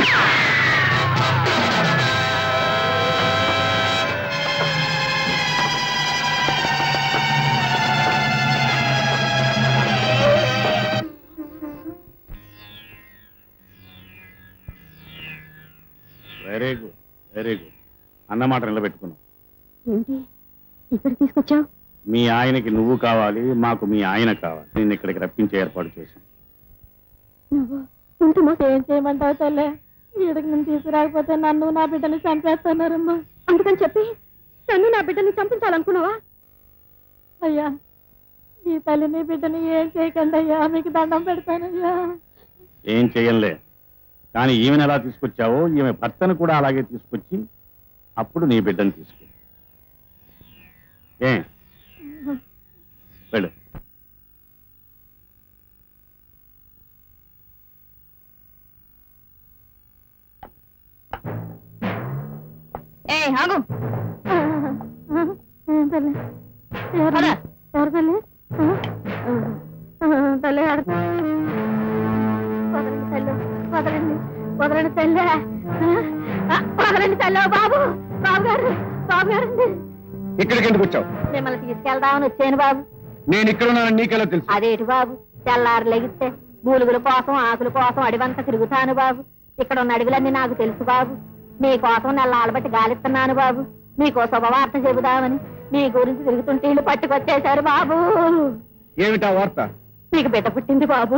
S11: వెరీ గుడ్ వెరీ గుడ్ అన్నమాట నిలబెట్టుకున్నాం
S7: ఏంటి ఇక్కడ తీసుకొచ్చావు
S11: మీ ఆయనకి నువ్వు కావాలి మాకు మీ ఆయన కావాలి నేను ఇక్కడికి రప్పించే ఏర్పాటు చేశాం
S7: నువ్వు ఇంత మోసం ఏం చేయమంటావు తల్లే ఈడకి నుంచి తీసుకురాకపోతే నన్ను నా బిడ్డని చంపేస్తున్నారమ్మా అందుకని చెప్పి నన్ను నా బిడ్డని చంపించాలనుకున్నావా అయ్యా ఈ తల్లిని బిడ్డని ఏం చేయకండి అయ్యా మీకు దండం పెడతానయ్యా
S11: ఏం చెయ్యంలే కానీ ఈమెను ఎలా తీసుకొచ్చావో ఈమె భర్తను కూడా అలాగే తీసుకొచ్చి అప్పుడు నీ బిడ్డను తీసుకెళ్ళి ఏ వెళ్ళు
S7: ఆగు
S10: తల్లి ఎవరు ఎవరు తల్లి తల్లి ఆడుతా వదలండి తల్లి వదలండి వదలండి తల్లి వదలండి తల్లి బాబు బాబు గారు బాబు గారు
S3: ఇక్కడికి ఎందుకు వచ్చావు
S10: మిమ్మల్ని తీసుకెళ్దామని వచ్చాను బాబు
S3: నేను ఇక్కడ ఉన్నానని నీకెలా తెలుసు
S10: అదేటి బాబు తెల్లారు లెగిస్తే మూలుగుల కోసం ఆకుల కోసం అడివంతా తిరుగుతాను బాబు ఇక్కడ ఉన్న అడవులన్నీ నాకు తెలుసు బాబు మీకోసం నెల బట్టి గాలిస్తున్నాను బాబు మీకో శుభవార్త చెబుదామని మీ గురించి తిరుగుతుంటే ఇల్లు పట్టుకొచ్చేశారు బాబు
S3: ఏమిటా వార్త
S10: మీకు బిడ్డ పుట్టింది బాబు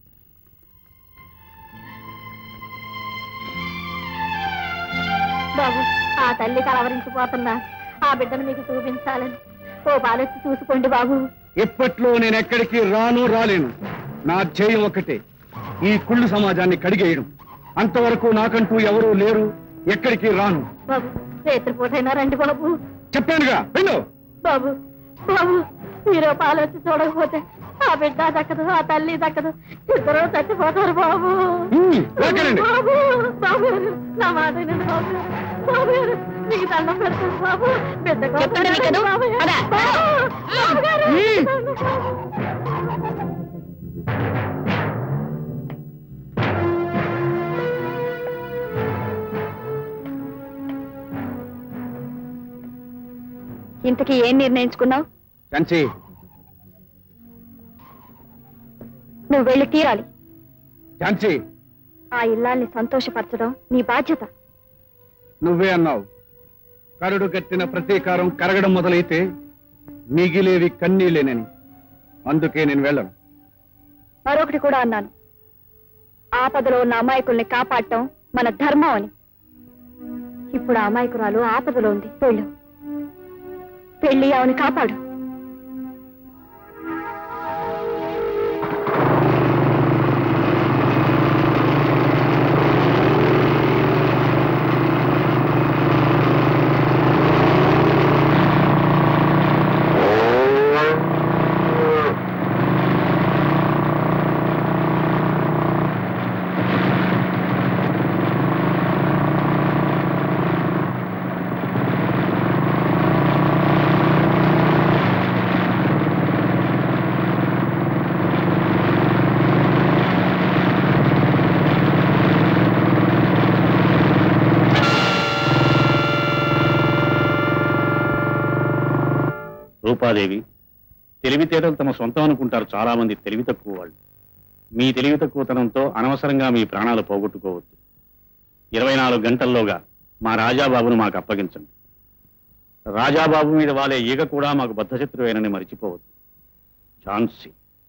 S10: బాబు ఆ తల్లి కలవరించిపోతున్నా ఆ బిడ్డను మీకు చూపించాలని ఓ పాలొచ్చి చూసుకోండి బాబు
S3: ఇప్పట్లో నేను ఎక్కడికి రాను రాలేను నా ధ్యేయం ఒకటే ఈ కుళ్ళు సమాజాన్ని కడిగేయడం అంతవరకు నాకంటూ ఎవరూ లేరు ఎక్కడికి రాను
S10: బాబు రేత్రిపూటైనా రండి బాబు
S3: చెప్పానుగా వెళ్ళు
S10: బాబు బాబు మీరు పాలొచ్చి చూడకపోతే ఆ బిడ్డ దక్కదు ఆ తల్లి దక్కదు ఇద్దరు చచ్చిపోతారు బాబు
S3: ఉమ్, లాక్కెళ్ళండి.
S10: బాబు బాబు నా మాట వినండి బాబు బాబు గారు, మీకు దండం పెడతాను బాబు బిడ్డ కోసం
S7: చెప్తాను మీకు కదా?
S10: బాబు గారు.
S7: పద.
S10: బాబు, బాబు గారు,
S3: ఉమ్.
S10: దండం బాబు.
S7: ఇంతకీ ఏం నిర్ణయించుకున్నావు
S3: కంచి
S7: నువ్వు వెళ్ళి తీరాలి
S3: ఝాన్సీ
S7: ఆ ఇల్లాల్ని సంతోషపరచడం నీ బాధ్యత
S3: నువ్వే అన్నావు కరుడు కట్టిన ప్రతీకారం కరగడం మొదలైతే మిగిలేవి కన్నీళ్ళేనని అందుకే నేను వెళ్ళను
S7: మరొకటి కూడా అన్నాను ఆపదలో ఉన్న అమాయకుల్ని కాపాడటం మన ధర్మం అని ఇప్పుడు ఆ అమాయకురాలు ఆపదలో ఉంది వెళ్ళు పెళ్లి ఆమెను కాపాడు
S11: రూపాదేవి తెలివితేటలు తమ సొంతం అనుకుంటారు చాలా మంది తెలివి తక్కువ వాళ్ళు మీ తెలివి తక్కువతనంతో అనవసరంగా మీ ప్రాణాలు పోగొట్టుకోవద్దు ఇరవై నాలుగు గంటల్లోగా మా రాజాబాబును మాకు అప్పగించండి రాజాబాబు మీద వాలే ఈగ కూడా మాకు బద్ధశత్రువేనని మరిచిపోవద్దు ఝాన్సీ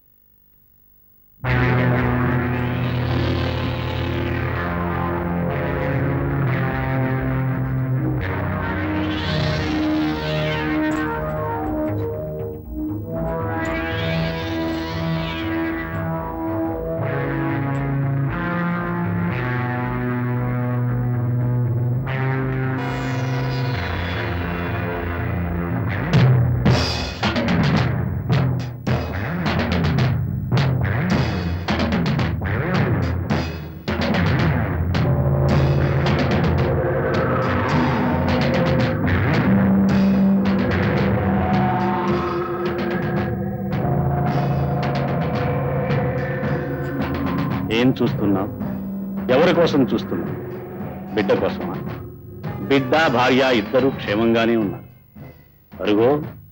S11: ఏం చూస్తున్నావు ఎవరి కోసం చూస్తున్నావు బిడ్డ కోసమా బిడ్డ భార్య ఇద్దరు క్షేమంగానే ఉన్నారు అరుగో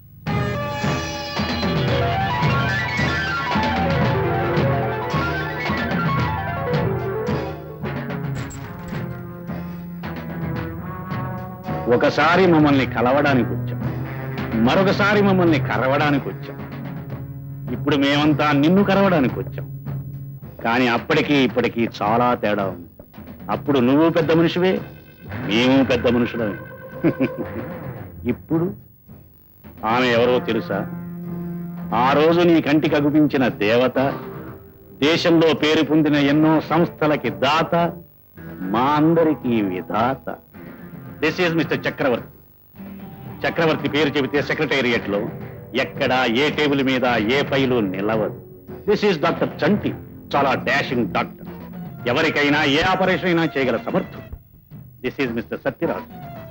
S11: ఒకసారి మమ్మల్ని కలవడానికి వచ్చాం మరొకసారి మమ్మల్ని కరవడానికి వచ్చాం ఇప్పుడు మేమంతా నిన్ను కరవడానికి వచ్చాం కానీ అప్పటికి ఇప్పటికీ చాలా తేడా ఉంది అప్పుడు నువ్వు పెద్ద మనిషివే మేము పెద్ద మనుషులమే ఇప్పుడు ఆమె ఎవరో తెలుసా ఆ రోజు నీ కంటికి అగుపించిన దేవత దేశంలో పేరు పొందిన ఎన్నో సంస్థలకి దాత మా అందరికీ విధాత this is mister Chakravarthi Chakravarthi పేరు చెబితే సెక్రటేరియట్ లో ఎక్కడ ఏ టేబుల్ మీద ఏ ఫైలు నిలవదు దిస్ ఈజ్ డాక్టర్ చంటి చాలా డాషింగ్ డాక్టర్ ఎవరికైనా ఏ ఆపరేషన్ అయినా చేయగల సమర్థుడు దిస్ ఈజ్ మిస్టర్ సత్యరాజ్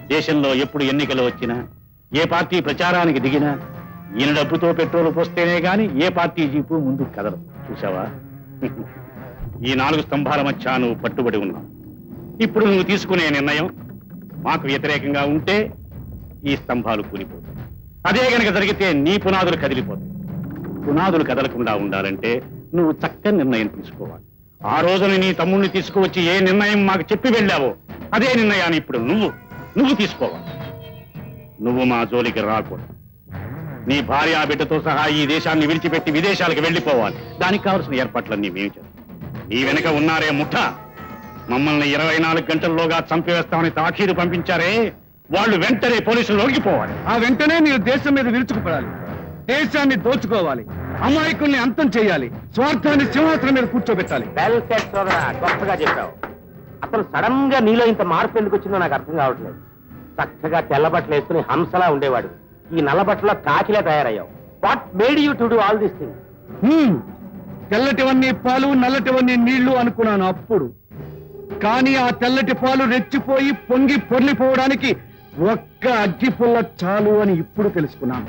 S11: దేశంలో ఎప్పుడు ఎన్నికలు వచ్చినా ఏ పార్టీ ప్రచారానికి దిగినా ఈయన డబ్బుతో పెట్రోల్ పోస్తేనే గాని ఏ పార్టీ జీపు ముందుకు కదలదు చూసావా ఈ నాలుగు స్తంభాల మధ్య నువ్వు పట్టుబడి ఉన్నావు ఇప్పుడు నువ్వు తీసుకునే నిర్ణయం మాకు వ్యతిరేకంగా ఉంటే ఈ స్తంభాలు కూలిపోతాయి అదే గనక జరిగితే నీ పునాదులు కదిలిపోతాయి పునాదులు కదలకుండా ఉండాలంటే నువ్వు చక్కని నిర్ణయం తీసుకోవాలి ఆ రోజున నీ తమ్ముడిని తీసుకువచ్చి ఏ నిర్ణయం మాకు చెప్పి వెళ్ళావో అదే నిర్ణయాన్ని ఇప్పుడు నువ్వు నువ్వు తీసుకోవాలి నువ్వు మా జోలికి రాకూడదు నీ భార్య బిడ్డతో సహా ఈ దేశాన్ని విడిచిపెట్టి విదేశాలకు వెళ్ళిపోవాలి దానికి కావలసిన ఏర్పాట్లన్నీ మేము చేస్తాం నీ వెనక ఉన్నారే ముఠ మమ్మల్ని ఇరవై నాలుగు గంటల్లోగా చంపివేస్తామని తాఖీదు పంపించారే వాళ్ళు వెంటనే పోలీసులు లొంగిపోవాలి
S3: ఆ వెంటనే మీరు దేశం మీద విరుచుకుపడాలి దేశాన్ని దోచుకోవాలి అమాయకుల్ని అంతం చేయాలి స్వార్థాన్ని సింహాసనం మీద కూర్చోబెట్టాలి
S8: వెల్ సెట్ సోదరా గొప్పగా చెప్పావు అసలు సడన్ గా నీలో ఇంత మార్పు ఎందుకు వచ్చిందో నాకు అర్థం కావట్లేదు చక్కగా తెల్ల బట్టలు వేసుకుని హంసలా ఉండేవాడు ఈ నల్ల బట్టలో కాకిలా తయారయ్యావు what made you to do all this thing
S3: hmm. తెల్లటివన్నీ పాలు నల్లటివన్నీ నీళ్లు అనుకున్నాను అప్పుడు కానీ ఆ తెల్లటి పాలు రెచ్చిపోయి పొంగి పొర్లిపోవడానికి ఒక్క అగ్గిపుల్ల చాలు అని ఇప్పుడు తెలుసుకున్నాను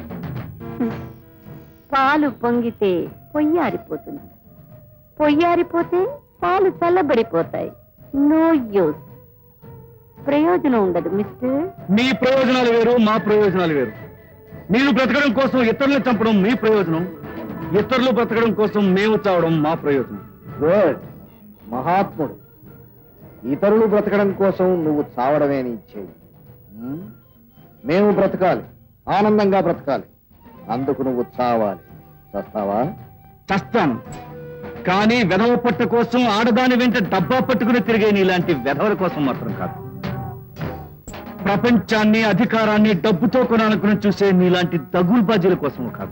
S10: పాలు పొంగితే పొయ్యారిపోతుంది పొయ్యారిపోతే పాలు చల్లబడిపోతాయి నో యూస్ ప్రయోజనం ఉండదు మిస్టర్
S3: మీ ప్రయోజనాలు వేరు మా ప్రయోజనాలు వేరు మీరు బ్రతకడం కోసం ఇతరులను చంపడం మీ ప్రయోజనం ఇతరులు బ్రతకడం కోసం మేము చావడం మా ప్రయోజనం
S12: గుడ్ మహాత్ముడు ఇతరులు బ్రతకడం కోసం నువ్వు చావడమే నీ ఇచ్చేయి ఉమ్? మేము బ్రతకాలి ఆనందంగా బ్రతకాలి అందుకు నువ్వు చావాలి చస్తావా
S3: చస్తాను కానీ వెధవ పట్ట కోసం ఆడదాని వెంట డబ్బా పట్టుకుని తిరిగే నీలాంటి వెధవల కోసం మాత్రం కాదు ప్రపంచాన్ని అధికారాన్ని డబ్బుతో కొనాలనుకుని చూసే నీలాంటి దగుల్బాజీల కోసం కాదు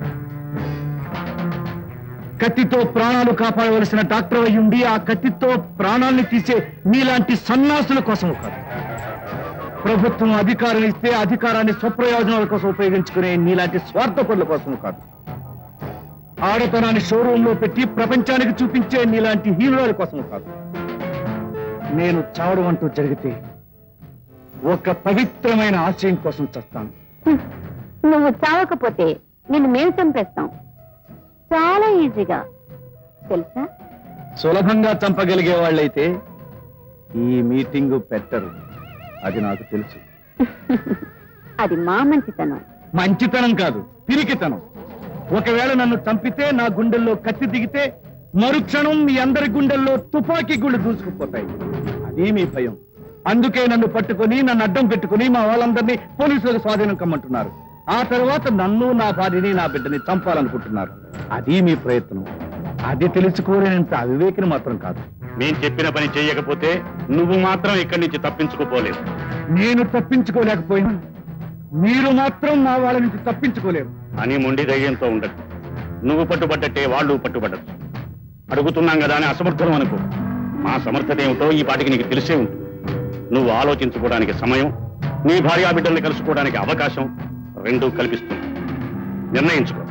S3: కత్తితో ప్రాణాలు కాపాడవలసిన డాక్టర్ అయి ఉండి ఆ కత్తితో ప్రాణాల్ని తీసే నీలాంటి సన్నాసుల కోసం కాదు ప్రభుత్వం అధికారం ఇస్తే అధికారాన్ని స్వప్రయోజనాల కోసం ఉపయోగించుకునే నీలాంటి స్వార్థపరుల కోసం కాదు ఆడతనాన్ని షోరూమ్ లో పెట్టి ప్రపంచానికి చూపించే నీలాంటి హీరోల కోసం కాదు నేను చావడం అంటూ జరిగితే ఒక పవిత్రమైన ఆశయం కోసం చస్తాను
S10: నువ్వు చావకపోతే నిన్ను మేము చంపేస్తాం చాలా ఈజీగా తెలుసా
S3: సులభంగా చంపగలిగే వాళ్ళైతే ఈ మీటింగు పెట్టరు అది నాకు తెలుసు
S10: అది మా మంచితనం
S3: మంచితనం కాదు పిరికితనం ఒకవేళ నన్ను చంపితే నా గుండెల్లో కత్తి దిగితే మరుక్షణం మీ అందరి గుండెల్లో తుపాకీ గుళ్ళు దూసుకుపోతాయి అది మీ భయం అందుకే నన్ను పట్టుకొని నన్ను అడ్డం పెట్టుకుని మా వాళ్ళందరినీ పోలీసులకు స్వాధీనం కమ్మంటున్నారు ఆ తర్వాత నన్ను నా భార్యని నా బిడ్డని చంపాలనుకుంటున్నారు అది మీ ప్రయత్నం అది తెలుసుకోలేనంత అవివేకిని మాత్రం కాదు
S11: మేం చెప్పిన పని చేయకపోతే నువ్వు మాత్రం ఇక్కడి నుంచి తప్పించుకోపోలేవు
S3: నేను తప్పించుకోలేకపోయినా మీరు మాత్రం నా వాళ్ళ నుంచి తప్పించుకోలేరు
S11: అని మొండి ధైర్యంతో ఉండదు నువ్వు పట్టుబడ్డట్టే వాళ్ళు పట్టుబడ్డరు అడుగుతున్నాం కదా అని అసమర్థం అనుకో మా సమర్థత ఏమిటో ఈ పాటికి నీకు తెలిసే ఉంటుంది నువ్వు ఆలోచించుకోవడానికి సమయం నీ భార్యా బిడ్డల్ని కలుసుకోవడానికి అవకాశం రెండూ కల్పిస్తుంది నిర్ణయించుకో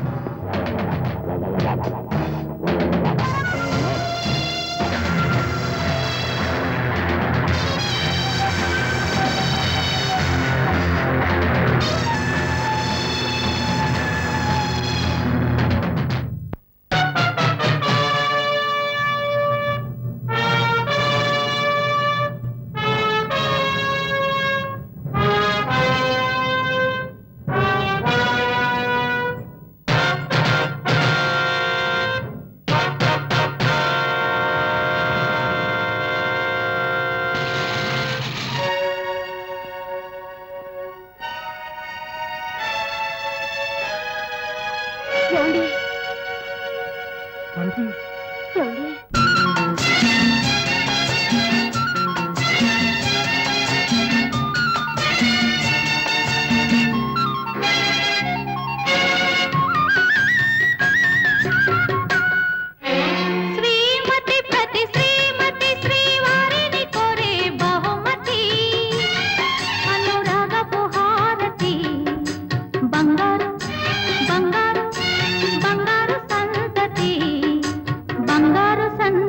S2: ఏమండి ఏమండి
S13: శ్రీమతి ప్రతి శ్రీమతి శ్రీవారిని కోరే బహుమతి అనురాగపు హారతి బంగారు బంగారు బంగారు సంతతి బంగారు సంతతి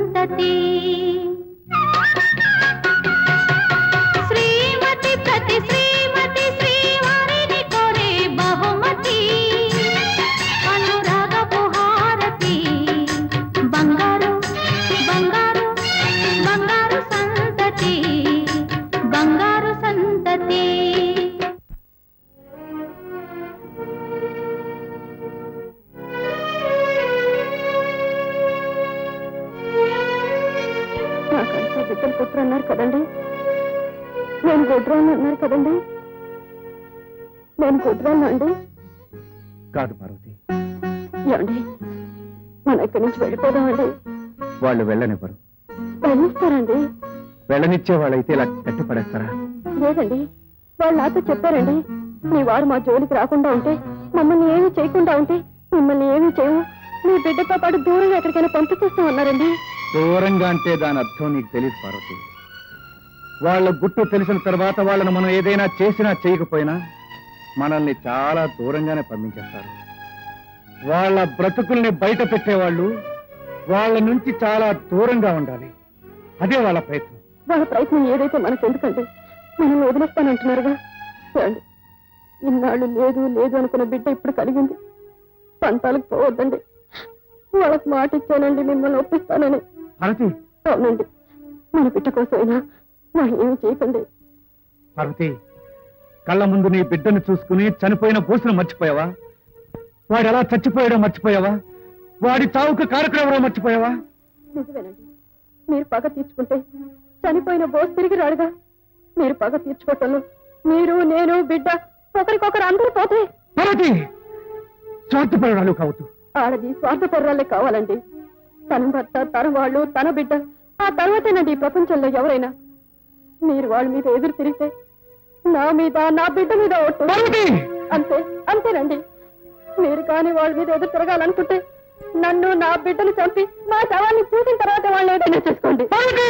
S7: అన్నారు కదండి నేను గుడ్రాన్ని అన్నారు కదండి నేను గుడ్రాను అండి
S3: కాదు పార్వతి
S7: ఏమండి మనం ఇక్కడి నుంచి వెళ్ళిపోదామండి
S3: వాళ్ళు వెళ్ళనివ్వరు
S7: వెళ్ళిస్తారండి
S3: వెళ్ళనిచ్చే వాళ్ళైతే ఇలా కట్టిపడేస్తారా
S7: లేదండి వాళ్ళు నాతో చెప్పారండి మీ వారు మా జోలికి రాకుండా ఉంటే మమ్మల్ని ఏమీ చేయకుండా ఉంటే మిమ్మల్ని ఏమీ చేయము మీ బిడ్డతో పాటు దూరంగా ఎక్కడికైనా పంపించేస్తామన్నారండి
S3: దూరంగా అంటే దాని అర్థం నీకు తెలియదు పార్వతి వాళ్ళ గుట్టు తెలిసిన తర్వాత వాళ్ళని మనం ఏదైనా చేసినా చేయకపోయినా మనల్ని చాలా దూరంగానే పంపించేస్తారు వాళ్ళ బ్రతుకుల్ని బయట పెట్టేవాళ్ళు వాళ్ళ నుంచి చాలా దూరంగా ఉండాలి అదే వాళ్ళ ప్రయత్నం
S7: వాళ్ళ ప్రయత్నం ఏదైతే మనకు ఎందుకండి మనం వదిలేస్తానంటున్నారుగా చూడండి ఇన్నాళ్ళు లేదు లేదు అనుకున్న బిడ్డ ఇప్పుడు కలిగింది పంతాలకు పోవద్దండి వాళ్ళకి మాట ఇచ్చానండి మిమ్మల్ని ఒప్పిస్తానని
S3: పార్వతి
S7: అవునండి మన బిడ్డ కోసమైనా వాళ్ళు ఏమి చేయకండి
S3: పార్వతి కళ్ళ ముందు నీ బిడ్డను చూసుకుని చనిపోయిన బోసును మర్చిపోయావా వాడు ఎలా చచ్చిపోయాడో మర్చిపోయావా వాడి చావుకు కారకుడెవరో మర్చిపోయావా
S7: నిజమేనండి మీరు పగ తీర్చుకుంటే చనిపోయిన బోస్ తిరిగి రాడుగా మీరు పగ తీర్చుకోవటంలో మీరు నేను బిడ్డ ఒకరికొకరు అందరూ పోతే
S3: పార్వతి స్వార్థపరురాలు కావద్దు
S7: ఆడది స్వార్థపర్రాలే కావాలండి తన భర్త తన వాళ్ళు తన బిడ్డ ఆ తర్వాతేనండి ఈ ప్రపంచంలో ఎవరైనా మీరు వాళ్ళ మీద ఎదురు తిరిగితే నా మీద నా బిడ్డ మీద ఒట్టు అంతే అంతేనండి మీరు కానీ వాళ్ళ మీద ఎదురు తిరగాలనుకుంటే నన్ను నా బిడ్డను చంపి మా శవాన్ని పూసిన తర్వాత వాళ్ళు ఏదైనా చేసుకోండి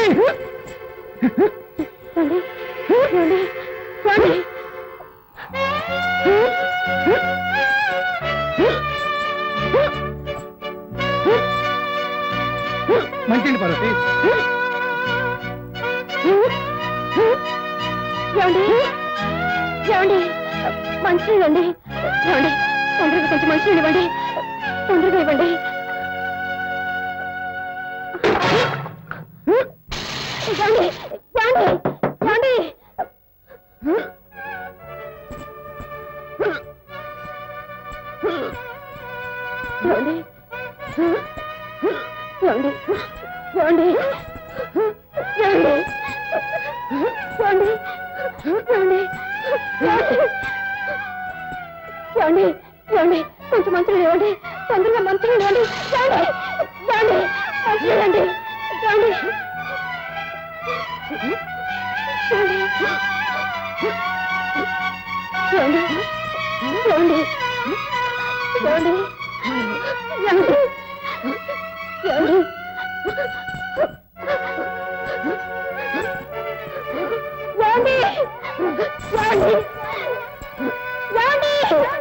S7: రండి, రండి, రండి.
S3: మంచిది పార్వతి
S7: ఏమండి ఏమండి మంచినీళ్ళు అండి ఏమండి తొందరగా కొంచెం మంచినీళ్ళు ఇవ్వండి తొందరగా ఇవ్వండి ఏమండి ఏమండి ఏమండి ఏమండి ఏమండి ఏమండి ఏమండి ఏమండి ఏమండి ఏమండి ఏమండి కొంచెం మంచినీళ్ళు ఇవ్వండి తొందరగా మంచినీళ్ళు ఇవ్వండి ఏమండి ఏమండి మంచినీళ్ళు ఇవ్వండి ఏమండి ఏమండి ఏమండి ఏమండి ఏమండి ఏమండి ఏమండి ఏమండి ఏమండి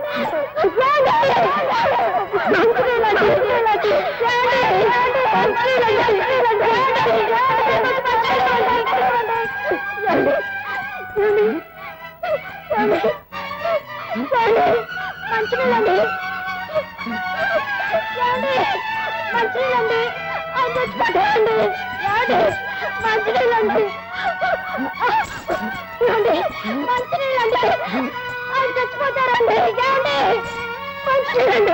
S7: మంచినీళ్ళండి మంచినీళ్ళండి చచ్చిపోతాయండి మంచినీళ్ళండి మంచినీళ్ళండి ఆయన చచ్చిపోతారండి ఏమండి మంచినీళ్ళండి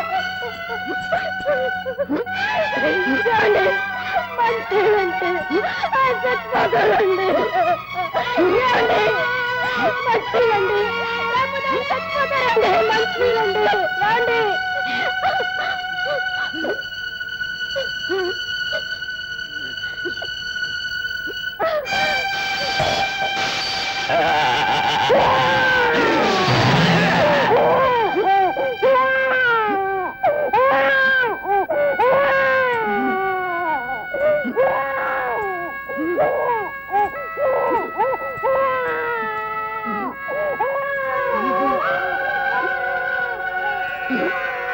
S7: ఏమండి మంచినీళ్ళండి ఆయన చచ్చిపోతారండి ఏమండి మంచినీళ్ళండి లేకపోతే ఆయన చచ్చిపోతారండి మంచినీళ్ళండి ఏమండి
S13: Oh,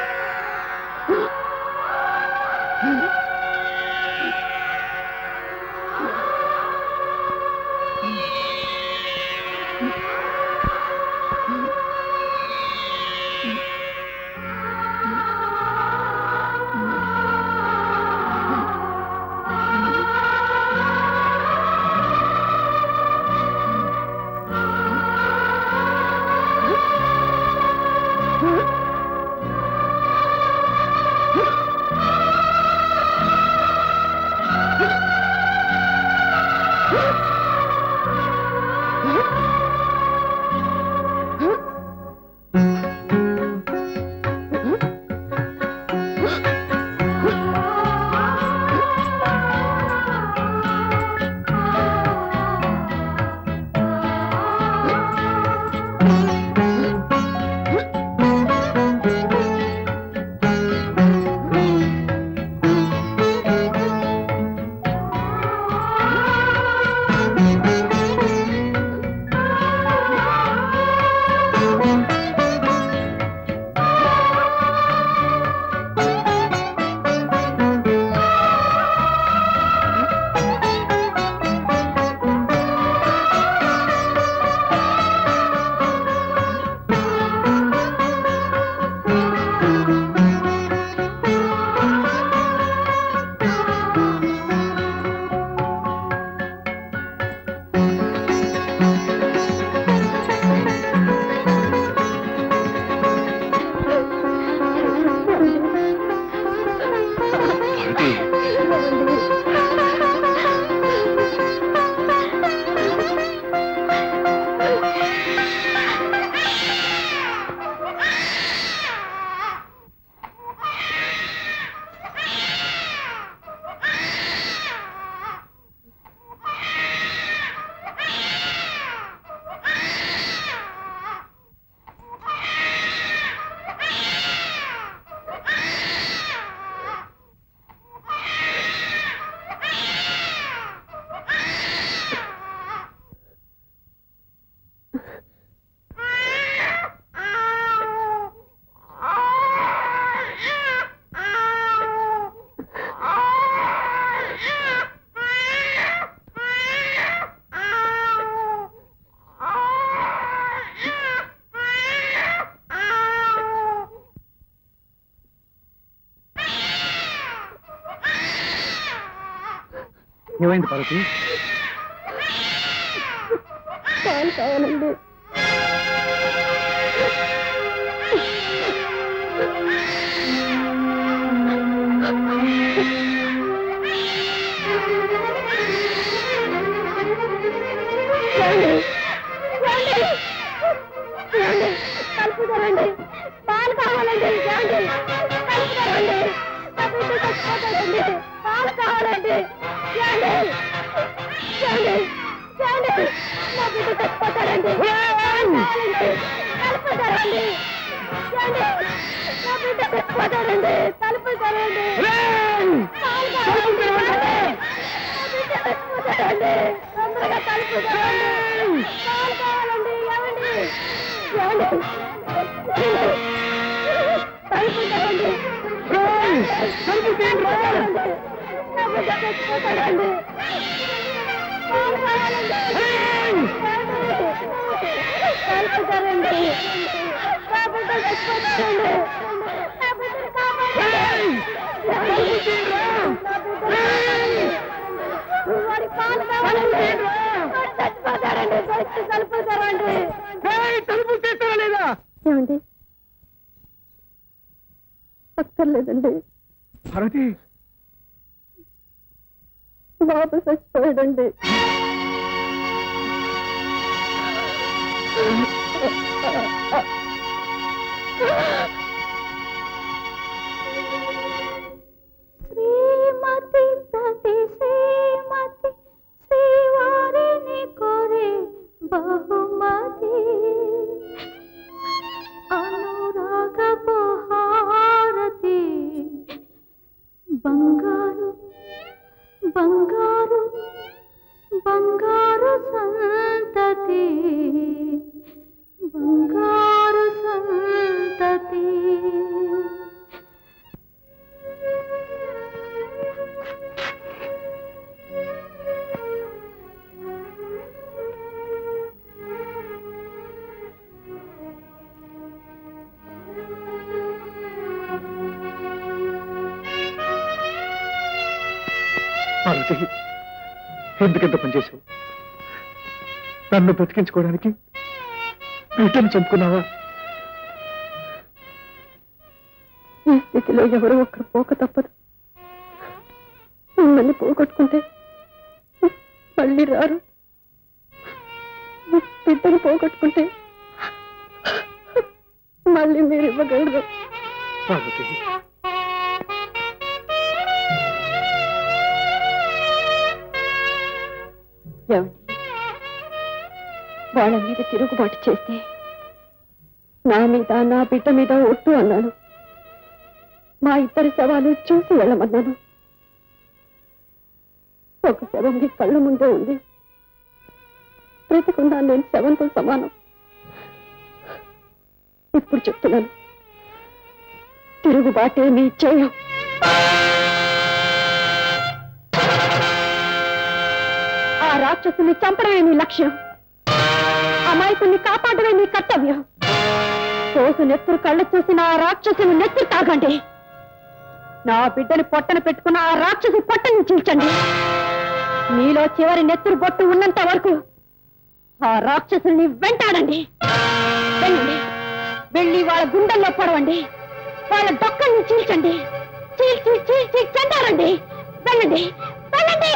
S3: ఏమైంది పార్వతి
S7: పాలు కావాలండి ఏమండి? ఏమండి? ఏమండి? తలుపు తెరండి. పాలు కావాలండి ఏమండి? తలుపు తెరండి. నా బిడ్డ చచ్చిపోతాడండి. పాలు కావాలండి ఏమండి? ఏమండి? ఏమండి? నా బిడ్డ చచ్చిపోతాడండి పాలు కావాలండి. తలుపు తెరండి. ఏమండి? నా బిడ్డ చచ్చిపోతాడండి తలుపు తెరండి పాలు కావాలండి నా బిడ్డ చచ్చిపోతాడండి తొందరగా తలుపు తెరండి పాలు కావాలండి ఏమండి ఏమండి తలుపు తెరండి తలుపు తెరండి నా బిడ్డ చచ్చిపోతాడండి పాలు కావాలండి తలుపు తెరండి నా బిడ్డ చచ్చిపోతాడండి నా బిడ్డను కాపాడండి నా బిడ్డ వాడి పాలు కావాలండి వాడు చచ్చిపోతాడండి వచ్చి తలుపు తెరండి
S3: తలుపు తీస్తారా లేదా
S7: ఏమండి అక్కర్లేదండి
S3: పార్వతి
S7: బాబు చచ్చిపోయాడండి శ్రీమతి ప్రతి శ్రీమతి శ్రీవారిని కోరే బహుమతి అనురాగ హారతి బంగారు బంగారు బంగారు సంతతి బంగారు సంతతి
S3: పార్వతి ఎందుకంత పనిచేసావు నన్ను బ్రతికించుకోవడానికి బిడ్డను చంపుకున్నావా
S7: ఈ స్థితిలో ఎవరో ఒకరు పోక తప్పదు మిమ్మల్ని పోగొట్టుకుంటే మళ్ళీ రారు బిడ్డను పోగొట్టుకుంటే మళ్ళీ మీరు ఇవ్వగలరు
S3: పార్వతి
S7: ఏమండి వాళ్ళ మీద తిరుగుబాటు చేస్తే నా మీద నా బిడ్డ మీద ఒట్టు అన్నాను మా ఇద్దరి శవాలు చూసి వెళ్ళమన్నాను ఒక శవం మీ కళ్ళ ముందే ఉంది బ్రతికున్నా నేను శవంతో సమానం ఇప్పుడు చెప్తున్నాను తిరుగుబాటే మీ చేయం ఆ రాక్షసుని చంపడమే మీ లక్ష్యం అమాయకుల్ని కాపాడమే మీ కర్తవ్యం రోజు నెత్తురు కళ్ళు చూసిన ఆ రాక్షసుని నెత్తురు తాగండి నా బిడ్డని పొట్టన పెట్టుకున్న ఆ రాక్షసు పొట్టని చీల్చండి మీలో చివరి నెత్తురు బొట్టు ఉన్నంత వరకు ఆ రాక్షసుల్ని వెంటాడండి వెళ్ళండి వెళ్ళి వాళ్ళ గుండెల్లో పొడవండి
S2: వాళ్ళ డొక్కల్ని చీల్చండి చీల్ చీల్ చీల్ చీల్ చెండాలండి వెళ్ళండి వెళ్ళండి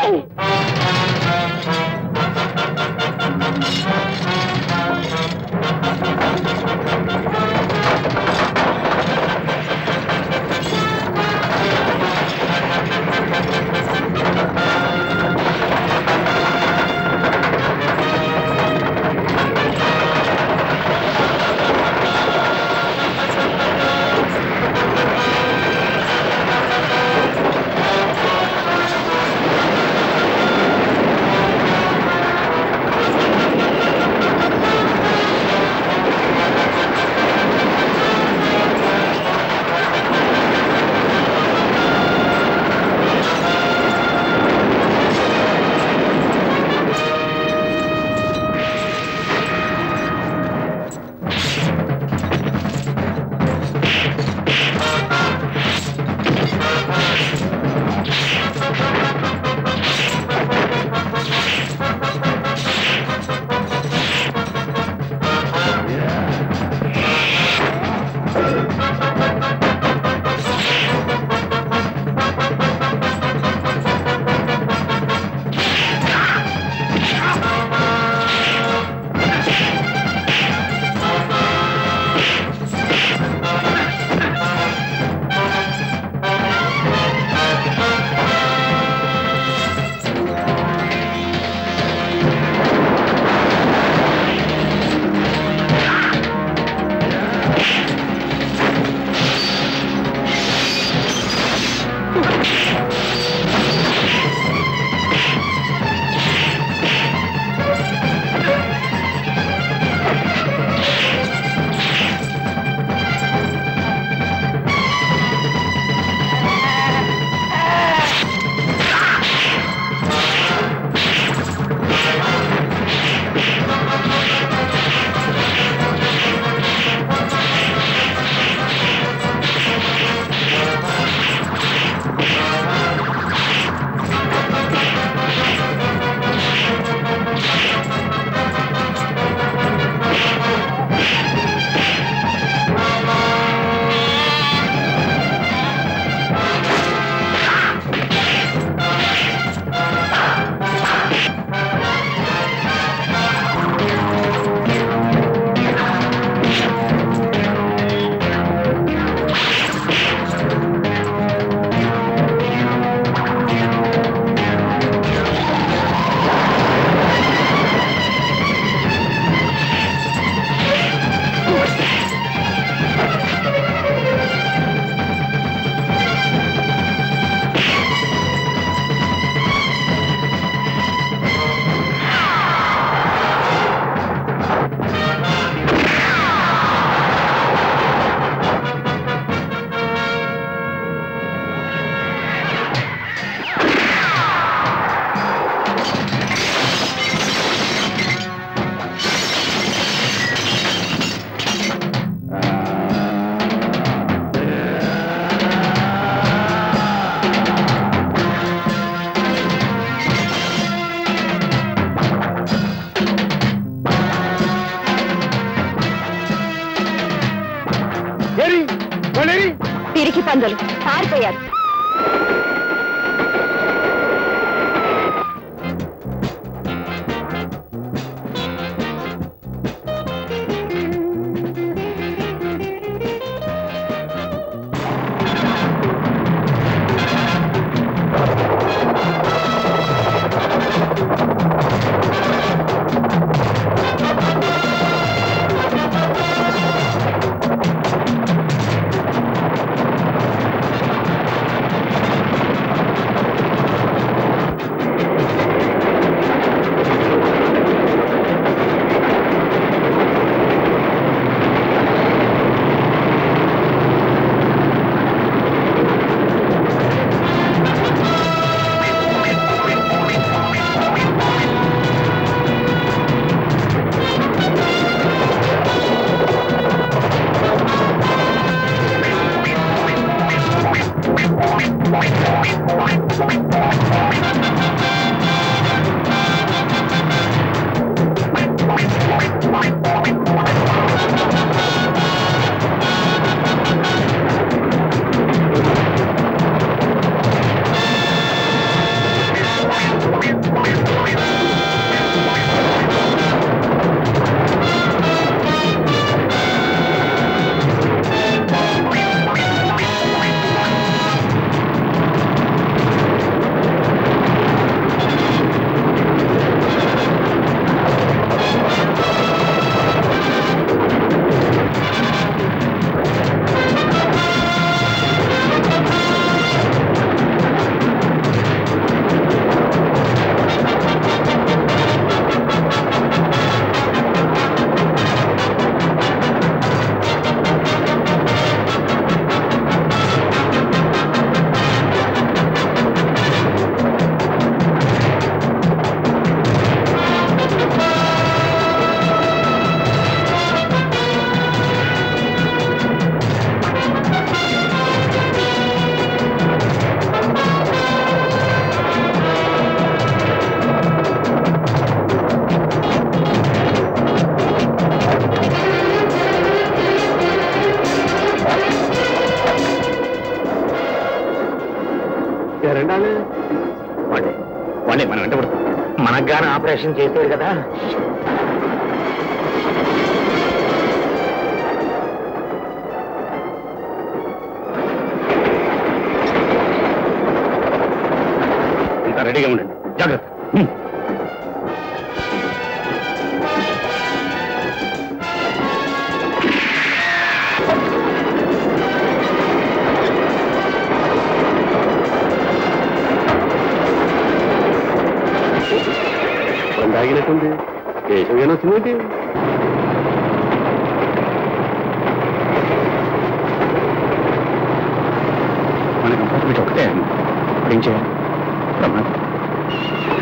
S3: ఏరి వాళ్ళేరి
S7: పిరికి పందులు పారిపోయారు
S11: వచ్చారండి వాళ్ళు వాళ్ళే వాళ్ళే మనం వెంట పడుతుంది
S8: మనకు గాని ఆపరేషన్ చేసేది కదా
S11: ఇంకా రెడీగా ఉండండి జాగ్రత్త హ్మ్. మనం తాగినట్టుంది కేశం ఏమొచ్చిందేంటి మన కంపార్ట్మెంట్ ఒకటే ఇప్పుడు ఏం చేయాలి ప్రమాదం